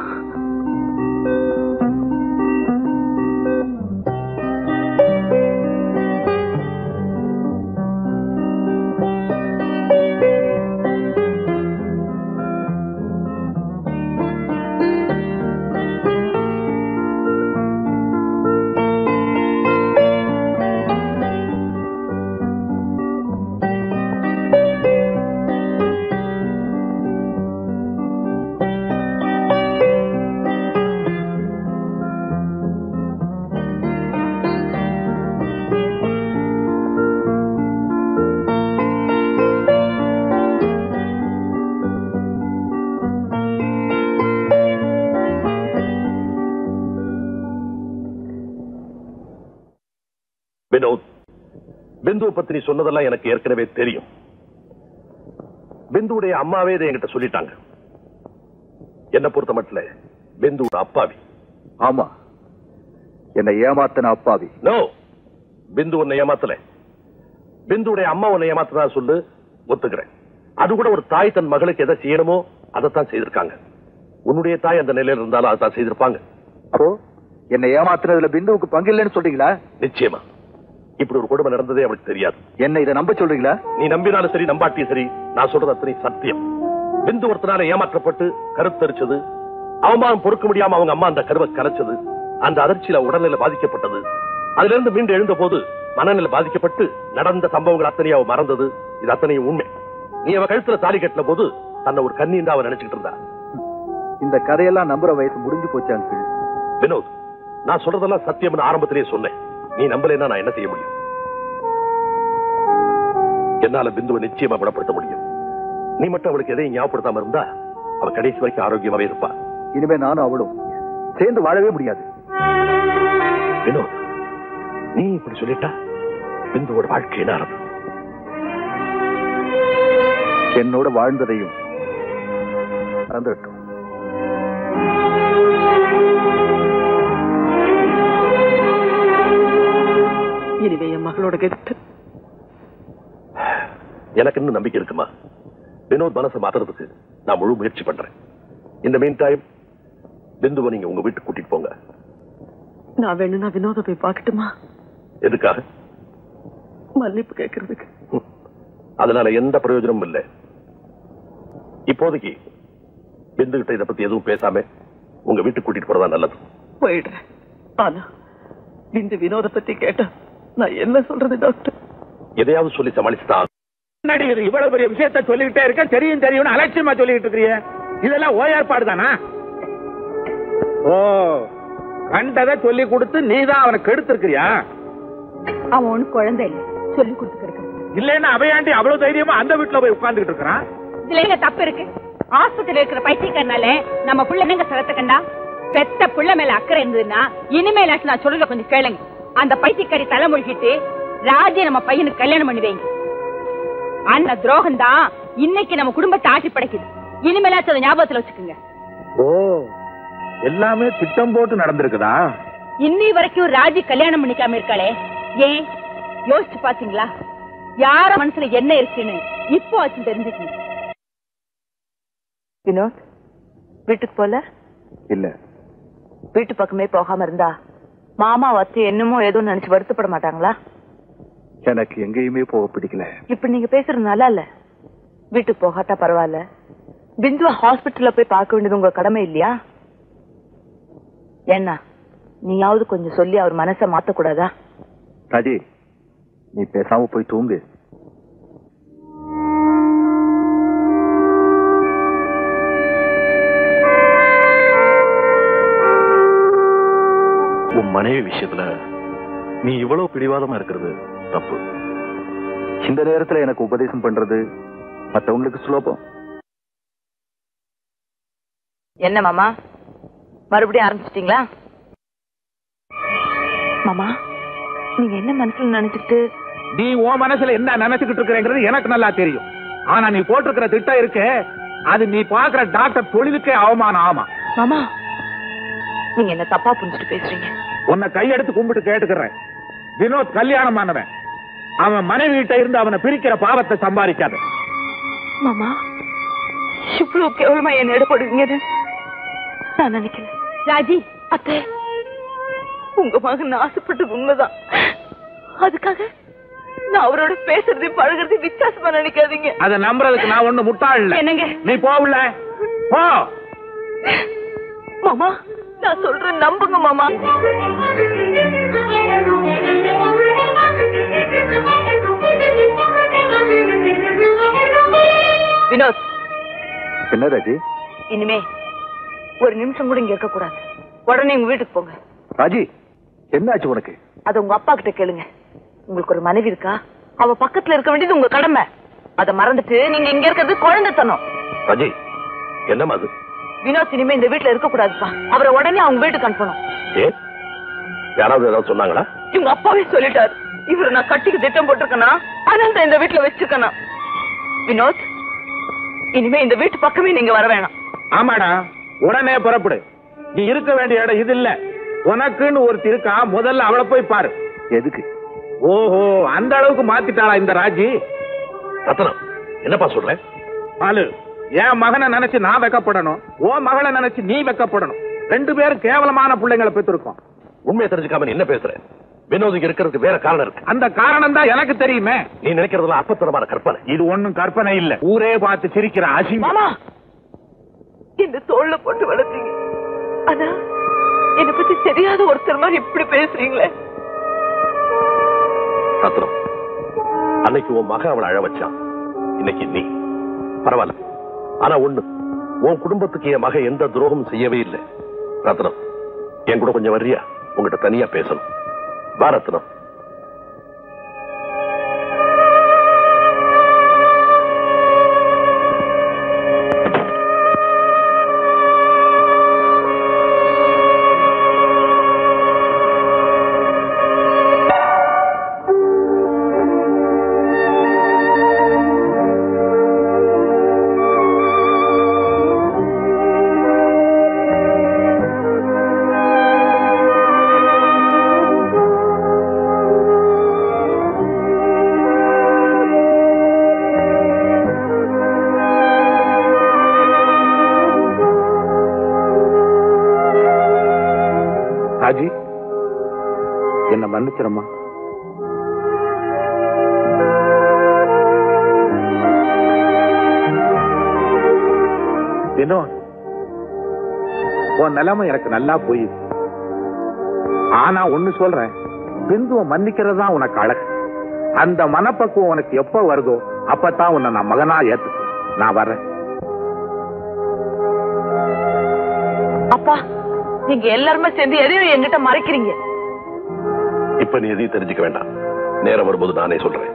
வினோத் பிந்துவை பத்தி நீ சொன்னதெல்லாம் எனக்கு ஏற்கனவே தெரியும் பிந்துவுடைய அம்மாவே இதை என்கிட்ட சொல்லிட்டாங்க என்ன பொறுத்த மட்டும் பிந்துவோட அப்பாவி ஆமா என்னை ஏமாத்தின அப்பாவி நோ பிந்து உன்னை ஏமாத்தல பிந்துவுடைய அம்மா உன்னை ஏமாத்ததா சொல்லு ஒத்துக்கிறேன் அது கூட ஒரு தாய் தன் மகளுக்கு எதை செய்யணுமோ அதைத்தான் செய்திருக்காங்க உன்னுடைய தாய் அந்த நிலையில இருந்தாலும் அதைத்தான் செய்திருப்பாங்க அப்போ என்னை ஏமாத்துனதுல பிந்துவுக்கு பங்கு இல்லைன்னு சொல்றீங்களா நிச்சயமா இப்படி ஒரு கொடுமை நடந்ததே அவளுக்கு தெரியாது என்ன இதை நம்ப சொல்றீங்களா நீ நம்பினாலும் சரி நம்பாட்டியும் சரி நான் சொல்றது அத்தனை சத்தியம் பிந்து ஒருத்தனால ஏமாற்றப்பட்டு கருத்தரிச்சது அவமானம் பொறுக்க முடியாம அவங்க அம்மா அந்த கருவை கலைச்சது அந்த அதிர்ச்சியில உடல்நிலை பாதிக்கப்பட்டது அதுல இருந்து மீண்டு எழுந்த போது மனநிலை பாதிக்கப்பட்டு நடந்த சம்பவங்கள் அத்தனையும் அவ மறந்தது இது அத்தனையும் உண்மை நீ அவ கழுத்துல தாலி கட்டின போது தன்னை ஒரு கண்ணீர் அவ நினைச்சுக்கிட்டு இருந்தா இந்த கதையெல்லாம் நம்புற வயசு முடிஞ்சு போச்சு அங்கிள் வினோத் நான் சொல்றதெல்லாம் சத்தியம்னு ஆரம்பத்திலேயே சொன்னேன் நீ நம்பலைன்னா நான் என்ன செய்ய முடியும் என்னால பிந்துவை நிச்சயமா குணப்படுத்த முடியும் நீ மட்டும் அவளுக்கு எதையும் ஞாபகப்படுத்தாம இருந்தா அவ கடைசி வரைக்கும் ஆரோக்கியமாவே இருப்பா இனிமே நானும் அவளும் சேர்ந்து வாழவே முடியாது வினோத் நீ இப்படி சொல்லிட்டா பிந்துவோட வாழ்க்கை என்ன ஆறது என்னோட வாழ்ந்ததையும் மறந்துவிட்டோம் இனிமே என் மகளோட கெட்டு எனக்கு இன்னும் நம்பிக்கை இருக்குமா வினோத் மனசை மாத்துறதுக்கு நான் முழு முயற்சி பண்றேன் இந்த மீன் டைம் பிந்துவை நீங்க உங்க வீட்டுக்கு கூட்டிட்டு போங்க நான் வேணும்னா வினோத போய் பார்க்கட்டுமா எதுக்காக மன்னிப்பு கேட்கறதுக்கு அதனால எந்த பிரயோஜனமும் இல்லை இப்போதைக்கு பிந்து கிட்ட இதை பத்தி எதுவும் பேசாம உங்க வீட்டுக்கு கூட்டிட்டு போறதா நல்லது போயிடுறேன் ஆனா இந்த வினோத பத்தி கேட்டா நான் என்ன சொல்றது டாக்டர் எதையாவது சொல்லி சமாளிச்சுதான் நடிகர் இவ்வளவு பெரிய விஷயத்த சொல்லிக்கிட்டே இருக்க தெரியும் தெரியும் அலட்சியமா சொல்லிக்கிட்டு இருக்கிறிய இதெல்லாம் ஓ ஏற்பாடு தானா ஓ கண்டதை சொல்லி கொடுத்து நீதான் அவனை கெடுத்திருக்கிறியா அவன் ஒண்ணு குழந்தை இல்ல சொல்லி கொடுத்துருக்க இல்லைன்னா அவையாண்டி அவ்வளவு தைரியமா அந்த வீட்டுல போய் உட்கார்ந்துகிட்டு இருக்கிறான் இதுல எங்க தப்பு இருக்கு ஆஸ்பத்திரியில இருக்கிற பைத்தியக்காரனால நம்ம புள்ள என்னங்க சிரத்த கண்டா பெத்த புள்ள மேல அக்கறை இருந்ததுன்னா இனிமேலாச்சும் நான் சொல்றத கொஞ்சம் கேளுங்க அந்த பைத்தியக்காரி தலை முழுகிட்டு ராஜி நம்ம பையனுக்கு கல்யாணம் பண்ணி வைங்க அந்த துரோகம் தான் இன்னைக்கு நம்ம குடும்பத்தை ஆட்டி படைக்குது இனிமேலாச்சும் அதை ஞாபகத்துல வச்சுக்கோங்க ஓ எல்லாமே திட்டம் போட்டு நடந்திருக்குதா இன்னி வரைக்கும் ராஜி கல்யாணம் பண்ணிக்காம இருக்காளே ஏன் யோசிச்சு பாத்தீங்களா யார மனசுல என்ன இருக்குன்னு இப்போ ஆச்சு தெரிஞ்சுக்கணும் வினோத் வீட்டுக்கு போல இல்ல வீட்டு பக்கமே போகாம இருந்தா மாமா வச்சு என்னமோ ஏதோ நினைச்சு வருத்தப்பட மாட்டாங்களா எனக்கு எங்கேயுமே போக பிடிக்கல இப்ப நீங்க பேசுறது நல்லா இல்ல வீட்டுக்கு போகாட்டா பரவாயில்ல பிந்துவ ஹாஸ்பிட்டல்ல போய் பார்க்க வேண்டியது உங்க கடமை இல்லையா என்ன நீயாவது கொஞ்சம் சொல்லி அவர் மனசை மாத்தக்கூடாதா ராஜி நீ பேசாம போய் தூங்கு உன் மனைவி விஷயத்துல நீ இவ்வளவு பிடிவாதமா இருக்கிறது தப்பு இந்த நேரத்துல எனக்கு உபதேசம் பண்றது மத்தவங்களுக்கு சுலபம் என்ன மாமா மறுபடியும் ஆரம்பிச்சிட்டீங்களா மாமா நீங்க என்ன மனசுல நினைச்சிட்டு நீ உன் மனசுல என்ன நினைச்சுக்கிட்டு இருக்கிறேங்கிறது எனக்கு நல்லா தெரியும் ஆனா நீ போட்டிருக்கிற திட்டம் இருக்கே அது நீ பாக்குற டாக்டர் தொழிலுக்கே அவமானம் ஆமா மாமா நீங்க என்ன தப்பா புரிஞ்சுட்டு பேசுறீங்க உன்னை கையெடுத்து கும்பிட்டு கேட்டுக்கிறேன் வினோத் கல்யாணம் ஆனவன் அவன் மனைவி கிட்ட இருந்து அவனை பிரிக்கிற பாவத்தை சம்பாதிக்காத மாமா இவ்வளவு கேவலமா என்ன எடுப்படுவீங்க நான் நினைக்கல ராஜி அத்தை உங்க மகன் ஆசைப்பட்டது உண்மைதான் அதுக்காக நான் அவரோட பேசுறதையும் பழகுறதையும் வித்தியாசமா நினைக்காதீங்க அதை நம்புறதுக்கு நான் ஒண்ணு முட்டாள் இல்ல என்னங்க? நீ போகல போ மாமா நான் சொல்றேன் நம்புங்க மாமா வினோத் என்ன ராஜி இனிமே ஒரு நிமிஷம் கூட இங்க இருக்க கூடாது உடனே உங்க வீட்டுக்கு போங்க ராஜி என்னாச்சு உனக்கு அது உங்க அப்பா கிட்ட கேளுங்க உங்களுக்கு ஒரு மனைவி இருக்கா அவ பக்கத்துல இருக்க வேண்டியது உங்க கடமை அத மறந்துட்டு நீங்க இங்க இருக்கிறது குழந்தைத்தனம் ராஜி என்னம்மா அது வினோத் இனிமே இந்த வீட்டுல இருக்க கூடாதுப்பா அவரை உடனே அவங்க வீட்டுக்கு அனுப்பணும் ஏன் யாராவது ஏதாவது சொன்னாங்களா இவங்க அப்பாவே சொல்லிட்டாரு இவரை நான் கட்டிக்கு திட்டம் போட்டிருக்கேனா அதனால தான் இந்த வீட்டுல வச்சிருக்கேனா வினோத் இனிமே இந்த வீட்டு பக்கமே நீங்க வர வேணாம் ஆமாடா உடனே புறப்படு நீ இருக்க வேண்டிய இடம் இது இல்ல உனக்குன்னு ஒருத்தி இருக்கா முதல்ல அவளை போய் பாரு எதுக்கு ஓஹோ அந்த அளவுக்கு மாத்திட்டாளா இந்த ராஜி ரத்னம் என்னப்பா சொல்ற பாலு என் மகனை நினைச்சு நான் வெக்கப்படணும் ஓ மகளை நினைச்சு நீ வெக்கப்படணும் ரெண்டு பேரும் கேவலமான பிள்ளைங்களை பெற்றிருக்கோம் உண்மையை தெரிஞ்சுக்காம நீ என்ன பேசுற வினோதுக்கு இருக்கிறதுக்கு வேற காரணம் இருக்கு அந்த காரணம் தான் எனக்கு தெரியுமே நீ நினைக்கிறதுலாம் அப்பத்தனமான கற்பனை இது ஒண்ணும் கற்பனை இல்ல ஊரே பார்த்து சிரிக்கிற அசிங்கம் மாமா இந்த தோல்ல போட்டு வளர்த்தீங்க ஆனா என்னை பத்தி தெரியாத ஒருத்தர் மாதிரி இப்படி பேசுறீங்களே ரத்னம் அன்னைக்கு உன் மகன் அவளை அழ வச்சான் இன்னைக்கு நீ பரவாயில்ல ஆனா ஒண்ணு உன் குடும்பத்துக்கு என் மகன் எந்த துரோகமும் செய்யவே இல்லை ரத்னம் என் கூட கொஞ்சம் வர்றியா உங்ககிட்ட தனியா பேசணும் வா ரத்னம் ராஜி என்ன மன்னிச்சிரம்மா வினோத் உன் நிலைமை எனக்கு நல்லா புரியுது ஆனா ஒண்ணு சொல்றேன் பிந்துவ மன்னிக்கிறது தான் உனக்கு அழகு அந்த மனப்பக்குவம் உனக்கு எப்ப வருதோ அப்பதான் உன்னை நான் மகனா ஏத்து நான் வரேன் அப்பா நீங்க எல்லாருமே சேர்ந்து எதையும் என்கிட்ட மறைக்கிறீங்க இப்ப நீ எதையும் தெரிஞ்சுக்க வேண்டாம் நேரம் வரும்போது நானே சொல்றேன்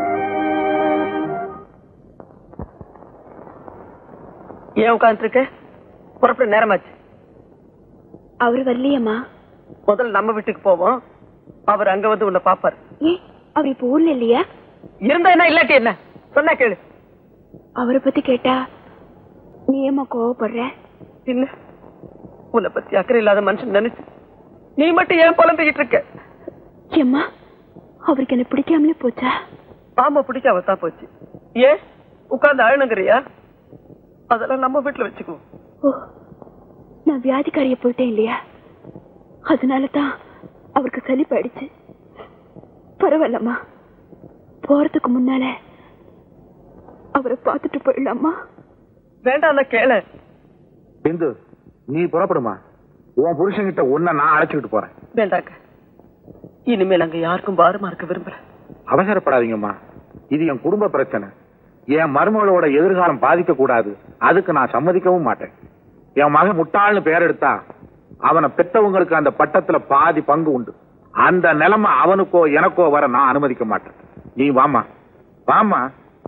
ஏன் உட்காந்துருக்க புறப்பட நேரமாச்சு அவர் வரலையம்மா முதல்ல நம்ம வீட்டுக்கு போவோம் அவர் அங்க வந்து உன்னை பாப்பாரு ஏன் அவர் இப்ப ஊர்ல இல்லையா இருந்தா என்ன இல்லாட்டி என்ன சொன்னா கேளு அவரை பத்தி கேட்டா நீ ஏமா கோவப்படுற இல்ல உன்னை பத்தி அக்கறை இல்லாத மனுஷன் நினைச்சு நீ மட்டும் ஏன் புலம்பிக்கிட்டு இருக்க ஏம்மா அவருக்கு என்ன பிடிக்காமலே போச்சா ஆமா பிடிக்காம தான் போச்சு ஏன் உட்கார்ந்து அழுணுங்கிறியா அதெல்லாம் நம்ம வீட்டுல வச்சுக்குவோம் ஓ நான் வியாதிக்காரிய போயிட்டேன் இல்லையா அதனால தான் அவருக்கு சளி போயிடுச்சு பரவாயில்லம்மா போறதுக்கு முன்னால அவரை பார்த்துட்டு போயிடலாமா வேண்டாம் கேள பிந்து நீ புறப்படுமா உன் புருஷன்கிட்ட உன்னை நான் அழைச்சிக்கிட்டு போறேன் வேண்டாங்க இனிமேல் அங்க யாருக்கும் பாரமா இருக்க விரும்புறேன் அவசரப்படாதீங்கம்மா இது என் குடும்ப பிரச்சனை என் மருமகளோட எதிர்காலம் பாதிக்க கூடாது அதுக்கு நான் சம்மதிக்கவும் மாட்டேன் என் மகன் முட்டாள்னு பேர் எடுத்தா அவனை பெத்தவங்களுக்கு அந்த பட்டத்துல பாதி பங்கு உண்டு அந்த நிலைமை அவனுக்கோ எனக்கோ வர நான் அனுமதிக்க மாட்டேன் நீ வாமா வாமா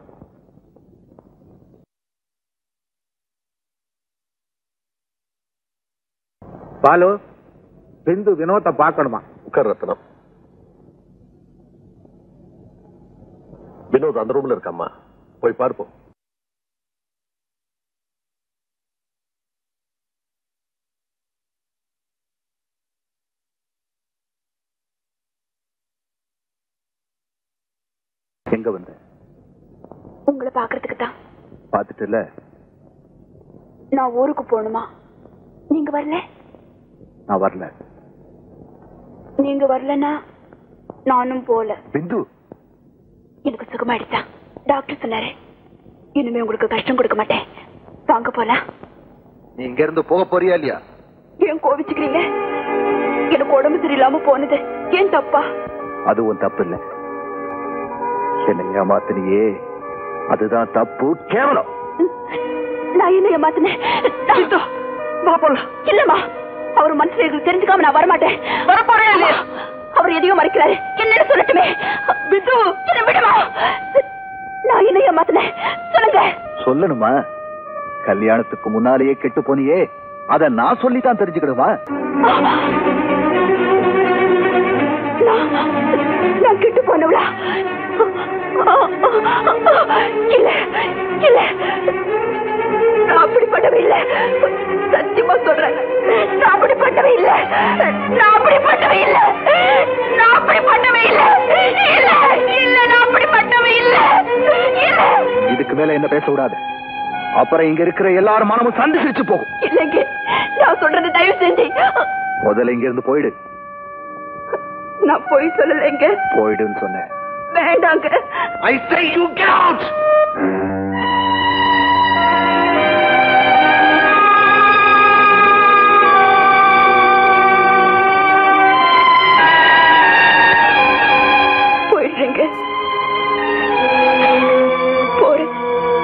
பாலு பிந்து வினோத்தை பார்க்கணுமா உட்கார் ரத்னம் வினோத் அந்த ரூம்ல இருக்காம்மா போய் பார்ப்போம் எங்க வந்த உங்களை பாக்குறதுக்கு தான் பாத்துட்டுல நான் ஊருக்கு போகணுமா நீங்க வரல நான் வரல நீங்க வரலன்னா நானும் போல பிந்து எனக்கு சுகமாயிடுச்சா டாக்டர் சொன்னாரு இனிமே உங்களுக்கு கஷ்டம் கொடுக்க மாட்டேன் வாங்க போலாம் நீ இங்க இருந்து போக போறியா இல்லையா ஏன் கோவிச்சுக்கிறீங்க எனக்கு உடம்பு சரியில்லாம போனது ஏன் தப்பா அது உன் தப்பு இல்ல என்னை ஏமாத்தினியே அதுதான் தப்பு கேவலம் நான் என்ன ஏமாத்தினேன் இல்லம்மா அவர் மனசுல இருக்கு தெரிஞ்சுக்காம நான் வரமாட்டேன் வரப்போறேன் இல்லையா அவர் எதையோ மறைக்கிறாரு என்னன்னு சொல்லட்டுமே பிந்து என்ன விடுமா நான் என்ன ஏமாத்தினேன் சொல்லுங்க சொல்லணுமா கல்யாணத்துக்கு முன்னாலேயே கெட்டு போனியே அத நான் சொல்லித்தான் தெரிஞ்சுக்கணுமா நான் நான் கெட்டு போனவளா இல்ல இல்ல நான் அப்படிப்பட்டவ இல்ல சத்தியமா சொல்றேன் நான் அப்படிப்பட்டவ இல்ல நான் அப்படிப்பட்டவ இல்ல நான் அப்படிப்பட்டவ இல்ல இல்ல இல்ல நான் அப்படிப்பட்டவ இல்ல இல்ல இதுக்கு மேல என்ன பேச விடாது அப்புறம் இங்க இருக்கிற எல்லாரும் மனமும் சண்டு சிரிச்சு போகும் இல்லைங்க நான் சொல்றது தயவு செஞ்சு முதல்ல இங்க இருந்து போயிடு நான் போய் சொல்லலைங்க போயிடுன்னு சொன்னேன் வேண்டாங்க ஐ say you get out போயிடுறேங்க போறேன்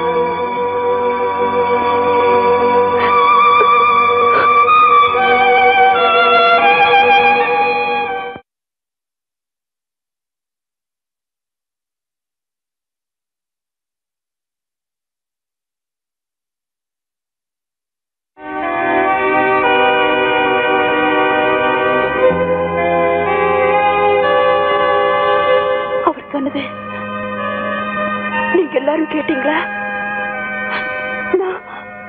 அவர் சொன்னது நீங்க எல்லாரும் கேட்டீங்களா நான்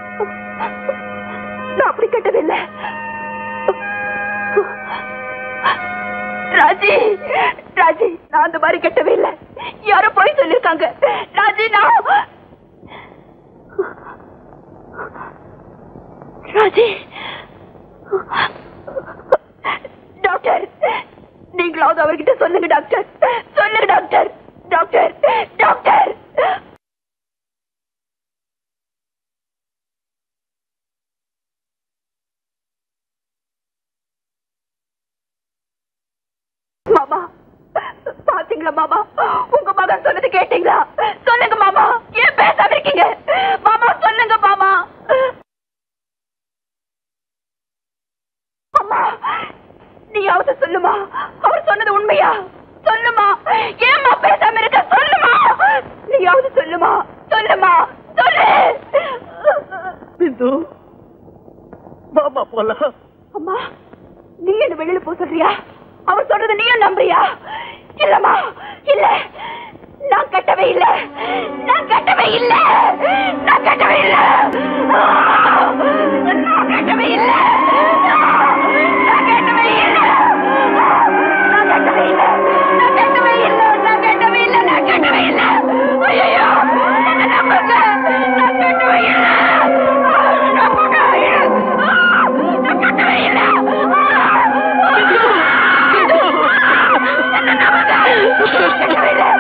நான் அப்படி கேட்டதில்லை ராஜி ராஜி நான் அந்த மாதிரி கெட்டவே இல்லை யாரோ போய் சொல்லிருக்காங்க ராஜி நான் ராஜி டாக்டர் நீங்களாவது அவர்கிட்ட சொல்லுங்க டாக்டர் சொல்லுங்க டாக்டர் டாக்டர் டாக்டர் மாமா பாத்தீங்களா மாமா உங்க மகன் சொன்னது கேட்டீங்களா சொல்லுங்க மாமா ஏன் பேசாம இருக்கீங்க மாமா சொல்லுங்க மாமா அம்மா நீயாவது சொல்லுமா அவர் சொன்னது உண்மையா சொல்லுமா ஏம்மா பேசாம இருக்க சொல்லுமா நீயாவது சொல்லுமா சொல்லுமா சொல்லு பிந்து பாபா போலாம் அம்மா நீ என்ன வெளியில போக சொல்றியா அவர் சொல்றத நீயும் நம்புறியா இல்லம்மா இல்ல நான் கட்டவே இல்ல நான் கட்டவே இல்ல நான் கட்டவே இல்ல நான் கட்டவே இல்ல நான் கட்டவே இல்ல நான் கட்டவே இல்ல நான் கட்டவே இல்ல நான் கட்டவே இல்ல நான் கட்டவே இல்ல ஐயோ என்ன நம்புங்க நான் கட்டவே இல்ல நான் கட்டவே இல்ல நான் கட்டவே இல்ல என்ன நம்புங்க கட்டவே இல்ல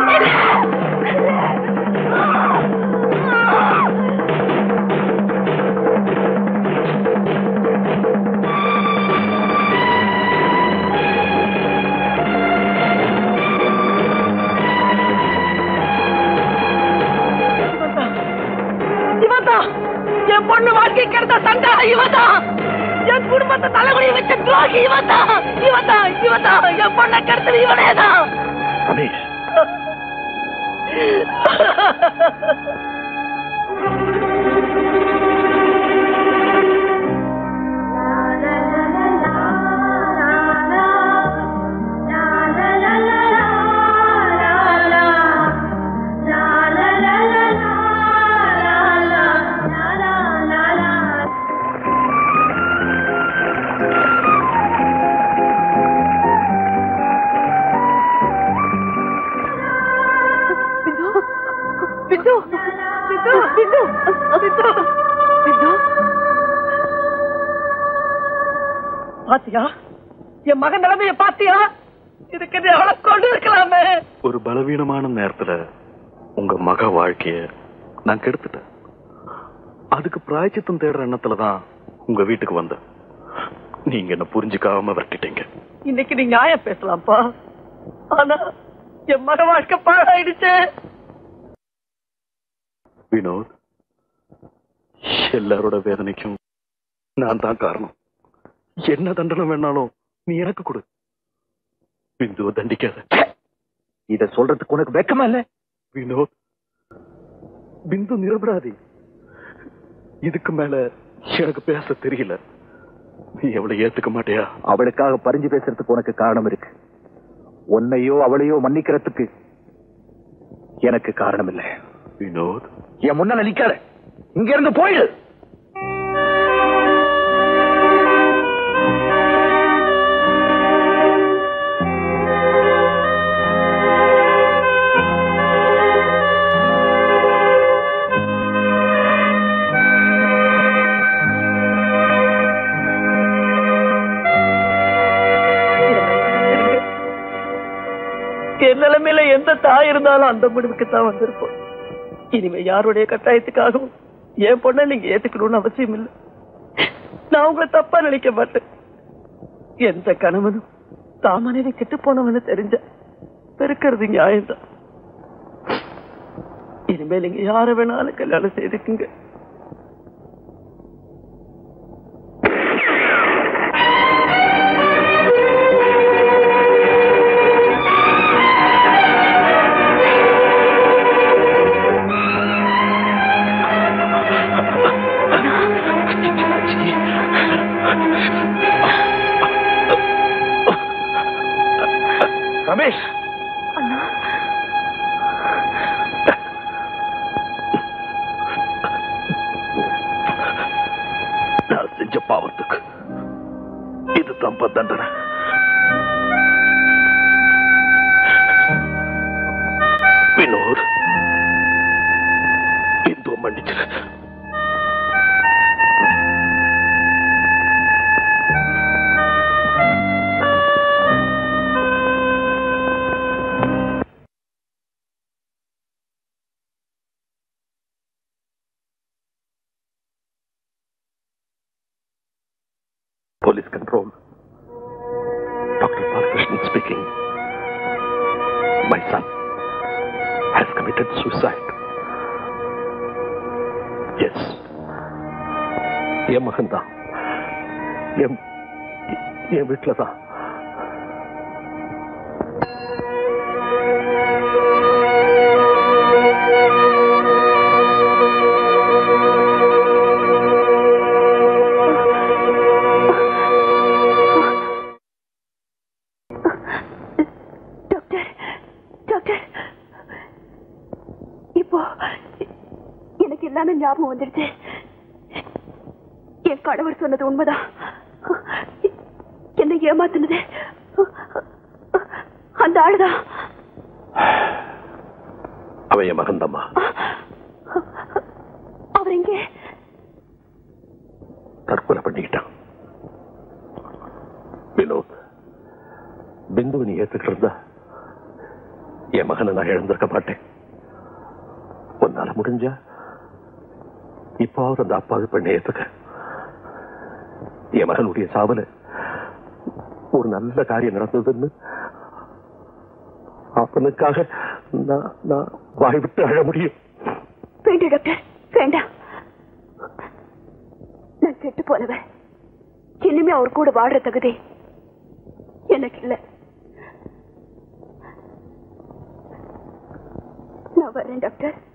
இவன்தான் என் பொண்ணு வாழ்க்கை கெடுத்த சண்டை இவன்தான் என் குடும்பத்தை தலைமுறை வச்ச துரோகி இவன்தான் இவன்தான் இவன்தான் என் பொண்ணை கெடுத்தது இவனேதான் ரமேஷ் பிந்து பிந்து பிந்து பிந்து பிந்து பிந்து பாத்தியா என் மகன் நிலைமைய பாத்தியா இதுக்கு நீ அவளை கொண்டு இருக்கலாமே ஒரு பலவீனமான நேரத்துல உங்க மக வாழ்க்கைய நான் கெடுத்துட்டேன் அதுக்கு பிராய்ச்சித்தம் தேடுற எண்ணத்துல தான் உங்க வீட்டுக்கு வந்தேன் நீங்க என்ன புரிஞ்சுக்காம விரட்டிட்டீங்க இன்னைக்கு நீ நியாயம் பேசலாம்ப்பா ஆனா என் மக வாழ்க்கை பாழாயிடுச்சு வினோத் எல்லாரோட வேதனைக்கும் நான் தான் காரணம் என்ன தண்டனை வேணாலும் நீ எனக்கு கொடு பிந்துவை தண்டிக்காத இத சொல்றதுக்கு உனக்கு வெக்கமா இல்ல வினோத் பிந்து நிரபராதி இதுக்கு மேல எனக்கு பேச தெரியல நீ அவளை ஏத்துக்க மாட்டியா அவளுக்காக பறிஞ்சு பேசுறதுக்கு உனக்கு காரணம் இருக்கு உன்னையோ அவளையோ மன்னிக்கிறதுக்கு எனக்கு காரணம் இல்லை வினோத் என் முன்னால நிக்காத இங்க இருந்து போயிடு என் நிலைமையில எந்த தாய் இருந்தாலும் அந்த முடிவுக்கு தான் வந்திருப்போம் இனிமே யாருடைய கட்டாயத்துக்காகவும் என் பொண்ணை நீங்க ஏத்துக்கணும்னு அவசியம் இல்லை நான் உங்களை தப்பா நினைக்க மாட்டேன் எந்த கணவனும் தான் மனைவி கெட்டு போனவன்னு தெரிஞ்ச பெருக்கிறது நியாயம்தான் இனிமே நீங்க யார வேணாலும் கல்யாணம் செய்துக்குங்க ரமேஷ் நான் செஞ்ச பாவத்துக்கு இது தம்ப தண்டனை வினோத் இந்து மன்னிச்சிரு Police control. Dr. Balakrishnan speaking. My son has committed suicide. Yes. என் மகன் தான் என் என் வீட்டுல தான் டாக்டர் டாக்டர் ஞாபகம் வந்துடுச்சு என் கணவர் சொன்னது உண்மைதான் என்னை ஏமாத்தினது அந்த ஆளுதான் அவன் என் மகன்தம்மா அவர் எங்கே தற்கொலை பண்ணிக்கிட்டான் வினோத் பிந்துவை நீ ஏத்துக்கிட்டு இருந்தா என் மகனை நான் இழந்திருக்க மாட்டேன் உன்னால முடிஞ்சா இப்பாவது அந்த அப்பாவி பெண்ணை ஏத்துக்க என் மகனுடைய சாவல ஒரு நல்ல காரியம் நடந்ததுன்னு அவனுக்காக நான் நான் வாய் விட்டு அழ முடியும் வேண்டாம் டாக்டர் வேண்டாம் நான் கெட்டு போனவன் இனிமே அவர் கூட வாடுற தகுதி எனக்கு இல்ல நான் வரேன் டாக்டர்